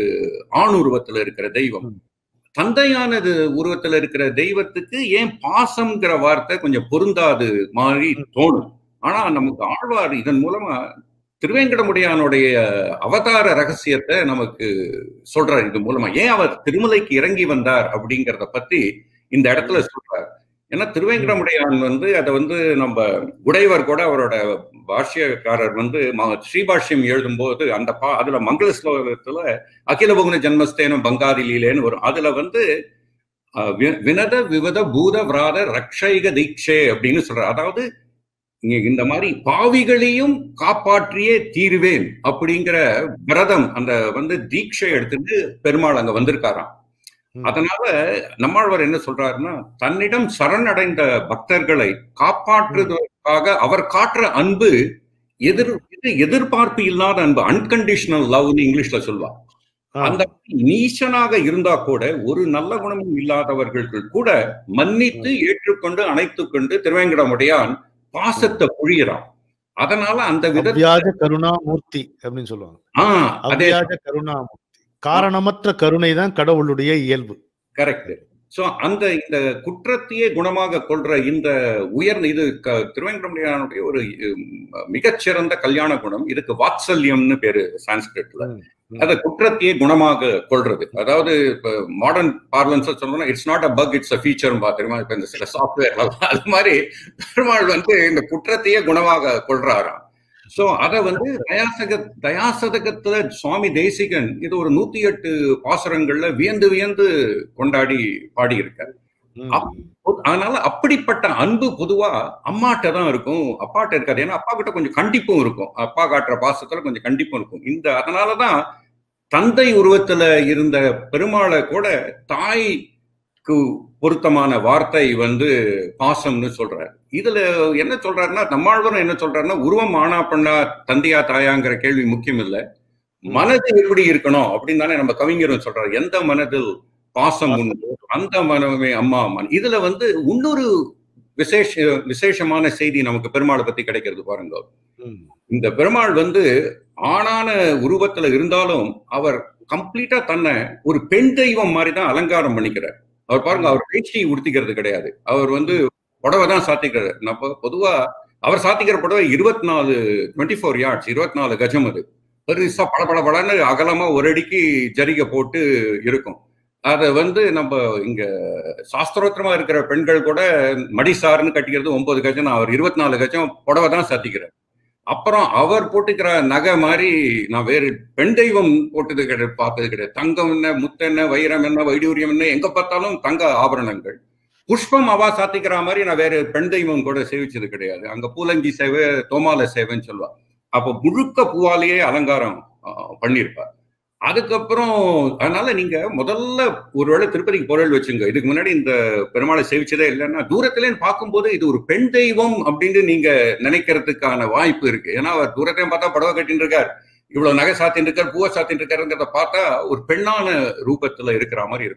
ஆண் உருவத்துல இருக்கிற தெய்வம் ம். தந்தையானது உருவத்துல இருக்கிற தெய்வத்துக்கு ஏன் பாசம்ங்கிற வார்த்தை கொஞ்சம் பொருந்தாது மாதிரி தோணும் ஆனா நமக்கு ஆழ்வார் இதன் மூலமா திருவேங்கடமுடியானுடைய அவதார ரகசியத்தை நமக்கு சொல்றார் இது மூலமா ஏன் அவர் திருமலைக்கு இறங்கி வந்தார் அப்படிங்கறத பத்தி இந்த இடத்துல சொல்றார் ஏன்னா திருவேங்கடமுடையான் வந்து அதை வந்து நம்ம உடையவர் கூட அவரோட பாஷ்யக்காரர் வந்து ம- ஸ்ரீபாஷ்யம் எழுதும்போது அந்த பா அதுல மங்கள ஸ்லோகத்துல அகில புகுன ஜன்மஸ்தேனம் பங்காதி லீலேன்னு வரும் அதுல வந்து அஹ், வி- வினத விவத பூத விராத ரக்ஷைக தீட்சே அப்படின்னு சொல்றார் அதாவது இங்க இந்த மாதிரி பாவிகளையும் காப்பாற்றியே தீருவேன் அப்படிங்கிற விரதம் அந்த வந்து தீட்சை எடுத்துட்டு பெருமாள் அங்க வந்திருக்காராம் ம். அதனால நம்மாழ்வார் என்ன சொல்றாருன்னா தன்னிடம் சரணடைந்த பக்தர்களை காப்பாற்றுவதற்காக அவர் காட்டுற அன்பு எதிர் இது எதிர்பார்ப்பு இல்லாத அன்பு அன்கண்டிஷனல் லவ்னு இங்கிலீஷ்ல சொல்வா ஆ, அந்த நீச்சனாக இருந்தா கூட ஒரு நல்ல குணமும் இல்லாதவர்கள் கூட மன்னித்து ஏற்றுக்கொண்டு அணைத்துக் கொண்டு திருவேங்கடமுடையான் பாசத்தை பொழியறான் அதனால அந்த விதத்துல அவ்வியாஜ கருணாமூர்த்தி அப்படின்னு சொல்லுவாங்க ஆஹ் அதே அவ்வியாஜ கருணாமூர்த்தி காரணமற்ற கருணை தான் கடவுளுடைய இயல்பு கரெக்ட் சோ அந்த இந்த குற்றத்தையே குணமாக கொள்ற இந்த உயர்ந்த இது க- திருவேங்கடமுடியானுடைய ஒரு உம், மிகச்சிறந்த கல்யாண குணம் இதுக்கு வாத்சல்யம்னு பேரு சான்ஸ்கிரிட்ல ம், ம். அத குற்றத்தையே குணமாக கொள்றது அதாவது இப்ப மாடர்ன் பார்லன்ஸ் சொல்லணும்னா it's not a bug it's a feature தெரியுமா இப்ப இந்த சில சாஃப்ட்வேர் அது மாதிரி பெருமாள் வந்து இந்த குற்றத்தையே குணமாக கொள்றாராம் சோ அத வந்து தயாசக தயாசதகத்துல சுவாமி தேசிகன் இது ஒரு நூத்தி எட்டு பாசுரங்கள்ல வியந்து வியந்து கொண்டாடி பாடியிருக்கார் ம், அப்- அதனால அப்படிப்பட்ட அன்பு பொதுவா அம்மாட்ட தான் இருக்கும் அப்பாட்ட இருக்காது ஏன்னா அப்பா கிட்ட கொஞ்சம் கண்டிப்பும் இருக்கும் அப்பா காட்டுற பாசத்துல கொஞ்சம் கண்டிப்பும் இருக்கும் இந்த அதனாலதான் தந்தை உருவத்துல இருந்த பெருமாளை கூட தாய்க்கு பொருத்தமான வார்த்தை வந்து பாசம்னு சொல்றாரு இதுல என்ன சொல்றாருன்னா நம்மாழ்வரும் என்ன சொல்றாருன்னா உருவம் ஆனா பண்ணா தந்தையா தாயாங்கிற கேள்வி முக்கியம் இல்ல மனது எப்படி இருக்கணும் அப்படின்னு தானே நம்ம கவிஞரும் சொல்றாரு எந்த மனதில் பாசம் உண்டு அந்த மனமே அம்மா அம்மா இதுல வந்து இன்னொரு விசேஷ விசேஷமான செய்தி நமக்கு பெருமாளை பத்தி கிடைக்கிறது பாருங்க ம். இந்த பெருமாள் வந்து ஆணான உருவத்துல இருந்தாலும் அவர் கம்ப்ளீட்டா தன்னை ஒரு பெண் தெய்வம் மாதிரி தான் அலங்காரம் பண்ணிக்கிறார் அவர் பாருங்க அவர் வேஷ்டி உடுத்திக்கிறது கிடையாது அவர் வந்து புடவை தான் சாத்திக்கிறார் நம்ம பொதுவா அவர் சாத்திக்கிற புடவை இருபத்தி நாலு டுவெண்ட்டி ஃபோர் யார்ட்ஸ் இருபத்தி நாலு கஜம் அது பெருசா பட பட படன்னு அகலமா ஒரு அடிக்கு ஜரிகை போட்டு இருக்கும் அதை வந்து நம்ம இங்க சாஸ்திரோத்திரமா இருக்கிற பெண்கள் கூட மடிசாருன்னு கட்டிக்கிறது ஒன்பது கஜம் அவர் இருபத்தி நாலு கஜம் புடவை தான் சாத்திக்கிறார் அப்புறம் அவர் போட்டுக்கிற நகை மாதிரி நான் வேறு பெண் தெய்வம் போட்டது கிடையாது பார்த்தது கிடையாது தங்கம் என்ன முத்தென்ன வைரம் என்ன வைடூரியம் என்ன எங்க பார்த்தாலும் தங்க ஆபரணங்கள் புஷ்பம் அவா சாத்திக்கிற மாதிரி நான் வேற பெண் தெய்வம் கூட சேவிச்சது கிடையாது அங்க பூலங்கி சேவை தோமால சேவைன்னு சொல்லுவா அப்போ முழுக்க பூவாலேயே அலங்காரம் ஆஹ், பண்ணியிருப்பார் அதுக்கப்புறம் அதனால நீங்க முதல்ல ஒருவேளை திருப்பதிக்கு பொருள் வச்சுங்க இதுக்கு முன்னாடி இந்த பெருமாளை சேவிச்சதே இல்லைன்னா தூரத்துல இருந்து பார்க்கும்போது இது ஒரு பெண் தெய்வம் அப்படின்னு நீங்க நினைக்கிறதுக்கான வாய்ப்பு இருக்கு ஏன்னா அவர் தூரத்தையும் பார்த்தா புடவை கட்டின்னு இருக்கார் இவ்வளவு நகை சாத்தின்னு இருக்கார் பூவை சாத்தின்னு இருக்காருங்கிறத பார்த்தா ஒரு பெண்ணான ரூபத்துல இருக்கிற மாதிரி இருக்கும்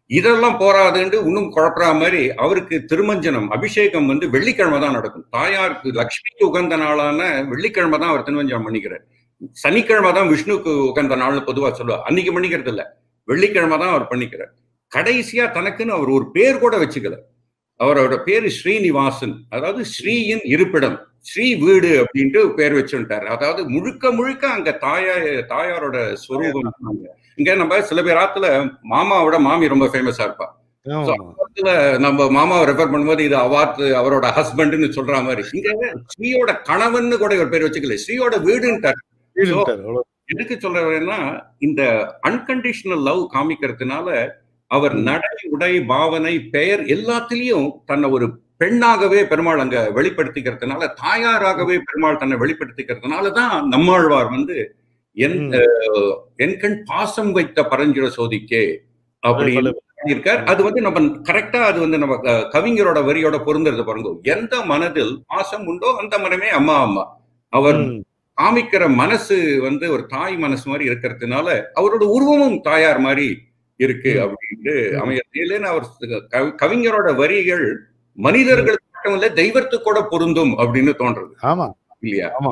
இதெல்லாம் போராதுன்னு இன்னும் குழப்பற மாதிரி அவருக்கு திருமஞ்சனம் அபிஷேகம் வந்து வெள்ளிக்கிழமை தான் நடக்கும் தாயாருக்கு லக்ஷ்மிக்கு உகந்த நாளான வெள்ளிக்கிழமை தான் அவர் திருமஞ்சனம் பண்ணிக்கிறார் சனிக்கிழமை தான் விஷ்ணுக்கு உகந்த நாள்னு பொதுவா சொல்லுவார் அன்னைக்கு பண்ணிக்கிறது இல்ல வெள்ளிக்கிழமை தான் அவர் பண்ணிக்கிறார் கடைசியா தனக்குன்னு அவர் ஒரு பேர் கூட வச்சுக்கல அவரோட பேரு ஸ்ரீனிவாசன் அதாவது ஸ்ரீயின் இருப்பிடம் ஸ்ரீ வீடு அப்படின்ட்டு பேர் வச்சுட்டாரு அதாவது முழுக்க முழுக்க அங்க தாயா தாயாரோட ஸ்வரூபம் அங்க. இங்க நம்ம சில பேர் ஆத்துல மாமாவோட மாமி ரொம்ப ஃபேமஸா இருப்பா So, ஆமா. அதுல நம்ம மாமாவை ரெஃபர் பண்ணும்போது இது அவாத்து அவரோட ஹஸ்பண்ட்னு சொல்ற மாதிரி இங்க ஸ்ரீயோட கணவன்னு கூட ஒரு பேர் வச்சுக்கல ஸ்ரீயோட வீடுன்ட்டார் இருந்துட்டாரு, அவ்வளவு. எதுக்கு சொல்றேன்னா இந்த அன்கண்டிஷனல் லவ் காமிக்கிறதுனால அவர் நடை உடை பாவனை பெயர் எல்லாத்திலையும் தன்னை ஒரு பெண்ணாகவே பெருமாள் அங்க வெளிப்படுத்திக்கிறதுனால தாயாராகவே பெருமாள் தன்னை வெளிப்படுத்திக்கிறதுனால தான் நம்மாழ்வார் வந்து என் ம். அஹ், என் கண் பாசம் வைத்த பரஞ்சுர சோதிக்கே அப்படின்னு இருக்கார் அது வந்து நம்ம கரெக்டா அது வந்து நம்ம அஹ், கவிஞரோட வரியோட பொருந்துறது பாருங்க எந்த மனதில் பாசம் உண்டோ அந்த மனமே அம்மா அம்மா அவர் ம். காமிக்கிற மனசு வந்து ஒரு தாய் மனசு மாதிரி இருக்கிறதுனால அவரோட உருவமும் தாயார் மாதிரி இருக்கு ம். அப்படின்ட்டு ம். அமையறது இல்லைன்னா அவர் கவி- கவிஞரோட வரிகள் மனிதர்களுக்கு மட்டும் இல்ல தெய்வத்துக்கு கூட பொருந்தும் அப்படின்னு தோன்றது ஆமா இல்லையா ஆமா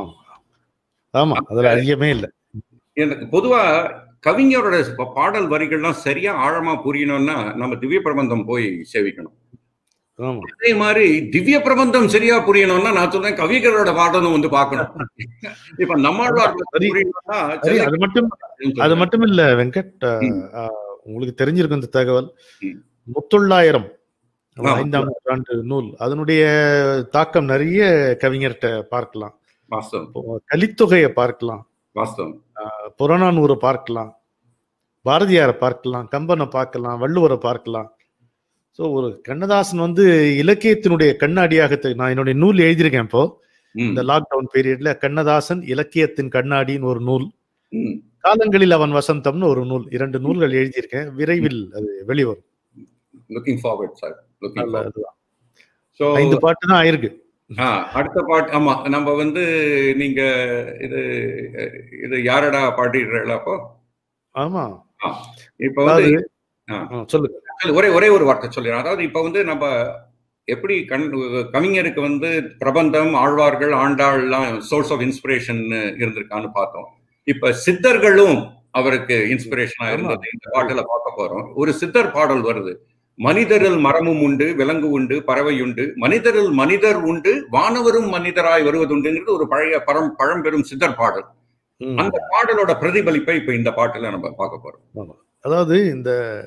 ஆமா அதுல அதிகமே இல்ல எனக்கு பொதுவா கவிஞரோட ப- பாடல் வரிகள்லாம் சரியா ஆழமா புரியணும்னா நம்ம திவ்ய பிரபந்தம் போய் சேவிக்கணும் ஆமா அதே மாதிரி திவ்ய பிரபந்தம் சரியா புரியணும்னா நான் சொல்றேன் கவிஞரோட பாடலும் வந்து பார்க்கணும் இப்ப நம்மாழ்வார் சரி. புரியணும்னா சரி அது மட்டும் அது மட்டும் இல்ல வெங்கட் அஹ், ம். அஹ், உங்களுக்கு தெரிஞ்சிருக்கும் இந்த தகவல் ம். முத்தொள்ளாயிரம் ஆமா. ஐந்தாம் நூற்றாண்டு நூல் அதனுடைய தாக்கம் நிறைய கவிஞர்கிட்ட பார்க்கலாம் வாஸ்தவம் இப்போ கலித்தொகையை பார்க்கலாம் வாஸ்தவம் புறநானூரை பார்க்கலாம் பாரதியாரை பார்க்கலாம் கம்பனை பார்க்கலாம் வள்ளுவரை பார்க்கலாம் ஸோ ஒரு கண்ணதாசன் வந்து இலக்கியத்தினுடைய கண்ணாடியாக தெ- நான் என்னுடைய நூல் எழுதியிருக்கேன் இப்போ ம், இந்த லாக்டவுன் பீரியட்ல கண்ணதாசன் இலக்கியத்தின் கண்ணாடின்னு ஒரு நூல் ம். காலங்களில் அவன் வசந்தம்னு ஒரு நூல் இரண்டு நூல்கள் எழுதியிருக்கேன் விரைவில் அது வெளிவரும் லுக்கிங் ஃபார்வர்ட் சார் லுக்கிங் நல்ல இதுதான். ஸோ ஐந்து பாட்டு தான் ஆயிருக்கு அடுத்த பாட்டு ஆமா நம்ம வந்து நீங்க இது இது யாரடா பாடிடுறீங்களா அப்போ ஆமா இப்ப வந்து அதாவது ஆ. ஆ, சொல்லுங்க ஒரே ஒரே ஒரு வார்த்தை சொல்லிடுறேன் அதாவது இப்ப வந்து நம்ம எப்படி கண் கவிஞருக்கு வந்து பிரபந்தம் ஆழ்வார்கள் ஆண்டாள்லாம் சோர்ஸ் ஆஃப் இன்ஸ்பிரேஷன் இருந்திருக்கான்னு பார்த்தோம் இப்ப சித்தர்களும் அவருக்கு இன்ஸ்பிரேஷனா ஆமா. இருந்தது இந்த பாட்டுல பார்க்க போறோம் ஒரு சித்தர் பாடல் வருது மனிதரில் மரமும் உண்டு விலங்கு உண்டு பறவை உண்டு மனிதரில் மனிதர் உண்டு வானவரும் மனிதராய் வருவதுண்டுங்கிறது ஒரு பழைய பரம் பழம்பெரும் சித்தர் பாடல் ம். அந்த பாடலோட பிரதிபலிப்பை இப்ப இந்த பாட்டுல நம்ம பார்க்க போறோம் அதாவது இந்த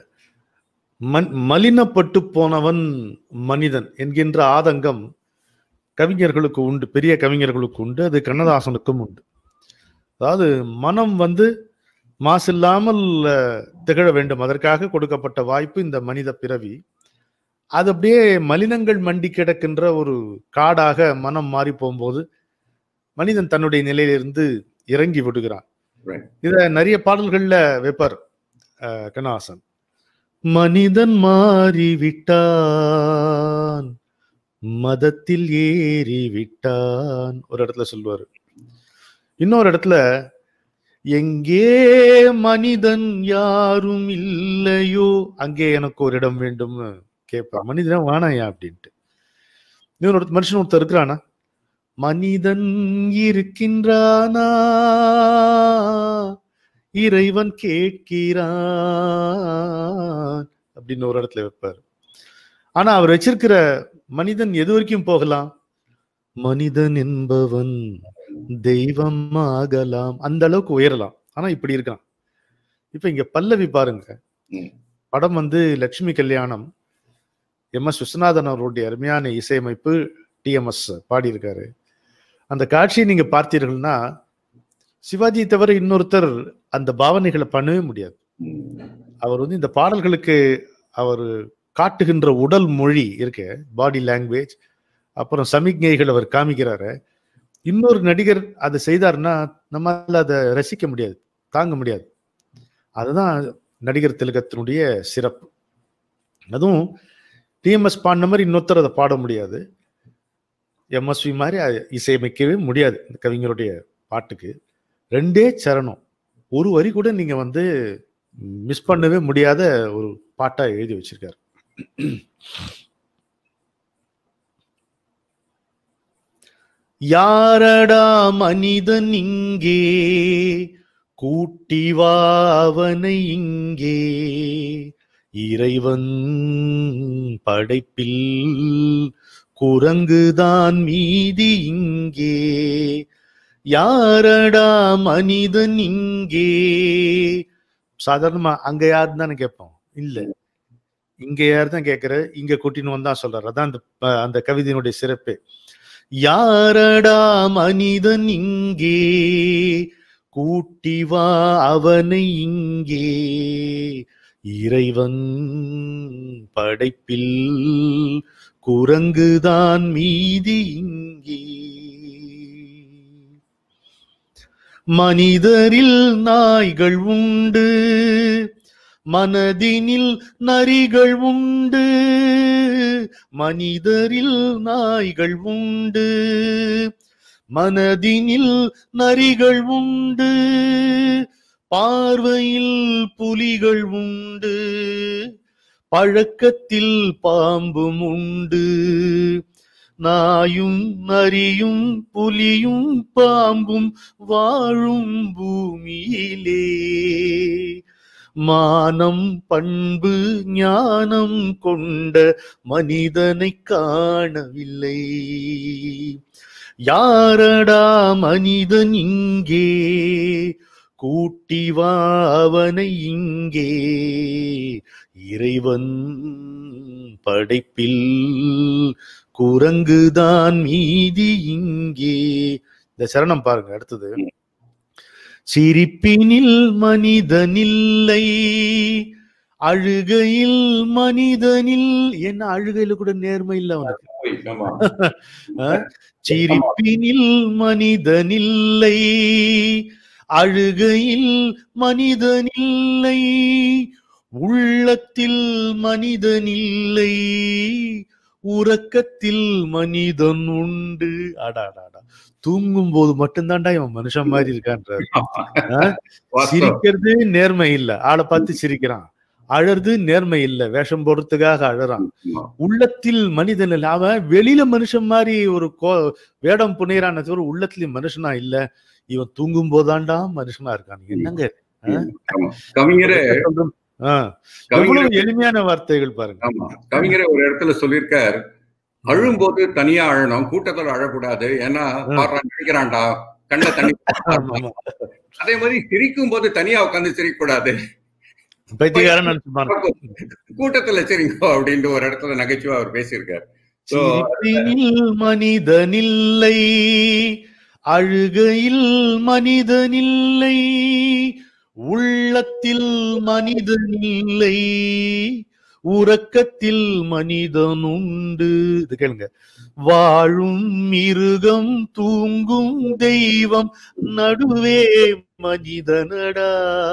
மண் மலினப்பட்டு போனவன் மனிதன் என்கின்ற ஆதங்கம் கவிஞர்களுக்கு உண்டு பெரிய கவிஞர்களுக்கு உண்டு அது கண்ணதாசனுக்கும் உண்டு அதாவது மனம் வந்து மாசில்லாமல் அஹ், திகழ வேண்டும் அதற்காக கொடுக்கப்பட்ட வாய்ப்பு இந்த மனித பிறவி அது அப்படியே மலினங்கள் மண்டி கிடக்கின்ற ஒரு காடாக மனம் மாறி போகும்போது மனிதன் தன்னுடைய நிலையிலிருந்து இறங்கி விடுகிறான் Right. இத நிறைய பாடல்கள்ல வைப்பார் அஹ், கண்ணதாசன் மனிதன் மாறிவிட்டான் மதத்தில் ஏறி விட்டான் ஒரு இடத்துல சொல்லுவாரு இன்னொரு இடத்துல எங்கே மனிதன் யாரும் இல்லையோ அங்கே எனக்கு ஒரு இடம் வேண்டும்னு கேட்பான் மனிதன் வானாயா அப்படின்ட்டு இன்னொரு ஒருத்த- மனுஷன் ஒருத்தர் இருக்கிறானா மனிதன் இருக்கின்றானா இறைவன் கேட்கிறான் அப்படின்னு ஒரு இடத்துல வைப்பார் ஆனா அவர் வச்சிருக்கிற மனிதன் எது வரைக்கும் போகலாம் மனிதன் என்பவன் தெய்வம் ஆகலாம் அந்த அளவுக்கு உயரலாம் ஆனா இப்படி இருக்கான் இப்ப இங்க பல்லவி பாருங்க ம். படம் வந்து லட்சுமி கல்யாணம் எம் எஸ் விஸ்வநாதன் அவருடைய அருமையான இசையமைப்பு டிஎம்எஸ் பாடியிருக்காரு அந்த காட்சியை நீங்க பார்த்தீர்கள்னா சிவாஜி தவிர இன்னொருத்தர் அந்த பாவனைகளை பண்ணவே முடியாது ம். அவர் வந்து இந்த பாடல்களுக்கு அவர் காட்டுகின்ற உடல் மொழி இருக்கு பாடி லாங்குவேஜ் அப்புறம் சமிக்ஞைகள் அவர் காமிக்கிறாரு இன்னொரு நடிகர் அதை செய்தாருன்னா நம்மால அதை ரசிக்க முடியாது தாங்க முடியாது அதுதான் நடிகர் திலகத்தினுடைய சிறப்பு அதுவும் டிஎம்எஸ் பாடின மாதிரி இன்னொருத்தர் அதை பாட முடியாது எம்எஸ்வி மாதிரி அதை இசையமைக்கவே முடியாது இந்த கவிஞருடைய பாட்டுக்கு ரெண்டே சரணம் ஒரு வரி கூட நீங்க வந்து மிஸ் பண்ணவே முடியாத ஒரு பாட்டா எழுதி வச்சிருக்காரு யாரடா மனிதன் இங்கே கூட்டி வா அவனை இங்கே இறைவன் படைப்பில் குரங்குதான் மீதி இங்கே யாரடா மனிதன் இங்கே சாதாரணமா அங்க யாருன்னு தானே கேட்போம் இல்ல இங்க யார் தான் கேட்கிற இங்க கூட்டின்னு வந்தா சொல்றாரு அதான் அந்த ப- அந்த கவிதையினுடைய சிறப்பு யாரடா மனிதன் இங்கே கூட்டி வா அவனை இங்கே இறைவன் படைப்பில் குரங்குதான் மீதி இங்கே மனிதரில் நாய்கள் உண்டு மனதினில் நரிகள் உண்டு மனிதரில் நாய்கள் உண்டு மனதினில் நரிகள் உண்டு பார்வையில் புலிகள் உண்டு பழக்கத்தில் பாம்பும் உண்டு நாயும் நரியும் புலியும் பாம்பும் வாழும் பூமியிலே மானம் பண்பு ஞானம் கொண்ட மனிதனை காணவில்லை யாரடா மனிதன் இங்கே கூட்டி வா அவனை இங்கே இறைவன் படைப்பில் குரங்குதான் மீதி இங்கே இந்த சரணம் பாருங்க அடுத்தது சிரிப்பினில் மனிதனில்லை அழுகையில் மனிதனில் என்ன அழுகையில கூட நேர்மை இல்லை அவனுக்கு ஆமா சிரிப்பினில் மனிதனில்லை அழுகையில் மனிதனில்லை உள்ளத்தில் மனிதனில்லை உறக்கத்தில் மனிதன் உண்டு அடாடாடா தூங்கும் போது மட்டும்தான்டா இவன் மனுஷன் மாதிரி இருக்கான்றாரு வாஸ்தவம். சிரிக்கிறது நேர்மை இல்ல ஆளை பார்த்து சிரிக்கிறான் அழறது நேர்மை இல்ல வேஷம் போடுறதுக்காக அழறான் ஆமா. உள்ளத்தில் மனிதன் இல்ல அவன் வெளியில மனுஷன் மாதிரி ஒரு கோ வேடம் புனையறான தவிர உள்ளத்துலயும் மனுஷனா இல்ல இவன் தூங்கும் போதாண்டா மனுஷனா இருக்கான் என்னங்க ஆமா. கவிஞரே சொல்றோம்? ஆ, கவிஞரே எவ்வளவு எளிமையான வார்த்தைகள் பாருங்க ஆமா கவிஞரே ஒரு இடத்துல சொல்லியிருக்கார் அழும்போது தனியா அழணும் கூட்டத்துல அழக்கூடாது ஏன்னா பாடுறா நடிக்கிறான்டா கண்ட தண்ணி ஆமா, ஆமா. அதே மாதிரி சிரிக்கும் போது தனியா உட்கார்ந்து சிரிக்க கூடாது பைத்தியக்காரன் நினைச்சுப்பான் கூட்டத்துல சிரிங்கோ அப்படின்னு ஒரு இடத்துல நகைச்சுவா அவர் பேசியிருக்காரு So, சிரிப்பினில் மனிதனில்லை அழுகையில் மனிதனில்லை உள்ளத்தில் மனிதனில்லை உறக்கத்தில் மனிதன் உண்டு இது கேளுங்க வாழும் மிருகம் தூங்கும் தெய்வம் நடுவே மனிதனடா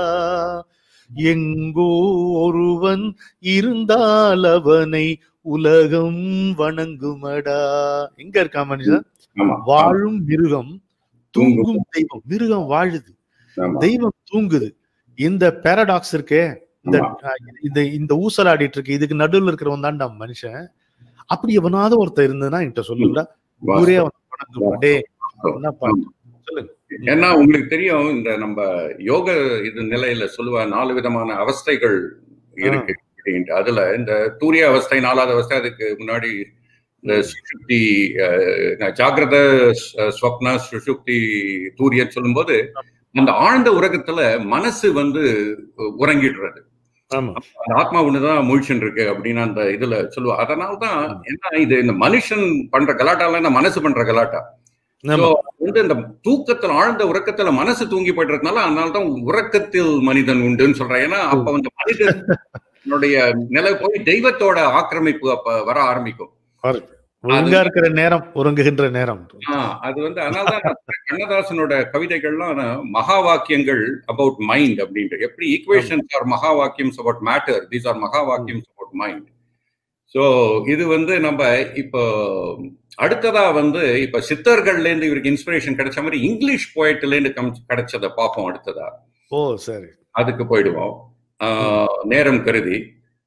எங்கோ ஒருவன் இருந்தால் அவனை உலகம் வணங்குமடா எங்க இருக்கா மனுஷன் ஆமா வாழும் மிருகம் தூங்கும் தெய்வம் மிருகம் வாழுது ஆமா. தெய்வம் தூங்குது இந்த பாரடாக்ஸ் இருக்கே இந்த ஆமா. அஹ், இந்த இந்த ஊசலாடிட்டு இருக்கு இதுக்கு நடுவுல இருக்கிறவன் தான்டா மனுஷன் அப்படி எவனாவது ஒருத்தன் இருந்ததுன்னா என்கிட்ட சொல்லுடா ஊரே அவன் வணங்குமா டே என்ன பண்ண சொல்லுங்க ஏன்னா உங்களுக்கு தெரியும் இந்த நம்ம யோக இது நிலையில சொல்லுவ நாலு விதமான அவஸ்தைகள் இருக்கு அப்படின்ட்டு அதுல இந்த தூரிய அவஸ்தை நாலாவது அவஸ்தை அதுக்கு முன்னாடி இந்த சுஷுப்தி அஹ், ஜாகிரத ஸ்வ- ஸ்வப்ன சுஷுப்தி தூரியன்னு சொல்லும்போது அந்த ஆழ்ந்த உறக்கத்துல மனசு வந்து உறங்கிடுறது ஆமா அந்த ஆத்மா ஒண்ணுதான் முழிச்சுன்னு இருக்கு அப்படின்னு அந்த இதுல சொல்லுவா அதனால தான் என்ன இது இந்த மனுஷன் பண்ற கலாட்டால இந்த மனசு பண்ற கலாட்டா ஆமா. வந்து இந்த தூக்கத்துல ஆழ்ந்த உறக்கத்துல மனசு தூங்கி போயிடுறதுனால அதனாலதான் உறக்கத்தில் மனிதன் உண்டுன்னு சொல்றேன் ஏன்னா அப்ப வந்து மனிதனுடைய நிலை போய் தெய்வத்தோட ஆக்கிரமிப்பு அப்ப வர ஆரம்பிக்கும் ஒழுங்கா இருக்கிற நேரம் உறங்குகின்ற நேரம் ஆஹ் அது வந்து அதனாலதான் கண்ணதாசனோட கவிதைகள்லாம் மகா வாக்கியங்கள் அபவுட் மைண்ட் அப்படின்ட்டு எப்படி ஈக்குவேஷன்ஸ் ஆர் மகா வாக்கியம்ஸ் அபவுட் மேட்டர் தீஸ் ஆர் மகா வாக்கியம்ஸ் அபவுட் மைண்ட் ஸோ இது வந்து நம்ம இப்போ அடுத்ததா வந்து இப்ப சித்தர்கள்ல இருந்து இவருக்கு இன்ஸ்பிரேஷன் கிடைச்ச மாதிரி இங்கிலீஷ் போயட்ல இருந்து கம் கிடைச்சதை பார்ப்போம் அடுத்ததா ஓ சரி அதுக்கு போயிடுவோம் ஆஹ் நேரம் கருதி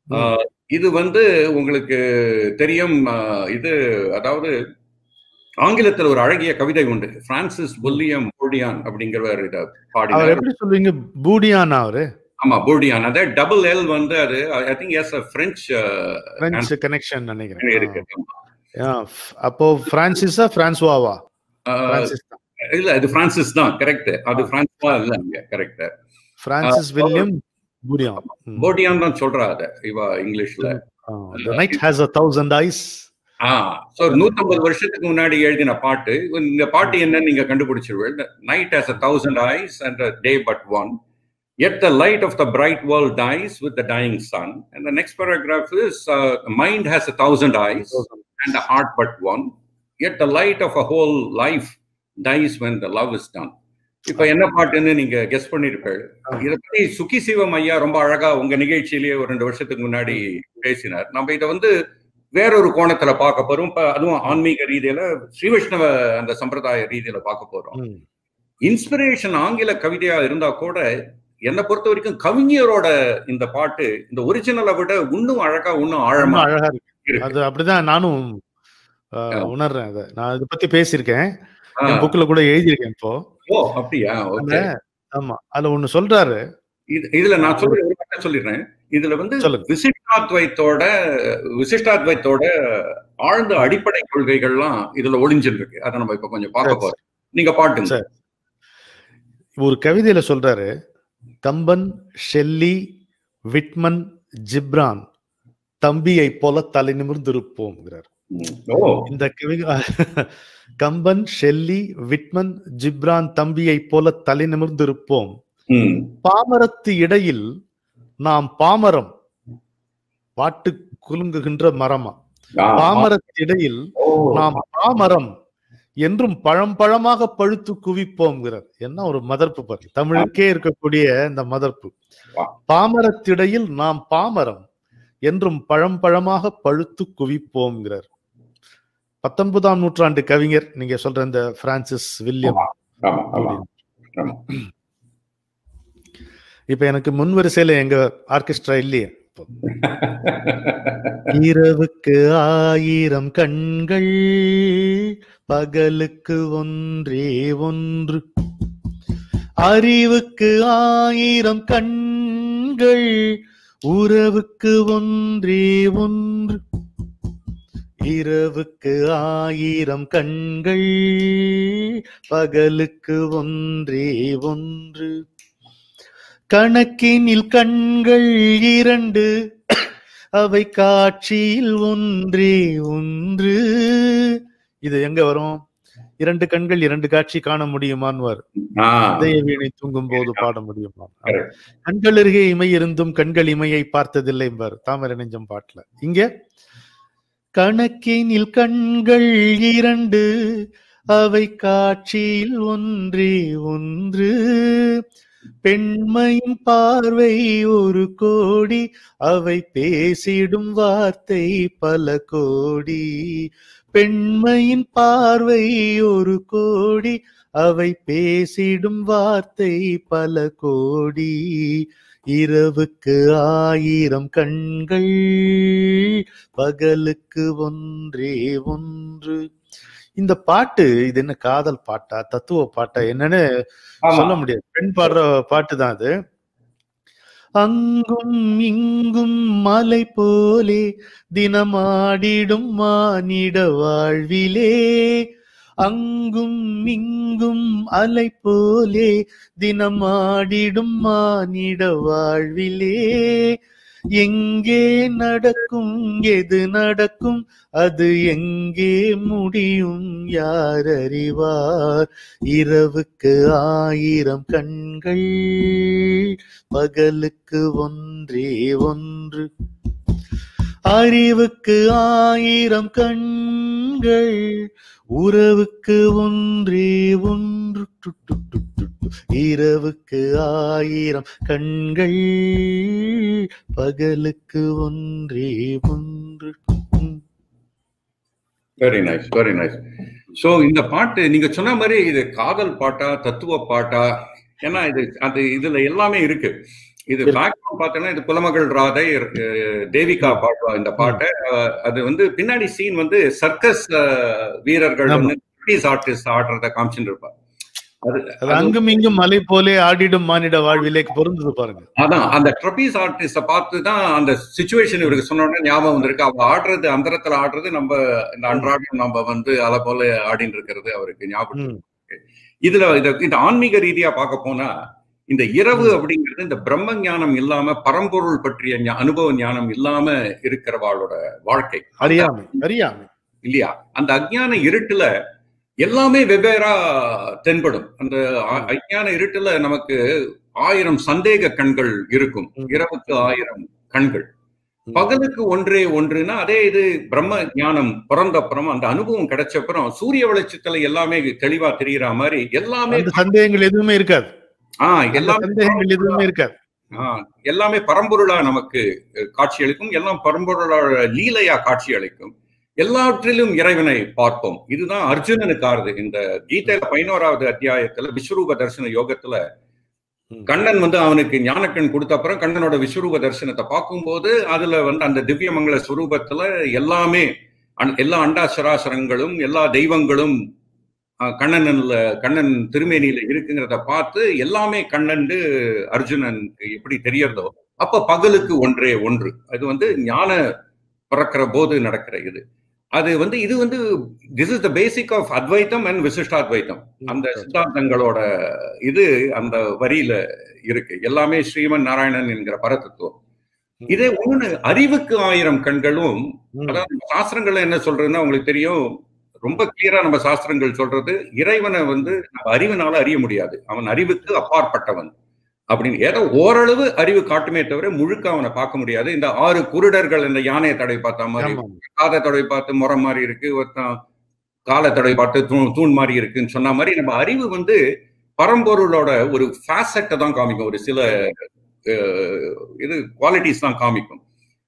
ம். ஆஹ் இது வந்து உங்களுக்கு தெரியும் ஆஹ் இது அதாவது ஆங்கிலத்தில் ஒரு அழகிய கவிதை உண்டு பிரான்சிஸ் வில்லியம் போடியான் அப்படிங்கிறவர் இதை அவர் பாடினார் எப்படி சொல்லுவீங்க பூடியானா அவரு ஆமா போடியான் அதாவது டபுள் எல் வந்து அது I think is French French connection நினைக்கிறேன் இருக்கு ஆ, அப்போ பிரான்சிஸா பிரான்சுவாவா ஆஹ் பிரான்சிஸ் தான். இல்ல இது பிரான்சிஸ் தான் கரெக்ட் அது பிரான்ஸ்வா இல்ல இங்க கரெக்ட் பிரான்சிஸ் வில்லியம் பூடியான் ம். போடியான் தான் சொல்றா அத இவ இங்கிலீஷ்ல ah, The night has a thousand eyes ah so நூத்தம்பது வருஷத்துக்கு முன்னாடி எழுதின பாட்டு இந்த பாட்டு என்னன்னு நீங்க கண்டுபிடிச்சிருவீங்க night has a thousand eyes and day but one yet the light of the bright world dies with the dying sun and the next paragraph is uh, the mind has a thousand eyes and the heart but one yet the light of a whole life dies when the love is done இப்ப என்ன பாட்டுன்னு நீங்க கெஸ் பண்ணிருப்பீங்க இத பத்தி சுகி சிவம் ஐயா ரொம்ப அழகா உங்க நிகழ்ச்சியிலேயே ஒரு ரெண்டு வருஷத்துக்கு முன்னாடி பேசினார் நம்ம இதை வந்து வேறொரு கோணத்துல பார்க்க போறோம் இப்ப அதுவும் ஆன்மீக ரீதியில ஸ்ரீ வைஷ்ணவ அந்த சம்பிரதாய ரீதியில பார்க்க போறோம் ம். இன்ஸ்பிரேஷன் ஆங்கில கவிதையா இருந்தா கூட என்னை பொறுத்த வரைக்கும் கவிஞரோட இந்த பாட்டு இந்த ஒரிஜினலை விட இன்னும் அழகா இன்னும் ரொம்ப ஆழமா அழகா இருக்கு இருக்கு. அது அப்படிதான் நானும் ஆ, ஆ. உணர்றேன் அதை நான் இதை பத்தி பேசியிருக்கேன் ஆ, என் புக்ல கூட எழுதியிருக்கேன் இப்போ ஓ அப்படியா ஓகே ஆமா அதுல ஒண்ணு சொல்றாரு இது இதுல நான் சொல்ற ஒரு வார்த்தை சொல்லிடுறேன் இதுல வந்து சொல்லுங்க. விசிஷ்டாத்வைத்தோட விசிஷ்டாத்வைத்தோட ஆழ்ந்த அடிப்படை கொள்கைகள்லாம் இதுல ஒளிஞ்சிருக்கு அதை நம்ம இப்ப கொஞ்சம் பார்க்க சரி. போறோம் நீங்க பாட்டுங்க சரி. ஒரு கவிதையில சொல்றாரு கம்பன் ஷெல்லி விட்மன் ஜிப்ரான் தம்பியை போல தலை நிமிர்ந்திருப்போம்ங்கிறார் ம். ஓ இந்த கவிதை கம்பன் ஷெல்லி விட்மன் ஜிப்ரான் தம்பியை போல தலை நிமிர்ந்திருப்போம் ம் பாமரத்து இடையில் நாம் பாமரம் பாட்டு குலுங்குகின்ற மரமா ஆ, பாமரத்திடையில் ஓ, நாம் பாமரம் என்றும் பழம் பழமாக பழுத்து குவிப்போம்ங்கிறார் என்ன ஒரு மதர்ப்பு பாரு தமிழுக்கே இருக்கக்கூடிய இந்த மதர்ப்பு வா. பாமரத்திடையில் நாம் பாமரம் என்றும் பழம் பழமாக பழுத்து குவிப்போம்ங்கிறார் பத்தொன்பதாம் நூற்றாண்டு கவிஞர் நீங்க சொல்ற இந்த பிரான்சிஸ் வில்லியம் ஆமா ஆமா ஆமா. இப்ப எனக்கு முன்வரிசையில எங்க ஆர்கெஸ்ட்ரா இல்லையே இப்போ. இரவுக்கு ஆயிரம் கண்கள் பகலுக்கு ஒன்றே ஒன்று அறிவுக்கு ஆயிரம் கண்கள் உறவுக்கு ஒன்றே ஒன்று இரவுக்கு ஆயிரம் கண்கள் பகலுக்கு ஒன்றே ஒன்று கணக்கினில் கண்கள் இரண்டு அவை காட்சியில் ஒன்றே ஒன்று இது எங்க வரும் இரண்டு கண்கள் இரண்டு காட்சி காண முடியுமான்வார் ஆ, இதய வீணை தூங்கும் போது பாட முடியுமா Correct. கண்கள் அருகே இமை இருந்தும் கண்கள் இமையை பார்த்ததில்லை என்பார் தாமரை நெஞ்சம் பாட்டுல இங்க கணக்கினில் கண்கள் இரண்டு அவை காட்சியில் ஒன்றே ஒன்று பெண்மையின் பார்வை ஒரு கோடி அவை பேசிடும் வார்த்தை பல கோடி பெண்மையின் பார்வை ஒரு கோடி அவை பேசிடும் வார்த்தை பல கோடி இரவுக்கு ஆயிரம் கண்கள் பகலுக்கு ஒன்றே ஒன்று இந்த பாட்டு இது என்ன காதல் பாட்டா தத்துவ பாட்டா என்னன்னு ஆமா. சொல்ல முடியாது பெண் பாடுற பாட்டு தான் அது அங்கும் இங்கும் மலை போலே தினமாடிடும் மானிட வாழ்விலே அங்கும் இங்கும் அலை போலே தினமாடிடும் மானிட வாழ்விலே எங்கே நடக்கும் எது நடக்கும் அது எங்கே முடியும் யார் அறிவார் இரவுக்கு ஆயிரம் கண்கள் பகலுக்கு ஒன்றே ஒன்று அறிவுக்கு ஆயிரம் கண்கள் உறவுக்கு ஒன்றே ஒன்று டு, டு, டு, டு, டு. இரவுக்கு ஆயிரம் கண்கள் பகலுக்கு ஒன்றே ஒன்று ம். Very nice very nice so இந்த பாட்டு நீங்க சொன்ன மாதிரி இது காதல் பாட்டா தத்துவ பாட்டா ஏன்னா இது அது இதுல எல்லாமே இருக்கு இது இருக்கு. பேக்ரவுண்ட் பார்த்தோன்னா இது குலமகள் ராதை அஹ், தேவிகா பாடுவா இந்த பாட்டை அஹ், அது வந்து பின்னாடி சீன் வந்து சர்க்கஸ் வீரர்கள் ஆமா. வந்து ஆர்டிஸ்ட் ஆடுறத காமிச்சுட்டு இருப்பார் அது அது அங்கும் இங்கும் மலை போலே ஆடிடும் மானிட வாழ்விலே பொருந்தது பாருங்க அதான் அந்த ட்ரபீஸ் ஆர்டிஸ்ட பார்த்து தான் அந்த சுச்சுவேஷன் இவருக்கு சொன்ன உடனே ஞாபகம் வந்திருக்கு அவ ஆடுறது அந்தரத்துல ஆடுறது நம்ம இந்த அன்றாடம் நம்ம வந்து அலை போல ஆடின்னு இருக்கிறது அவருக்கு ஞாபகம் ம். இதுல இத இந்த ஆன்மீக ரீதியா பார்க்க போனா இந்த இரவு அப்படிங்கிறது இந்த பிரம்ம ஞானம் இல்லாம பரம்பொருள் பற்றிய ஞா- அனுபவ ஞானம் இல்லாம இருக்கிறவாளோட வாழ்க்கை அறியாமை அறியாமை இல்லையா அந்த அஜ்ஞான இருட்டுல எல்லாமே வெவ்வேறா தென்படும் அந்த அ- அஜ்ஞான இருட்டுல நமக்கு ஆயிரம் சந்தேக கண்கள் இருக்கும் ம். இரவுக்கு ஆயிரம் கண்கள் ம். பகலுக்கு ஒன்றே ஒன்றுனா அதே இது பிரம்ம ஞானம் பிறந்த அப்புறம் அந்த அனுபவம் கிடைச்ச அப்புறம் சூரிய வெளிச்சத்துல எல்லாமே தெளிவா தெரியற மாதிரி எல்லாமே அந்த சந்தேகங்கள் எதுவுமே இருக்காது ஆஹ் அந்த எல்லாமே சந்தேகங்கள் எதுவுமே இருக்காது ஆஹ் எல்லாமே பரம்பொருளா நமக்கு அஹ், காட்சி அளிக்கும் எல்லாம் பரம்பொருளோட லீலையா காட்சி அளிக்கும் எல்லாவற்றிலும் இறைவனை பார்ப்போம் இதுதான் அர்ஜுனனுக்கு ஆறுது இந்த கீதையில பதினோராவது அத்தியாயத்துல விஸ்வரூப தரிசன யோகத்துல ம். கண்ணன் வந்து அவனுக்கு ஞானக்கண் கொடுத்த அப்புறம் கண்ணனோட விஸ்வரூப தரிசனத்தை பார்க்கும்போது அதுல வந்து அந்த திவ்யமங்கல ஸ்வரூபத்துல எல்லாமே அன்- எல்லா அண்டா சராசரங்களும் எல்லா தெய்வங்களும் அஹ், கண்ணன்ல கண்ணன் திருமேனியில இருக்குங்கிறத பார்த்து எல்லாமே கண்ணன்டு அர்ஜுனனுக்கு எப்படி தெரியறதோ அப்ப பகலுக்கு ஒன்றே ஒன்று அது வந்து ஞான பிறக்கிற போது நடக்கிற இது அது வந்து இது வந்து this is the basic of Advaitam and Vishishtadvaitam அந்த சித்தாந்தங்களோட இது அந்த வரியில இருக்கு எல்லாமே ஸ்ரீமன் நாராயணன் என்கிற பரதத்துவம் இதே ஒண்ணு அறிவுக்கு ஆயிரம் கண்களும் ம். அதாவது சாஸ்திரங்கள்ல என்ன சொல்றதுன்னா உங்களுக்கு தெரியும் ரொம்ப கிளியரா நம்ம சாஸ்திரங்கள் சொல்றது இறைவனை வந்து நம்ம அறிவினால அறிய முடியாது அவன் அறிவுக்கு அப்பாற்பட்டவன் அப்படின்னு ஏதோ ஓரளவு அறிவு காட்டுமே தவிர முழுக்க அவனை பார்க்க முடியாது இந்த ஆறு குருடர்கள் இந்த யானையை தடவை பார்த்த மாதிரி ஆமா. காதை தடவை பார்த்து முறை மாதிரி இருக்கு ஒருத்தன் காலை தடவை பார்த்து தூண் தூண் மாதிரி இருக்குன்னு சொன்ன மாதிரி நம்ம அறிவு வந்து பரம்பொருளோட ஒரு ஃபேசட்டை தான் காமிக்கும் ஒரு சில அஹ், இது குவாலிட்டிஸ் தான் காமிக்கும்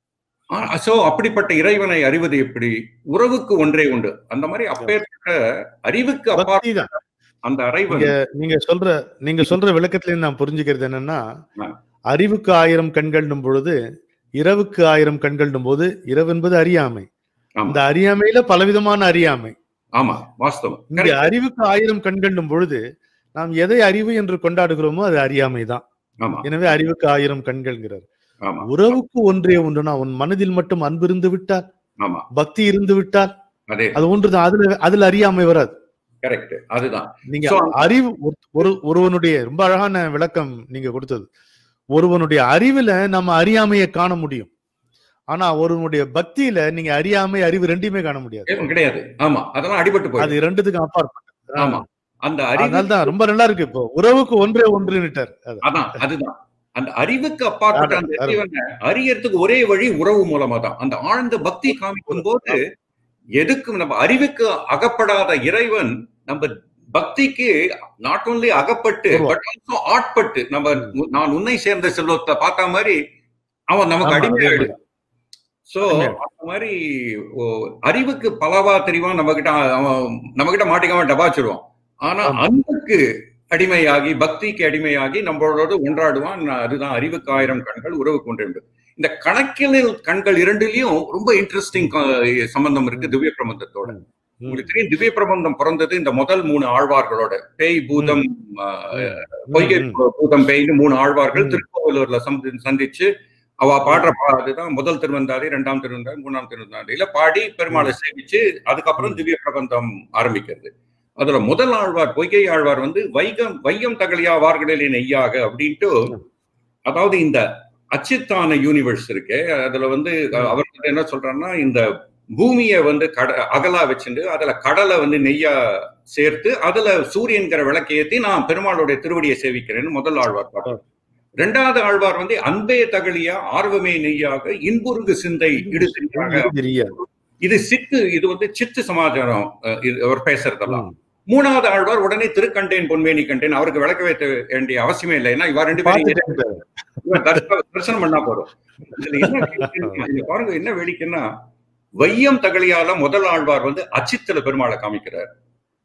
சோ அப்படிப்பட்ட இறைவனை அறிவது எப்படி உறவுக்கு ஒன்றே உண்டு அந்த மாதிரி அப்பேற்பட்ட அறிவுக்கு அப்பா பக்தி தான் அந்த இறைவன் நீங்க நீங்க சொல்ற நீங்க சொல்ற விளக்கத்துல இருந்து நான் புரிஞ்சுக்கிறது என்னன்னா ஆ. அறிவுக்கு ஆயிரம் கண்கள்னும் பொழுது இரவுக்கு ஆயிரம் கண்கள்னும் போது இரவு என்பது அறியாமை ஆமா. இந்த அறியாமையில பலவிதமான அறியாமை ஆமா வாஸ்தவம் இங்க Correct. அறிவுக்கு ஆயிரம் கண்கள்னும் பொழுது நாம் எதை அறிவு என்று கொண்டாடுகிறோமோ அது அறியாமை தான் ஆமா எனவே அறிவுக்கு ஆயிரம் கண்கள்ங்கிறார் ஆமா உறவுக்கு ஒன்றே ஒன்றுனா உன் மனதில் மட்டும் அன்பு இருந்து விட்டால் ஆமா பக்தி இருந்து விட்டால் அதே அது ஒன்றுதான் அதுல அதுல அறியாமை வராது கரெக்ட் அதுதான் நீங்க So, அறிவு ஒரு- ஒரு ஒருவனுடைய ரொம்ப அழகான விளக்கம் நீங்க கொடுத்தது ஒருவனுடைய அறிவுல நம்ம அறியாமையை காண முடியும் ஆனா ஒருவனுடைய பக்தியில நீங்க அறியாமை அறிவு ரெண்டையுமே காண முடியாது ஏதும் கிடையாது ஆமா அதெல்லாம் அடிபட்டு போயிடும் அது ரெண்டுத்துக்கும் அப்பாற்பட்டது ஆமா அந்த அறிவு அதனால்தான் ரொம்ப நல்லா இருக்கு இப்போ உறவுக்கு ஒன்றே ஒன்றுன்னுட்டார் அது அதான் அதுதான் அந்த அறிவுக்கு அப்பாற்பட்ட அந்த அதான், இறைவனை அறியறதுக்கு ஒரே வழி உறவு மூலமா தான் அந்த ஆழ்ந்த பக்தி காமிக்கும் போது எதுக்கும் நம்ம அறிவுக்கு அகப்படாத இறைவன் நம்ம பக்திக்கு நாட் ஓன்லி அகப்பட்டு உருவா. பட் ஆல்சோ ஆட்பட்டு நம்ம நான் உன்னை சேர்ந்த செல்வத்தை பார்த்த மாதிரி அவன் நமக்கு ஆமா, அடிமை அதே மாதிரி. ஆயிடுவான் சோ அடிமை. அந்த மாதிரி ஓ, அறிவுக்கு பலவா தெரிவான் நம்ம கிட்ட அவன் நம்ம கிட்ட மாட்டிக்காம டபாச்சிருவான் ஆனா ஆமா. அன்புக்கு அடிமையாகி பக்திக்கு அடிமையாகி நம்மளோட ஒன்றாடுவான் அதுதான் அறிவுக்கு ஆயிரம் கண்கள் உறவுக்கு ஒன்று உண்டு இந்த கணக்கியல் கண்கள் இரண்டுலயும் ரொம்ப இன்ட்ரெஸ்டிங் சம்பந்தம் இருக்கு திவ்ய பிரபந்தத்தோட ம். உங்களுக்கு தெரியும் திவ்ய பிரபந்தம் பிறந்தது இந்த முதல் மூணு ஆழ்வார்களோட பேய் பூதம் ஆஹ், பொய்கை ம், பூதம் பேய்னு மூணு ஆழ்வார்கள் ம். திருக்கோவிலூர்ல சந்தி- சந்திச்சு அவ பாடுற பா- அதுதான் முதல் திருவந்தாதி இரண்டாம் திருவந்தாதி மூணாம் திருவந்தாதியில பாடி பெருமாளை சேவிச்சு அதுக்கப்புறம் ம். திவ்ய பிரபந்தம் ஆரம்பிக்கிறது அதுல முதல் ஆழ்வார் பொய்கை ஆழ்வார் வந்து வைகம் வையம் தகலியா வார்களிலே நெய்யாக அப்படின்ட்டு அதாவது இந்த அச்சித்தான யூனிவர்ஸ் இருக்கு அதுல வந்து ம். அவர் வந்து என்ன சொல்றாருன்னா இந்த பூமியை வந்து கட அகலா வச்சுட்டு அதுல கடலை வந்து நெய்யா சேர்த்து அதுல சூரியன்கிற விளக்கு ஏத்தி நான் பெருமாளுடைய திருவடியை சேவிக்கிறேன்னு முதல் ஆழ்வார் பாடுறார் ரெண்டாவது ஆழ்வார் வந்து அன்பே தகலியா ஆர்வமே நெய்யாக இன்புருகு சிந்தை இடுசின்றாங்க இது தெரியாது இது சித்து இது வந்து சித்து சமாச்சாரம் அஹ், இது அவர் பேசுறதெல்லாம் ம். மூணாவது ஆழ்வார் உடனே திருக்கண்டேன் பொன்மேனி கண்டேன் அவருக்கு விளக்க வைக்க வேண்டிய அவசியமே இல்லை ஏன்னா இவா ரெண்டு பேரும் பார்த்துட்டேன் இவன் தரிச- தரிசனம் பண்ணா போதும் இதுல என்ன வேடிக்கைன்னா, இங்க பாருங்க என்ன வேடிக்கைன்னா வையம் தகலியால முதல் ஆழ்வார் வந்து அச்சித்துல பெருமாளை காமிக்கிறார்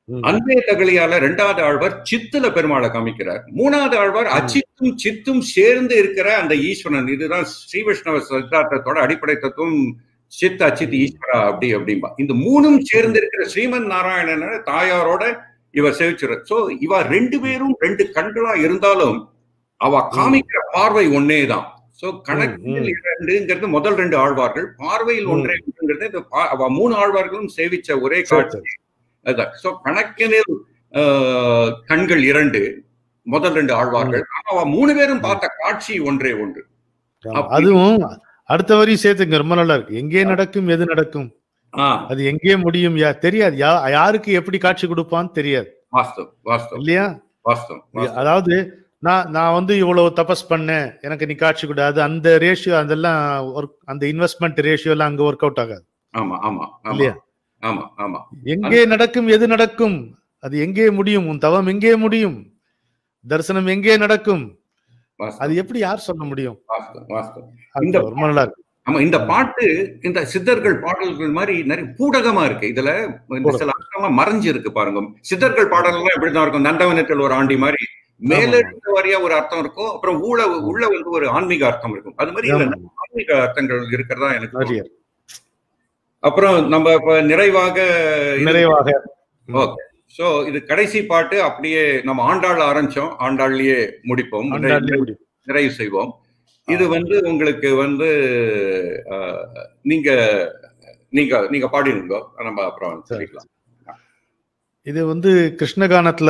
ம். அன்பே தகலியால ரெண்டாவது ஆழ்வார் சித்துல பெருமாளை காமிக்கிறார் மூணாவது ஆழ்வார் அச்சித்தும் சித்தும் சேர்ந்து இருக்கிற அந்த ஈஸ்வரன் இதுதான் ஸ்ரீ வைஷ்ணவ சித்தாந்தத்தோட அடிப்படை தத்துவம் சித் அச்சித் ஈஸ்வரா அப்படி அப்படிம்பா இந்த மூணும் சேர்ந்து இருக்கிற ஸ்ரீமன் நாராயணன தாயாரோட இவர் சேவிச்சுறார் சோ இவ ரெண்டு பேரும் ரெண்டு கண்களா இருந்தாலும் அவ காமிக்கிற பார்வை ஒன்னேதான் சோ கணக்கில் இரண்டுங்கிறது முதல் ரெண்டு ஆழ்வார்கள் பார்வையில் ம். ஒன்றே ஒன்றுங்கிறது இந்த பா- அவ மூணு ஆழ்வார்களும் சேவிச்ச ஒரே காட்சி சரி, அதுதான் சோ கணக்கினில் ஆஹ், கண்கள் இரண்டு முதல் ரெண்டு ஆழ்வார்கள் ஆனா அவ மூணு பேரும் பார்த்த காட்சி ஒன்றே ஒன்று ஆமா. அப்படி- அதுவும் அடுத்த வரி சேர்த்துங்க ரொம்ப நல்லா இருக்கு எங்கே நடக்கும் எது நடக்கும் ஆஹ் அது எங்கே முடியும் யா தெரியாது யா யாருக்கு எப்படி காட்சி கொடுப்பான்னு தெரியாது வாஸ்தவம் வாஸ்தவம் இல்லையா வாஸ்தவம் வாஸ்தவம். அதாவது நான் நான் வந்து இவ்வளவு தபஸ் பண்ணேன் எனக்கு நீ காட்சி கூடாது அந்த ரேஷியோ அதெல்லாம் ஒர்க் அந்த இன்வெஸ்ட்மெண்ட் ரேஷியோ எல்லாம் அங்க ஒர்க் அவுட் ஆகாது ஆமா ஆமா ஆமா இல்லையா ஆமா ஆமா எங்கே நடக்கும் எது நடக்கும் அது எங்கே முடியும் உன் தவம் எங்கே முடியும் தரிசனம் எங்கே நடக்கும் அது வாஸ்தவம் எப்படி யார் சொல்ல முடியும் வாஸ்தவம் வாஸ்தவம் அது இந்த ரொம்ப நல்லா இருக்கு ஆமா இந்த பாட்டு இந்த சித்தர்கள் பாடல்கள் மாதிரி நிறைய பூடகமா இருக்கு இதுல இந்த சில அர்த்தம்லாம் மறைஞ்சு இருக்கு பாருங்க சித்தர்கள் பாடல்கள்லாம் எப்படிதான் இருக்கும் நந்தவனத்தில் ஒரு ஆண்டி மாதிரி மேல ஆமா. இருந்த வாரியா ஒரு அர்த்தம் இருக்கும் அப்புறம் ஊழ உள்ள வந்து ஒரு ஆன்மீக அர்த்தம் இருக்கும் அது மாதிரி இதுல ஆமா, ஆன்மீக அர்த்தங்கள் இருக்கிறதா எனக்கு நிறைய தோணுது. அப்புறம் நம்ம இப்ப நிறைவாக இது- நிறைவாக ஓகே சோ இது கடைசி பாட்டு அப்படியே நம்ம ஆண்டாள் ஆரம்பிச்சோம் ஆண்டாள்லயே முடிப்போம் ஆண்டாண்டே முடியும் நிறைவு செய்வோம் இது வந்து உங்களுக்கு வந்து அஹ், நீங்க நீங்க நீங்க பாடினுங்க நம்ம அப்புறம் சரி. சொல்லிக்கலாம் இது வந்து கிருஷ்ணகானத்துல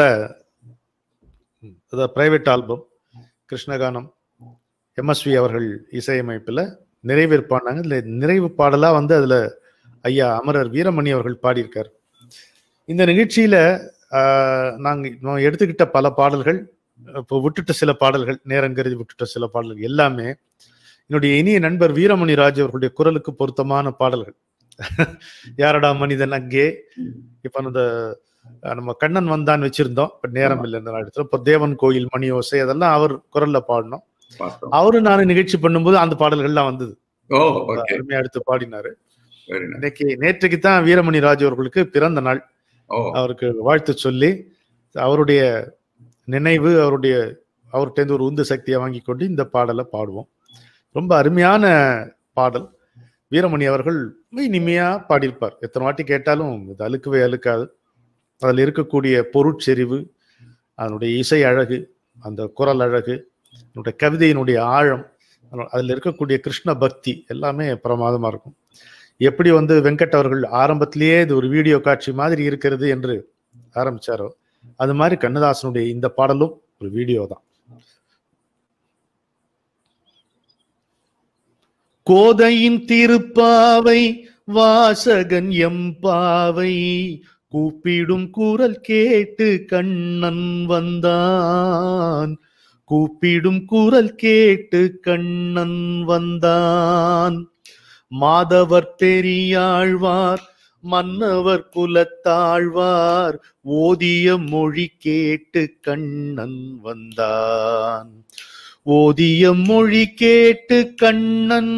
அதாவது பிரைவேட் ஆல்பம் கிருஷ்ணகானம் எம்எஸ்வி அவர்கள் இசையமைப்பில் நிறைவேற் பாடினாங்க இதுல நிறைவு பாடலா வந்து அதுல ஐயா அமரர் வீரமணி அவர்கள் பாடியிருக்கார் இந்த நிகழ்ச்சியில ஆஹ், நாங்க நான் எடுத்துக்கிட்ட பல பாடல்கள் இப்போ விட்டுட்ட சில பாடல்கள் நேரங்கருதி விட்டுட்ட சில பாடல்கள் எல்லாமே என்னுடைய இனிய நண்பர் வீரமணி ராஜ் அவர்களுடைய குரலுக்கு பொருத்தமான பாடல்கள் யாரடா மனிதன் அங்கே இப்ப அந்த அஹ், நம்ம கண்ணன் வந்தான் வச்சிருந்தோம் இப்ப நேரம் இல்லை இந்த இடத்துல இப்போ தேவன் கோயில் மணி ஓசை அதெல்லாம் அவர் குரல்ல பாடினோம் வாஸ்தவம். அவரு நானும் நிகழ்ச்சி பண்ணும்போது அந்த பாடல்கள்லாம் வந்தது ஓ ஓகே அருமையா எடுத்து பாடினாரு வெரி நைஸ் இன்னைக்கு நேற்றுக்கு தான் வீரமணி ராஜ் அவர்களுக்கு பிறந்த நாள் ஓ அவருக்கு வாழ்த்து சொல்லி அவருடைய நினைவு அவருடைய அவர்கிட்ட ஒரு உந்து சக்தியை வாங்கி கொண்டு இந்த பாடலை பாடுவோம் ரொம்ப அருமையான பாடல் வீரமணி அவர்கள் ரொம்ப இனிமையா பாடியிருப்பார் எத்தனை வாட்டி கேட்டாலும் இது அழுக்கவே அழுக்காது அதில் இருக்கக்கூடிய பொருட்செறிவு அதனுடைய இசை அழகு அந்த குரல் அழகு அதனுடைய கவிதையினுடைய ஆழம் அதில் இருக்கக்கூடிய கிருஷ்ண பக்தி எல்லாமே பிரமாதமா இருக்கும் எப்படி வந்து வெங்கட் அவர்கள் ஆரம்பத்திலேயே இது ஒரு வீடியோ காட்சி மாதிரி இருக்கிறது என்று ஆரம்பிச்சாரோ அது மாதிரி கண்ணதாசனுடைய இந்த பாடலும் ஒரு வீடியோ தான் கோதையின் திருப்பாவை வாசகன் எம்பாவை கூப்பிடும் குரல் கேட்டு கண்ணன் வந்தான் கூப்பிடும் குரல் கேட்டு கண்ணன் வந்தான் மாதவர் பெரியாழ்வார் மன்னவர் குலத்தாழ்வார் ஓதிய மொழி கேட்டு கண்ணன் வந்தான் ஓதிய மொழி கேட்டு கண்ணன்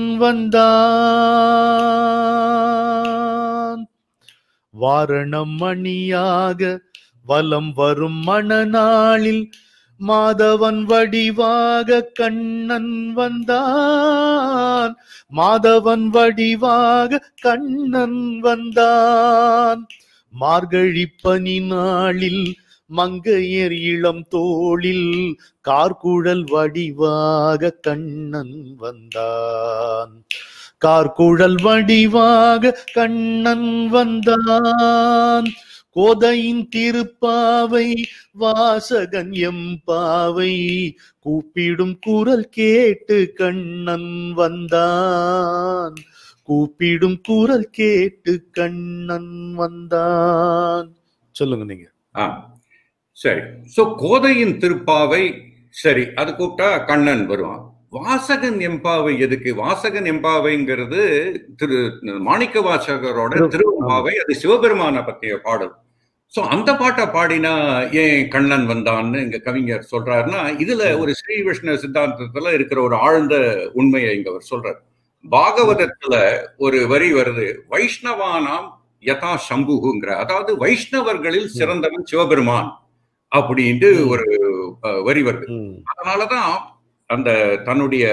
வந்தான் வாரணம் மணியாக வலம் வரும் மணநாளில் மாதவன் வடிவாக கண்ணன் வந்தான் மாதவன் வடிவாக கண்ணன் வந்தான் மார்கழி பனி நாளில் மங்கையர் இளம் தோளில் கார்குழல் வடிவாக கண்ணன் வந்தான் கார்குழல் வடிவாக கண்ணன் வந்தான் கோதையின் திருப்பாவை வாசகன் எம்பாவை கூப்பிடும் குரல் கேட்டு கண்ணன் வந்தான் கூப்பிடும் குரல் கேட்டு கண்ணன் வந்தான் சொல்லுங்க நீங்க ஆ சரி சோ கோதையின் திருப்பாவை சரி அது கூப்பிட்டா கண்ணன் வருவான் வாசகன் எம்பாவை எதுக்கு வாசகன் எம்பாவைங்கிறது திரு மாணிக்க வாசகரோட திரு- திருவம்பாவை அது சிவபெருமான பத்திய பாடல் சோ அந்த பாட்டை பாடினா ஏன் கண்ணன் வந்தான்னு இங்க கவிஞர் சொல்றாருன்னா இதுல ஒரு ஸ்ரீ விஷ்ணு சித்தாந்தத்துல இருக்கிற ஒரு ஆழ்ந்த உண்மையை இங்க அவர் சொல்றார் பாகவதத்துல ஒரு வரி வருது வைஷ்ணவானாம் யதா சம்புகுங்கிற அதாவது வைஷ்ணவர்களில் சிறந்தவன் சிவபெருமான் அப்படின்ட்டு ம். ஒரு அஹ், வரி வருது ம். அதனாலதான் அந்த தன்னுடைய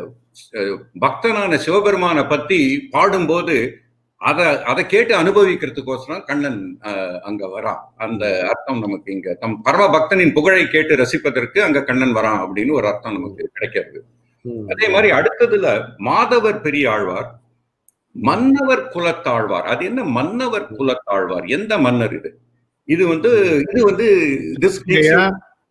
அஹ், பக்தனான சிவபெருமானை பத்தி பாடும்போது அத அதை கேட்டு அனுபவிக்கிறதுக்கோசரம் கண்ணன் அஹ், அங்க வரான் அந்த அர்த்தம் நமக்கு இங்க தம் பரம பக்தனின் புகழை கேட்டு ரசிப்பதற்கு அங்க கண்ணன் வரான் அப்படின்னு ஒரு அர்த்தம் நமக்கு கிடைக்கிறது ம். அதே மாதிரி அடுத்ததுல மாதவர் பெரிய ஆழ்வார் மன்னவர் குலத்தாழ்வார் அது என்ன மன்னவர் குலத்தாழ்வார் எந்த மன்னர் இது இது வந்து இது வந்து திஸ் இல்லையா?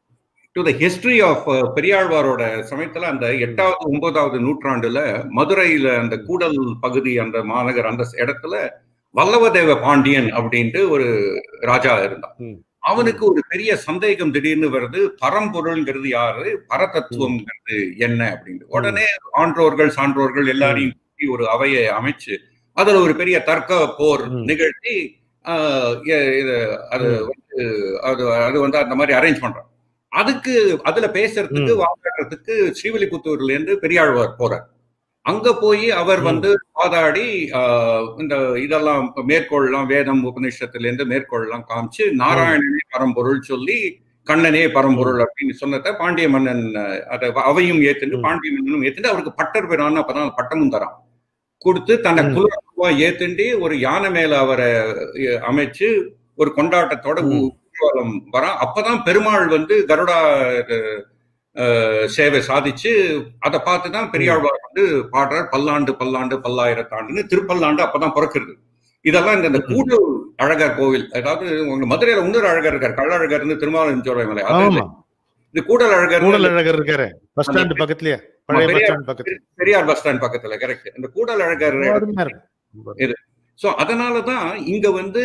டு த ஹிஸ்டரி ஆஃப் பெரியாழ்வாரோட சமயத்துல அந்த எட்டாவது ஒன்பதாவது நூற்றாண்டுல மதுரையில அந்த கூடல் பகுதி அந்த மாநகர் அந்த இடத்துல வல்லவதேவ பாண்டியன் அப்படின்ட்டு ஒரு ராஜா இருந்தான் ம். அவனுக்கு ஒரு பெரிய சந்தேகம் திடீர்னு வருது பரம்பொருள்ங்கிறது யாரு பரதத்துவம்ங்கிறது என்ன அப்படின்னு உடனே ஆன்றோர்கள் சான்றோர்கள் எல்லாரையும் கூட்டி ஒரு அவையை அமைச்சு அதுல ஒரு பெரிய தர்க்க போர் ம். நிகழ்த்தி ஆஹ் எ- இது அது ம். வந்து அது அது வந்து அந்த மாதிரி அரேஞ்ச் பண்றான் அதுக்கு அதுல பேசுறதுக்கு ம். வாதாடுறதுக்கு ஸ்ரீவில்லிபுத்தூர்ல இருந்து பெரியாழ்வார் போறார் அங்க போய் அவர் ம். வந்து வாதாடி ஆஹ் இந்த இதெல்லாம் மேற்கோள்லாம் வேதம் உபநிஷத்துல இருந்து மேற்கோள்லாம் காமிச்சு நாராயணனே பரம்பொருள் சொல்லி கண்ணனே பரம்பொருள் அப்படின்னு சொன்னத பாண்டிய மன்னன் அஹ், அதை அவையும் ஏத்துட்டு ம். பாண்டிய மன்னனும் ஏத்துட்டு அவருக்கு பட்டர் பெறான்னு அப்பதான் பட்டமும் தரான் கொடுத்து தன்னை ம். குலத்துவா ஏத்துண்டி ஒரு யானை மேல அவரை அஹ், அமைச்சு ஒரு கொண்டாட்டத்தோட ம். ஊ- ஊர்வலம் வரான் அப்பதான் பெருமாள் வந்து கருடா அஹ், அஹ், சேவை சாதிச்சு அதை பார்த்து தான் பெரியாழ்வார் வந்து பாடுறார் பல்லாண்டு பல்லாண்டு பல்லாயிரத்தாண்டுன்னு திருப்பல்லாண்டு அப்பதான் பிறக்கிறது இதெல்லாம் இந்த இந்த ம். கூடல் அழகர் கோவில் அதாவது உங்க மதுரையில இன்னொரு அழகர் இருக்கார் கள்ளழகர் இருந்து திருமாவளஞ்சோலை மலை அது ஆமா இது கூடல் அழகர் கூடல் அழகர் இருக்காரு பஸ் ஸ்டாண்ட் பக்கத்துலயே பழைய பஸ் பெரியார் ஸ்டாண்ட் பக்கத்துல பெரியார் பஸ் ஸ்டாண்ட் பக்கத்துல கரெக்ட் இந்த கூடல் அழகர் அருமையா இருக்கு சோ அதனாலதான் இங்க வந்து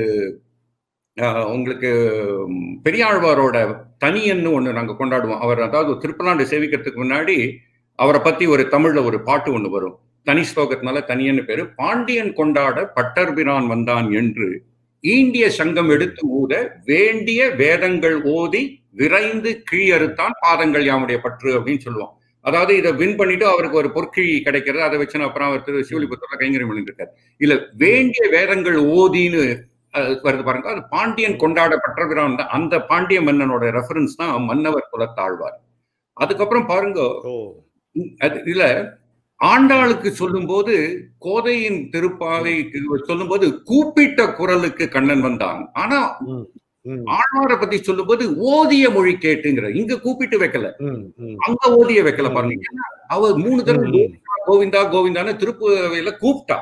அஹ், உங்களுக்கு ம், பெரியாழ்வாரோட தனியன்னு ஒண்ணு நாங்க கொண்டாடுவோம் அவர் அதாவது திருப்பலாண்டு சேவிக்கிறதுக்கு முன்னாடி அவரை பத்தி ஒரு தமிழ்ல ஒரு பாட்டு ஒண்ணு வரும் தனி ஸ்லோகத்தினால தனியன்னு பேரு பாண்டியன் கொண்டாட பட்டர்பிரான் வந்தான் என்று ஈண்டிய சங்கம் எடுத்து ஊத வேண்டிய வேதங்கள் ஓதி விரைந்து கீழறுத்தான் பாதங்கள் யாமுடைய பற்று அப்படின்னு சொல்லுவோம் அதாவது இதை வின் பண்ணிட்டு அவருக்கு ஒரு பொற்கிழி கிடைக்கிறது அதை வச்சு அப்புறம் அவர் திரு சிவலிபுத்தூர்ல கைங்கரியம் பண்ணிட்டு இருக்காரு இல்ல வேண்டிய வேதங்கள் ஓதின்னு அஹ், வருது பாருங்க அது பாண்டியன் கொண்டாட பட்டர்பிரான் தான் அந்த பாண்டிய மன்னனோட ரெஃபரன்ஸ் தான் மன்னவர் குலத்தாழ்வார் அதுக்கப்புறம் பாருங்க ஓ அது இதுல ஆண்டாளுக்கு சொல்லும்போது கோதையின் திருப்பாவை சொல்லும்போது கூப்பிட்ட குரலுக்கு கண்ணன் வந்தான் ஆனா ம், ம், ஆழ்வாரை பத்தி சொல்லும்போது ஓதிய மொழி கேட்டுங்கிற இங்க கூப்பிட்டு வைக்கல ம், ம், அங்க ஓதிய வைக்கல பாருங்க ஏன்னா அவர் மூணு தடவை ம், கோவிந்தா கோவிந்தான்னு திருப்புவையில கூப்பிட்டா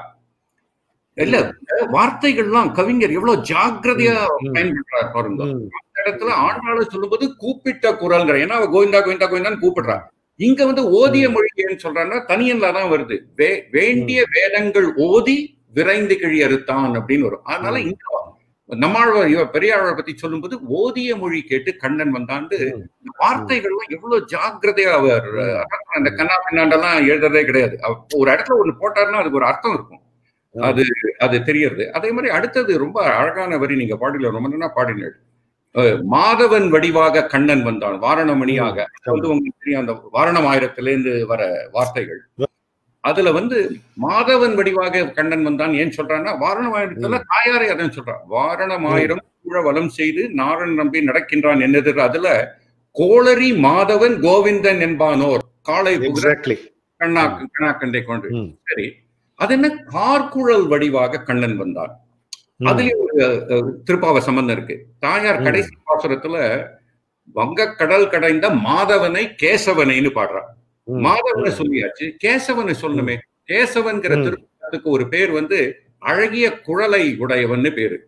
இல்ல வார்த்தைகள்லாம் கவிஞர் எவ்வளவு ஜாக்கிரதையா ம், பயன்படுறாரு பாருங்க ம், இந்த இடத்துல ஆண்டாள சொல்லும்போது கூப்பிட்ட குரல்ங்கிற ஏன்னா அவ கோவிந்தா கோவிந்தா கோவிந்தான்னு கூப்பிடுறா இங்க வந்து ஓதிய மொழி ஏன்னு சொல்றான்னா தனியன்ல தான் வருது வே வேண்டிய வேதங்கள் ஓதி விரைந்து கிழி அறுத்தான் அப்படின்னு வரும் அதனால ம். இங்க நம்மாழ்வார் இவ பெரியாழ்வார் பத்தி சொல்லும்போது ஓதிய மொழி கேட்டு கண்ணன் வந்தாண்டு ம். இந்த வார்த்தைகள்லாம் எவ்வளவு ஜாக்கிரதையா அவர் ம். அதாவது அந்த கண்ணா பின்னாண்டெல்லாம் எழுதுறதே கிடையாது அவர் ஒரு இடத்துல ஒண்ணு போட்டாருன்னா அதுக்கு ஒரு அர்த்தம் இருக்கும் ம். அது அது தெரியறது அதே மாதிரி அடுத்தது ரொம்ப அழகான வரி நீங்க பாடல ரொம்ப நல்லா பாடினீர்கள் அஹ் மாதவன் வடிவாக கண்ணன் வந்தான் வாரணமணியாக அது வந்து உங்களுக்கு தெரியும் அந்த வாரணம் ஆயிரத்திலேருந்து வர வார்த்தைகள் அதுல வந்து மாதவன் வடிவாக கண்ணன் வந்தான் ஏன் சொல்றான்னா வாரணம் ஆயிரத்துல தாயாரே அதான் சொல்றான் வாரணம் ஆயிரம் சூழ வலம் செய்து நாரண நம்பி நடக்கின்றான் என்னது அதுல கோளரி மாதவன் கோவிந்தன் என்பானோர் காளை குதிரை எக்ஸாக்ட்லி கண்ணா கண்ணா கண்டை கொண்டு ம். சரி அது என்ன கார்குழல் வடிவாக கண்ணன் வந்தான் அதுலயும் ஒரு அஹ், திருப்பாவ சம்பந்தம் இருக்கு தாயார் ம். கடைசி பாசுரத்துல வங்க கடல் கடைந்த மாதவனை கேசவனைன்னு பாடுறான் மாதவனை சொல்லியாச்சு கேசவனை சொல்லணுமே கேசவன்கிற ம். திருப்பத்துக்கு ஒரு பேர் வந்து அழகிய குழலை உடையவன்னு பேரு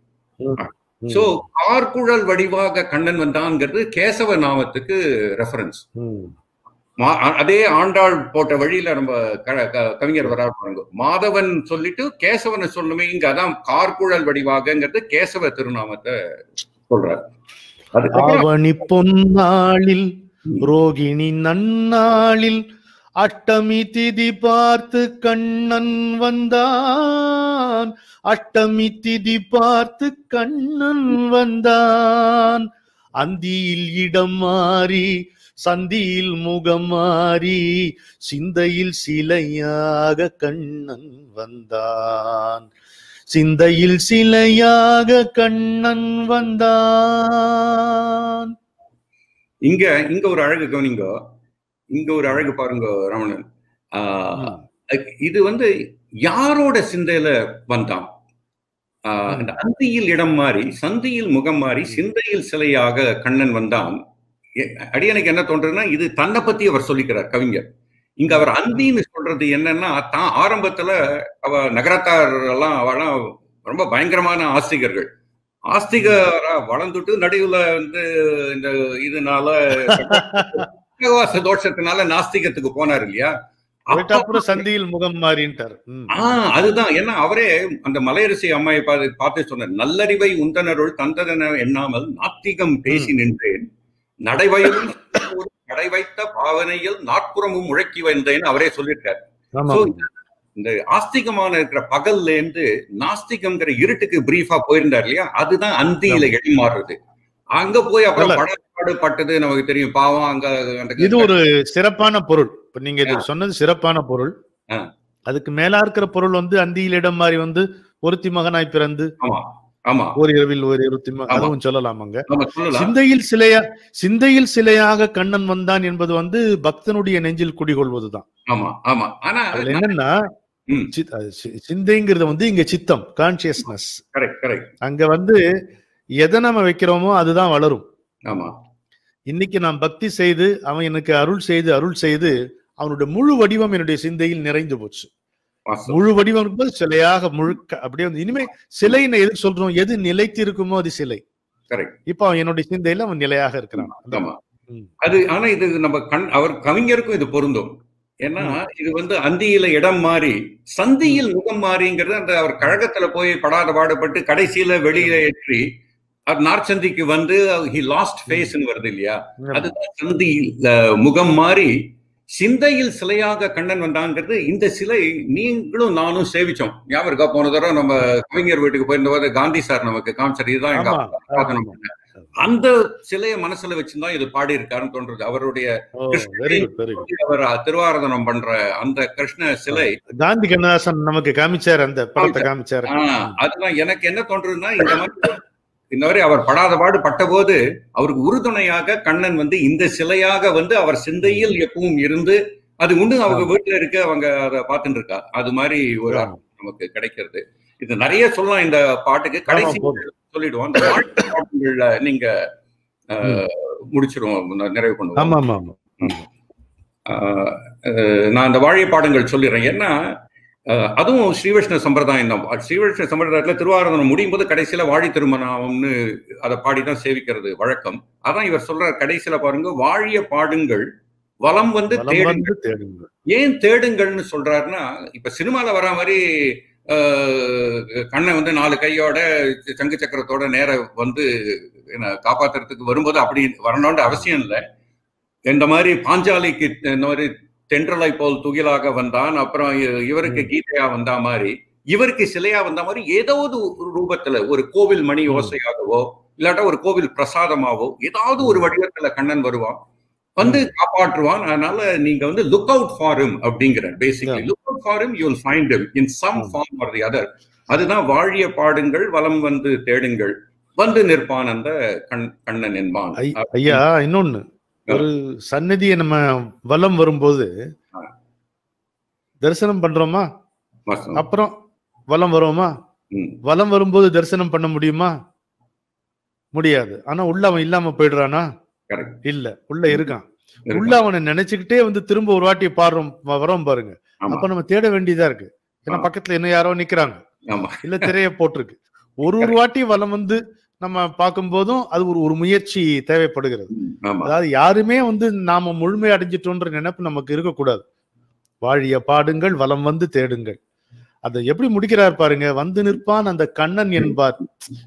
சோ கார்குழல் வடிவாக கண்ணன் வந்தான்ங்கிறது கேசவ நாமத்துக்கு ரெஃபரன்ஸ் அதே ஆண்டாள் போட்ட வழியில நம்ம க- க- கவிஞர் வரா பாருங்க மாதவன் சொல்லிட்டு கேசவனை சொல்லணுமே இங்க அதான் கார்குழல் வடிவாகங்கிறது கேசவ திருநாமத்தை சொல்றாரு அதுக்கப்புறம் ஆவணி பொன்னாளில் ரோகிணி நன்னாளில் அஷ்டமி திதி பார்த்து கண்ணன் வந்தான் அஷ்டமி திதி பார்த்து கண்ணன் வந்தான் அந்தியில் இடம் மாறி சந்தியில் முகம் மாறி சிந்தையில் சிலையாக கண்ணன் வந்தான் சிந்தையில் சிலையாக கண்ணன் வந்தான் இங்க இங்க ஒரு அழகு கவனிங்க இங்க ஒரு அழகு பாருங்க ரமணன் ஆஹ், இது வந்து யாரோட சிந்தையில வந்தான் ஆஹ், இந்த அந்தியில் இடம் மாறி சந்தியில் முகம் மாறி சிந்தையில் சிலையாக கண்ணன் வந்தான் எ- அடியனுக்கு என்ன தோன்றதுன்னா இது தன்னை பத்தி அவர் சொல்லிக்கிறார் கவிஞர் இங்க அவர் அந்தின்னு சொல்றது என்னன்னா தான் ஆரம்பத்துல அவ நகரத்தார் எல்லாம் அவெல்லாம் ரொம்ப பயங்கரமான ஆஸ்திகர்கள் ஆஸ்திகரா வளர்ந்துட்டு நடுவுல வந்து இந்த இதனால உபவாச தோஷத்தினால நாஸ்திகத்துக்கு போனார் இல்லையா போயிட்டு அப்புறம் சந்தியில் முகம் மாறின்ட்டார் ம். ஆஹ் அதுதான் ஏன்னா அவரே அந்த மலையரசி அம்மையை பார்த்து பார்த்து சொன்னார் நல்லறிவை உந்தனருள் தந்ததென எண்ணாமல் நாத்திகம் பேசி நின்றேன் நடைவயலும் கடை வைத்த பாவனையில் நாட்புறமும் முழக்கி வந்தேன்னு அவரே சொல்லியிருக்காரு ஆமா So, இந்த ஆஸ்திகமான இருக்கிற பகல்ல இருந்து நாஸ்திகம்ங்கிற இருட்டுக்கு பிரீஃபா போயிருந்தார் இல்லையா அதுதான் அந்தியில இடம் மாறுறது அங்க போய் அப்புறம் நல்ல. படப்பாடு பட்டது நமக்கு தெரியும் பாவம் அங்க அந்த இது ஒரு சிறப்பான பொருள் இப்ப நீங்க இது சொன்னது சிறப்பான பொருள் ஆ. அதுக்கு மேலா இருக்கிற பொருள் வந்து அந்தியில் இடம் மாறி வந்து ஒருத்தி மகனாய் பிறந்து ஆமா ஆமா ஒரு இரவில் ஒரு இருபத்தி ம- ஆமா. அதுவும் சொல்லலாமாங்க நம்ம சொல்லலாம் சிந்தையில் சிலையா சிந்தையில் சிலையாக கண்ணன் வந்தான் என்பது வந்து பக்தனுடைய நெஞ்சில் குடிகொள்வதுதான் ஆமா ஆமா ஆனா அதுல என்னன்னா ம். சித்- அது சி- சிந்தைங்கிறது வந்து இங்க சித்தம் கான்சியஸ்னஸ் கரெக்ட் கரெக்ட் அங்க வந்து எதை நம்ம வைக்கிறோமோ அதுதான் வளரும் ஆமா இன்னைக்கு நான் பக்தி செய்து அவன் எனக்கு அருள் செய்து அருள் செய்து அவனுடைய முழு வடிவம் என்னுடைய சிந்தையில் நிறைந்து போச்சு வாஸ்தவம். முழு வடிவம் இருக்கும்போது சிலையாக முழுக்க அப்படியே வந்து இனிமே சிலைன்னு எதுக்கு சொல்றோம் எது நிலைத்து இருக்குமோ அது சிலை Correct. இப்ப அவன் என்னுடைய சிந்தையில அவன் நிலையாக இருக்கிறான் அந்த- ஆமா ம். அது ஆனா இது நம்ம கண் அவர் கவிஞருக்கும் இது பொருந்தும் ஏன்னா இது வந்து அந்தியில இடம் மாறி சந்தியில் முகம் மாறிங்கிறது அந்த அவர் கழகத்துல போய் படாத பாடுபட்டு கடைசியில வெளியில ஏற்றி அவர் நார்ச்சந்திக்கு வந்து ஹி லாஸ்ட் ஃபேஸ்ன்னு வருது இல்லையா அதுதான் சந்தியில் அஹ், முகம் மாறி சிந்தையில் சிலையாக கண்ணன் வந்தாங்கிறது இந்த சிலை நீங்களும் நானும் சேவிச்சோம் ஞாபகம் இருக்கா போன தடவை நம்ம கவிஞர் வீட்டுக்கு போயிருந்த போது காந்தி சார் நமக்கு காமிச்சார் இதுதான் எங்க ஆமா, அப்பா ஆராதனை ஆமா. பண்ணார். அந்த சிலையை மனசுல வச்சுதான் இது பாடி இருக்காருன்னு தோன்றது அவருடைய ஓ, very good, very good. அவர் திருவாராதனம் பண்ற அந்த கிருஷ்ண சிலை காந்தி கண்ணதாசன் நமக்கு காமிச்சார் அந்த படத்தை காமிச்சார் ஆஹ் அதுதான் எனக்கு என்ன தோன்றதுன்னா இந்த மாதிரி இந்த மாதிரி அவர் படாத பாடு பட்டபோது அவருக்கு உறுதுணையாக கண்ணன் வந்து இந்த சிலையாக வந்து அவர் சிந்தையில் எப்பவும் இருந்து அது இன்னும் அவங்க வீட்டுல இருக்கு அவங்க அதை பார்த்துட்டு இருக்கா அது மாதிரி ஒரு ஆமா. அர்த்தம் நமக்கு கிடைக்கிறது இது நிறைய சொல்லலாம் இந்த பாட்டுக்கு கடைசி போதும். சொல்லிடுவோம் அந்த வாழ்க்கை பாட்டுகள்ல நீங்க ஆஹ், முடிச்சிருவோம் நிறைவு பண்ணுவோம் ஆமா ஆமா ஆமா ஆஹ் அஹ் நான் அந்த வாழிய பாடங்கள் சொல்லிடுறேன் ஏன்னா அஹ் அதுவும் ஸ்ரீவிஷ்ண சம்பிரதாயம் தான் ஸ்ரீவிஷ்ண சம்பிரதாயத்துல திருவாரதனம் முடியும் போது கடைசியில வாழி திருமணம்னு அதை பாடி தான் சேவிக்கிறது வழக்கம் அதான் இவர் சொல்ற கடைசியில பாருங்க வாழிய பாடுங்கள் வலம் வந்து வலம் தேடுங்கள் வந்து தேடுங்க ஏன் தேடுங்கள்னு சொல்றாருன்னா இப்ப சினிமால வரா மாதிரி ஆஹ், கண்ணை வந்து நாலு கையோட சங்கு சக்கரத்தோட நேர வந்து என்ன காப்பாத்துறதுக்கு வரும்போது அப்படி வரணும்னு அவசியம் இல்லை இந்த மாதிரி பாஞ்சாலிக்கு இந்த மாதிரி தென்றலை போல் துகிலாக வந்தான் அப்புறம் இ- இவருக்கு கீதையா வந்தா மாதிரி இவருக்கு சிலையா வந்த மாதிரி ஏதாவது ஒரு ரூபத்துல ஒரு கோவில் மணி ம். ஓசையாகவோ இல்லாட்டா ஒரு கோவில் பிரசாதமாவோ ஏதாவது ஒரு வடிவத்துல கண்ணன் வருவான் வந்து காப்பாற்றுவான் அதனால நீங்க வந்து லுக் அவுட் ஃபார் him அப்படிங்கிற basically look out for him you will find him in some ஆமா. form or the other அதுதான் வாழிய பாடுங்கள் வலம் வந்து தேடுங்கள் வந்து நிற்பான் அந்த கண் கண்ணன் என்பான் ஐ- ஐயா இன்னொன்னு ஒரு சன்னதியை நம்ம வலம் வரும்போது ஆ. தரிசனம் பண்றோமா வாஸ்தவம். அப்புறம் வலம் வருவோமா ம். வலம் வரும்போது தரிசனம் பண்ண முடியுமா முடியாது ஆனா உள்ள அவன் இல்லாம போயிடுறானா Correct. இல்ல உள்ள இருக்கான் இருக்கான். உள்ள அவனை நினைச்சுக்கிட்டே வந்து திரும்ப ஒரு வாட்டி பாடுறோம் வ- வரோம் பாருங்க ஆமா அப்ப நம்ம தேட வேண்டியதா இருக்கு ஏன்னா ஆ. பக்கத்துல இன்னும் யாரோ நிக்கிறாங்க ஆமா இல்ல திரைய போட்டிருக்கு ஒரு ஒரு வாட்டி வலம் வந்து நம்ம பார்க்கும் போதும் அது ஒரு ஒரு முயற்சி தேவைப்படுகிறது ம், ஆமா அதாவது யாருமே வந்து நாம முழுமை அடைஞ்சிட்டோன்ற நினைப்பு நமக்கு இருக்கக்கூடாது வாழிய பாடுங்கள் வலம் வந்து தேடுங்கள் அதை எப்படி முடிக்கிறார் பாருங்க வந்து நிற்பான் அந்த கண்ணன் என்பார்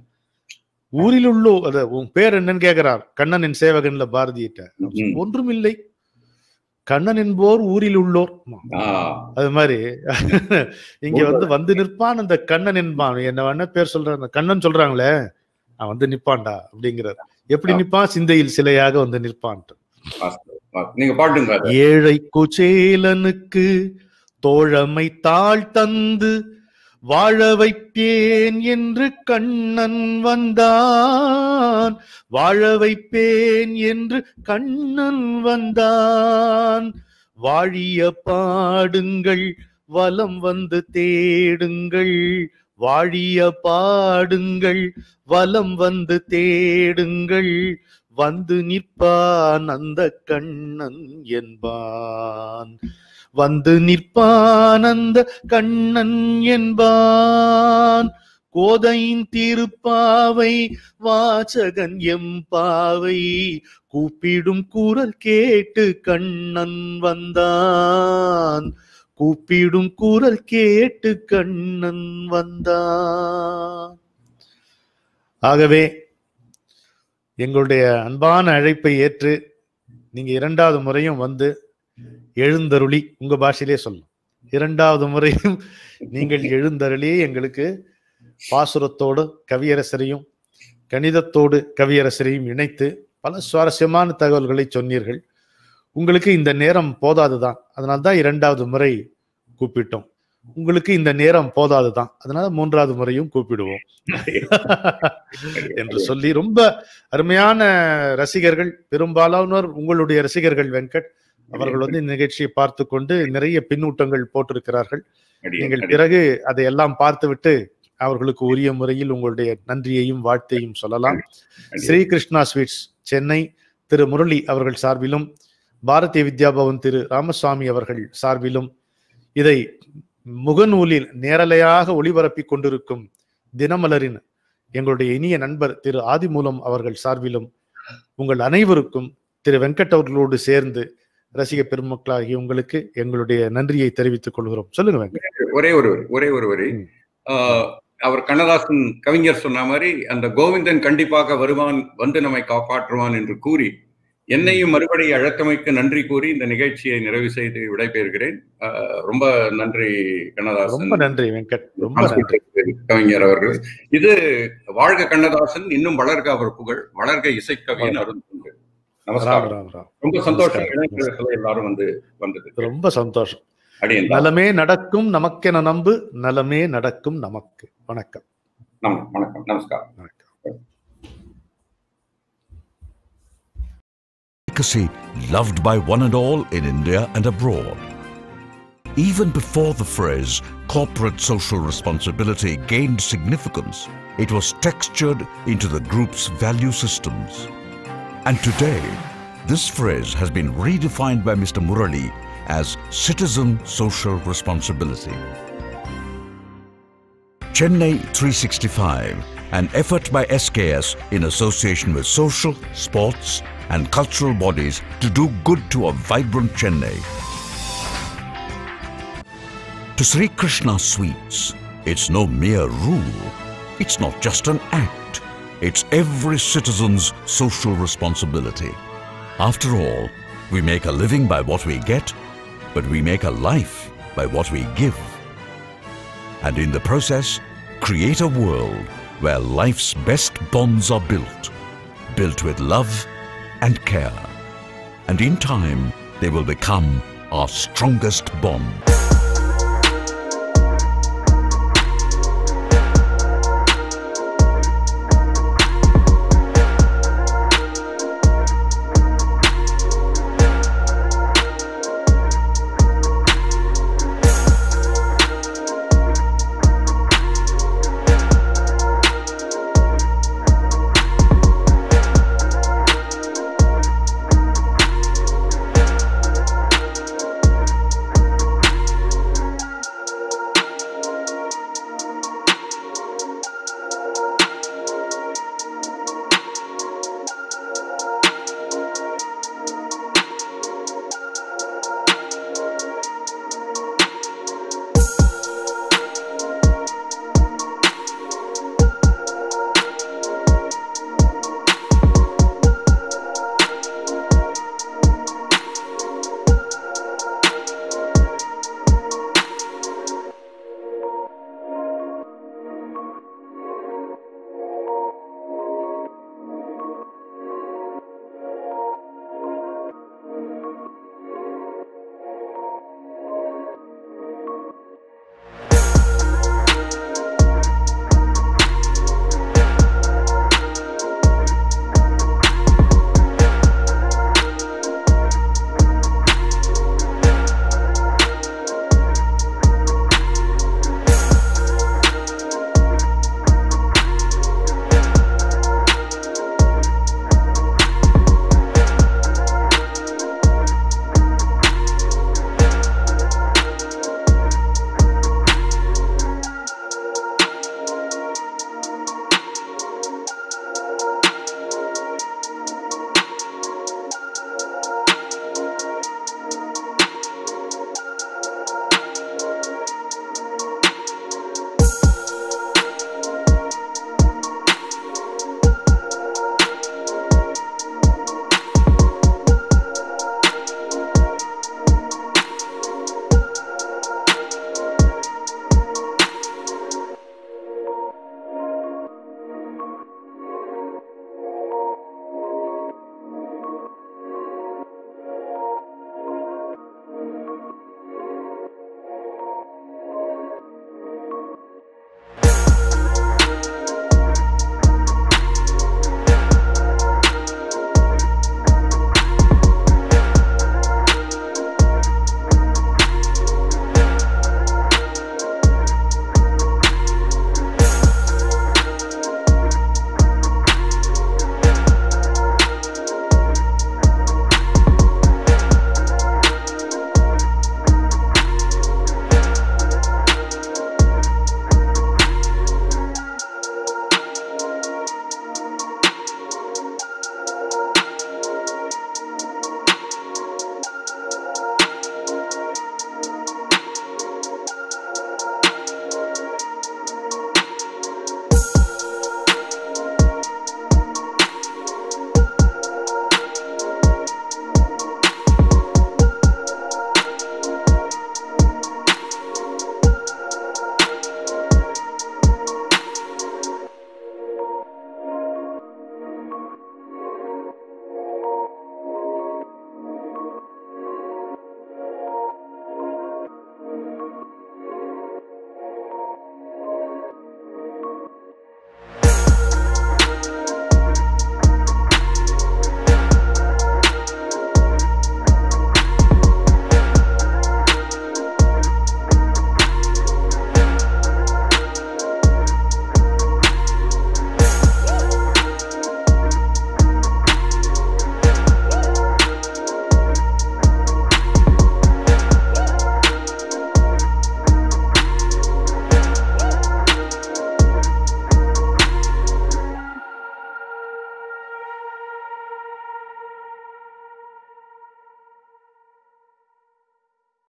ஊரில் உள்ளோ அத உன் பேர் என்னன்னு கேக்குறார் கண்ணனின் சேவகன்ல பாரதியிட்ட ம். ஒன்றும் இல்லை கண்ணன் என்போர் ஊரில் உள்ளோர் ஆ, அது மாதிரி இங்க வந்து வந்து நிற்பான் அந்த கண்ணன் என்பான் என்ன வேணா பேர் சொல்ற அந்த கண்ணன் சொல்றாங்களே அவன் வந்து நிப்பான்டா அப்படிங்கிறார் எப்படி ஆ. நிப்பான் சிந்தையில் சிலையாக வந்து நிற்பான் வாஸ்தவம். வா- நீங்க பாடுங்க அதை. ஏழை குச்சேலனுக்கு தோழமை தாழ் தந்து வாழ வைப்பேன் என்று கண்ணன் வந்தான் வாழ வைப்பேன் என்று கண்ணன் வந்தான் வாழிய பாடுங்கள் வலம் வந்து தேடுங்கள் வாழிய பாடுங்கள் வலம் வந்து தேடுங்கள் வந்து நிற்பான் அந்த கண்ணன் என்பான் வந்து நிற்பான் அந்த கண்ணன் என்பான் கோதையின் திருப்பாவை வாசகன் எம்பாவை கூப்பிடும் குரல் கேட்டு கண்ணன் வந்தான் கூப்பிடும் குரல் கேட்டு கண்ணன் வந்தான் ஆகவே எங்களுடைய அன்பான அழைப்பை ஏற்று நீங்க இரண்டாவது முறையும் வந்து எழுந்தருளி உங்க பாஷையிலே சொல்லலாம் இரண்டாவது முறையும் நீங்கள் எழுந்தருளி எங்களுக்கு பாசுரத்தோடு கவியரசரையும் கணிதத்தோடு கவியரசரையும் இணைத்து பல சுவாரஸ்யமான தகவல்களை சொன்னீர்கள் உங்களுக்கு இந்த நேரம் போதாதுதான் அதனால்தான் இரண்டாவது முறை கூப்பிட்டோம் உங்களுக்கு இந்த நேரம் போதாதுதான் அதனால மூன்றாவது முறையும் கூப்பிடுவோம் என்று சொல்லி ரொம்ப அருமையான ரசிகர்கள் பெரும்பாலானோர் உங்களுடைய ரசிகர்கள் வெங்கட் அவர்கள் வந்து இந்த நிகழ்ச்சியை பார்த்து கொண்டு நிறைய பின்னூட்டங்கள் போட்டிருக்கிறார்கள் அடியேன், நீங்கள் அடியேன். பிறகு அதையெல்லாம் பார்த்துவிட்டு அவர்களுக்கு உரிய முறையில் உங்களுடைய நன்றியையும் வாழ்த்தையும் சொல்லலாம் ஸ்ரீகிருஷ்ணா ஸ்வீட்ஸ் சென்னை திரு முரளி அவர்கள் சார்பிலும் பாரதிய வித்யாபவன் திரு ராமசுவாமி அவர்கள் சார்பிலும் இதை முகநூலில் நேரலையாக ஒளிபரப்பிக் கொண்டிருக்கும் தினமலரின் எங்களுடைய இனிய நண்பர் திரு ஆதிமூலம் அவர்கள் சார்பிலும் உங்கள் அனைவருக்கும் திரு வெங்கட் அவர்களோடு சேர்ந்து ரசிக பெருமக்களாகிய உங்களுக்கு எங்களுடைய நன்றியை தெரிவித்துக் கொள்கிறோம் சொல்லுங்க வெங்கட் ஒரே ஒரு வரி ஒரே ஒரு வரி ம். ஆஹ், அவர் கண்ணதாசன் கவிஞர் சொன்ன மாதிரி அந்த கோவிந்தன் கண்டிப்பாக வருவான் வந்து நம்மை காப்பாற்றுவான் என்று கூறி என்னையும் மறுபடி அழக்கமைக்கு நன்றி கூறி இந்த நிகழ்ச்சியை நிறைவு செய்து விடைபெறுகிறேன் ஆஹ், ரொம்ப நன்றி கண்ணதாசன் ரொம்ப நன்றி வெங்கட் ரொம்ப நன்றி கவிஞர் அவர்கள் இது வாழ்க கண்ணதாசன் இன்னும் வளர்க அவர் புகழ் வளர்க இசைக்கவியின் அருந்துண்டு ராம் நமஸ்காரம் ராம் ராம் ரொம்ப சந்தோஷம் நமஸ்காரம். இளைஞர்கள் எல்லாரும் வந்து வந்தது ரொம்ப சந்தோஷம் அடியேன் நலமே நடக்கும் நமக்கென நம்பு நலமே நடக்கும் நமக்கு வணக்கம் நம்- வணக்கம் நமஸ்காரம் வணக்கம் Delicacy loved by one and all in India and abroad. Even before the phrase corporate social responsibility gained significance, it was textured into the group's value systems. And today, this phrase has been redefined by Mr. Murali as citizen social responsibility. Chennai 365, an effort by SKS in association with social, sports, and cultural bodies to do good to a vibrant Chennai. To Sri Krishna Sweets, it's no mere rule. It's not just an act. It's every citizen's social responsibility. After all, we make a living by what we get, but we make a life by what we give and in the process, create a world where life's best bonds are built, built with love and care. And in time, they will become our strongest bond.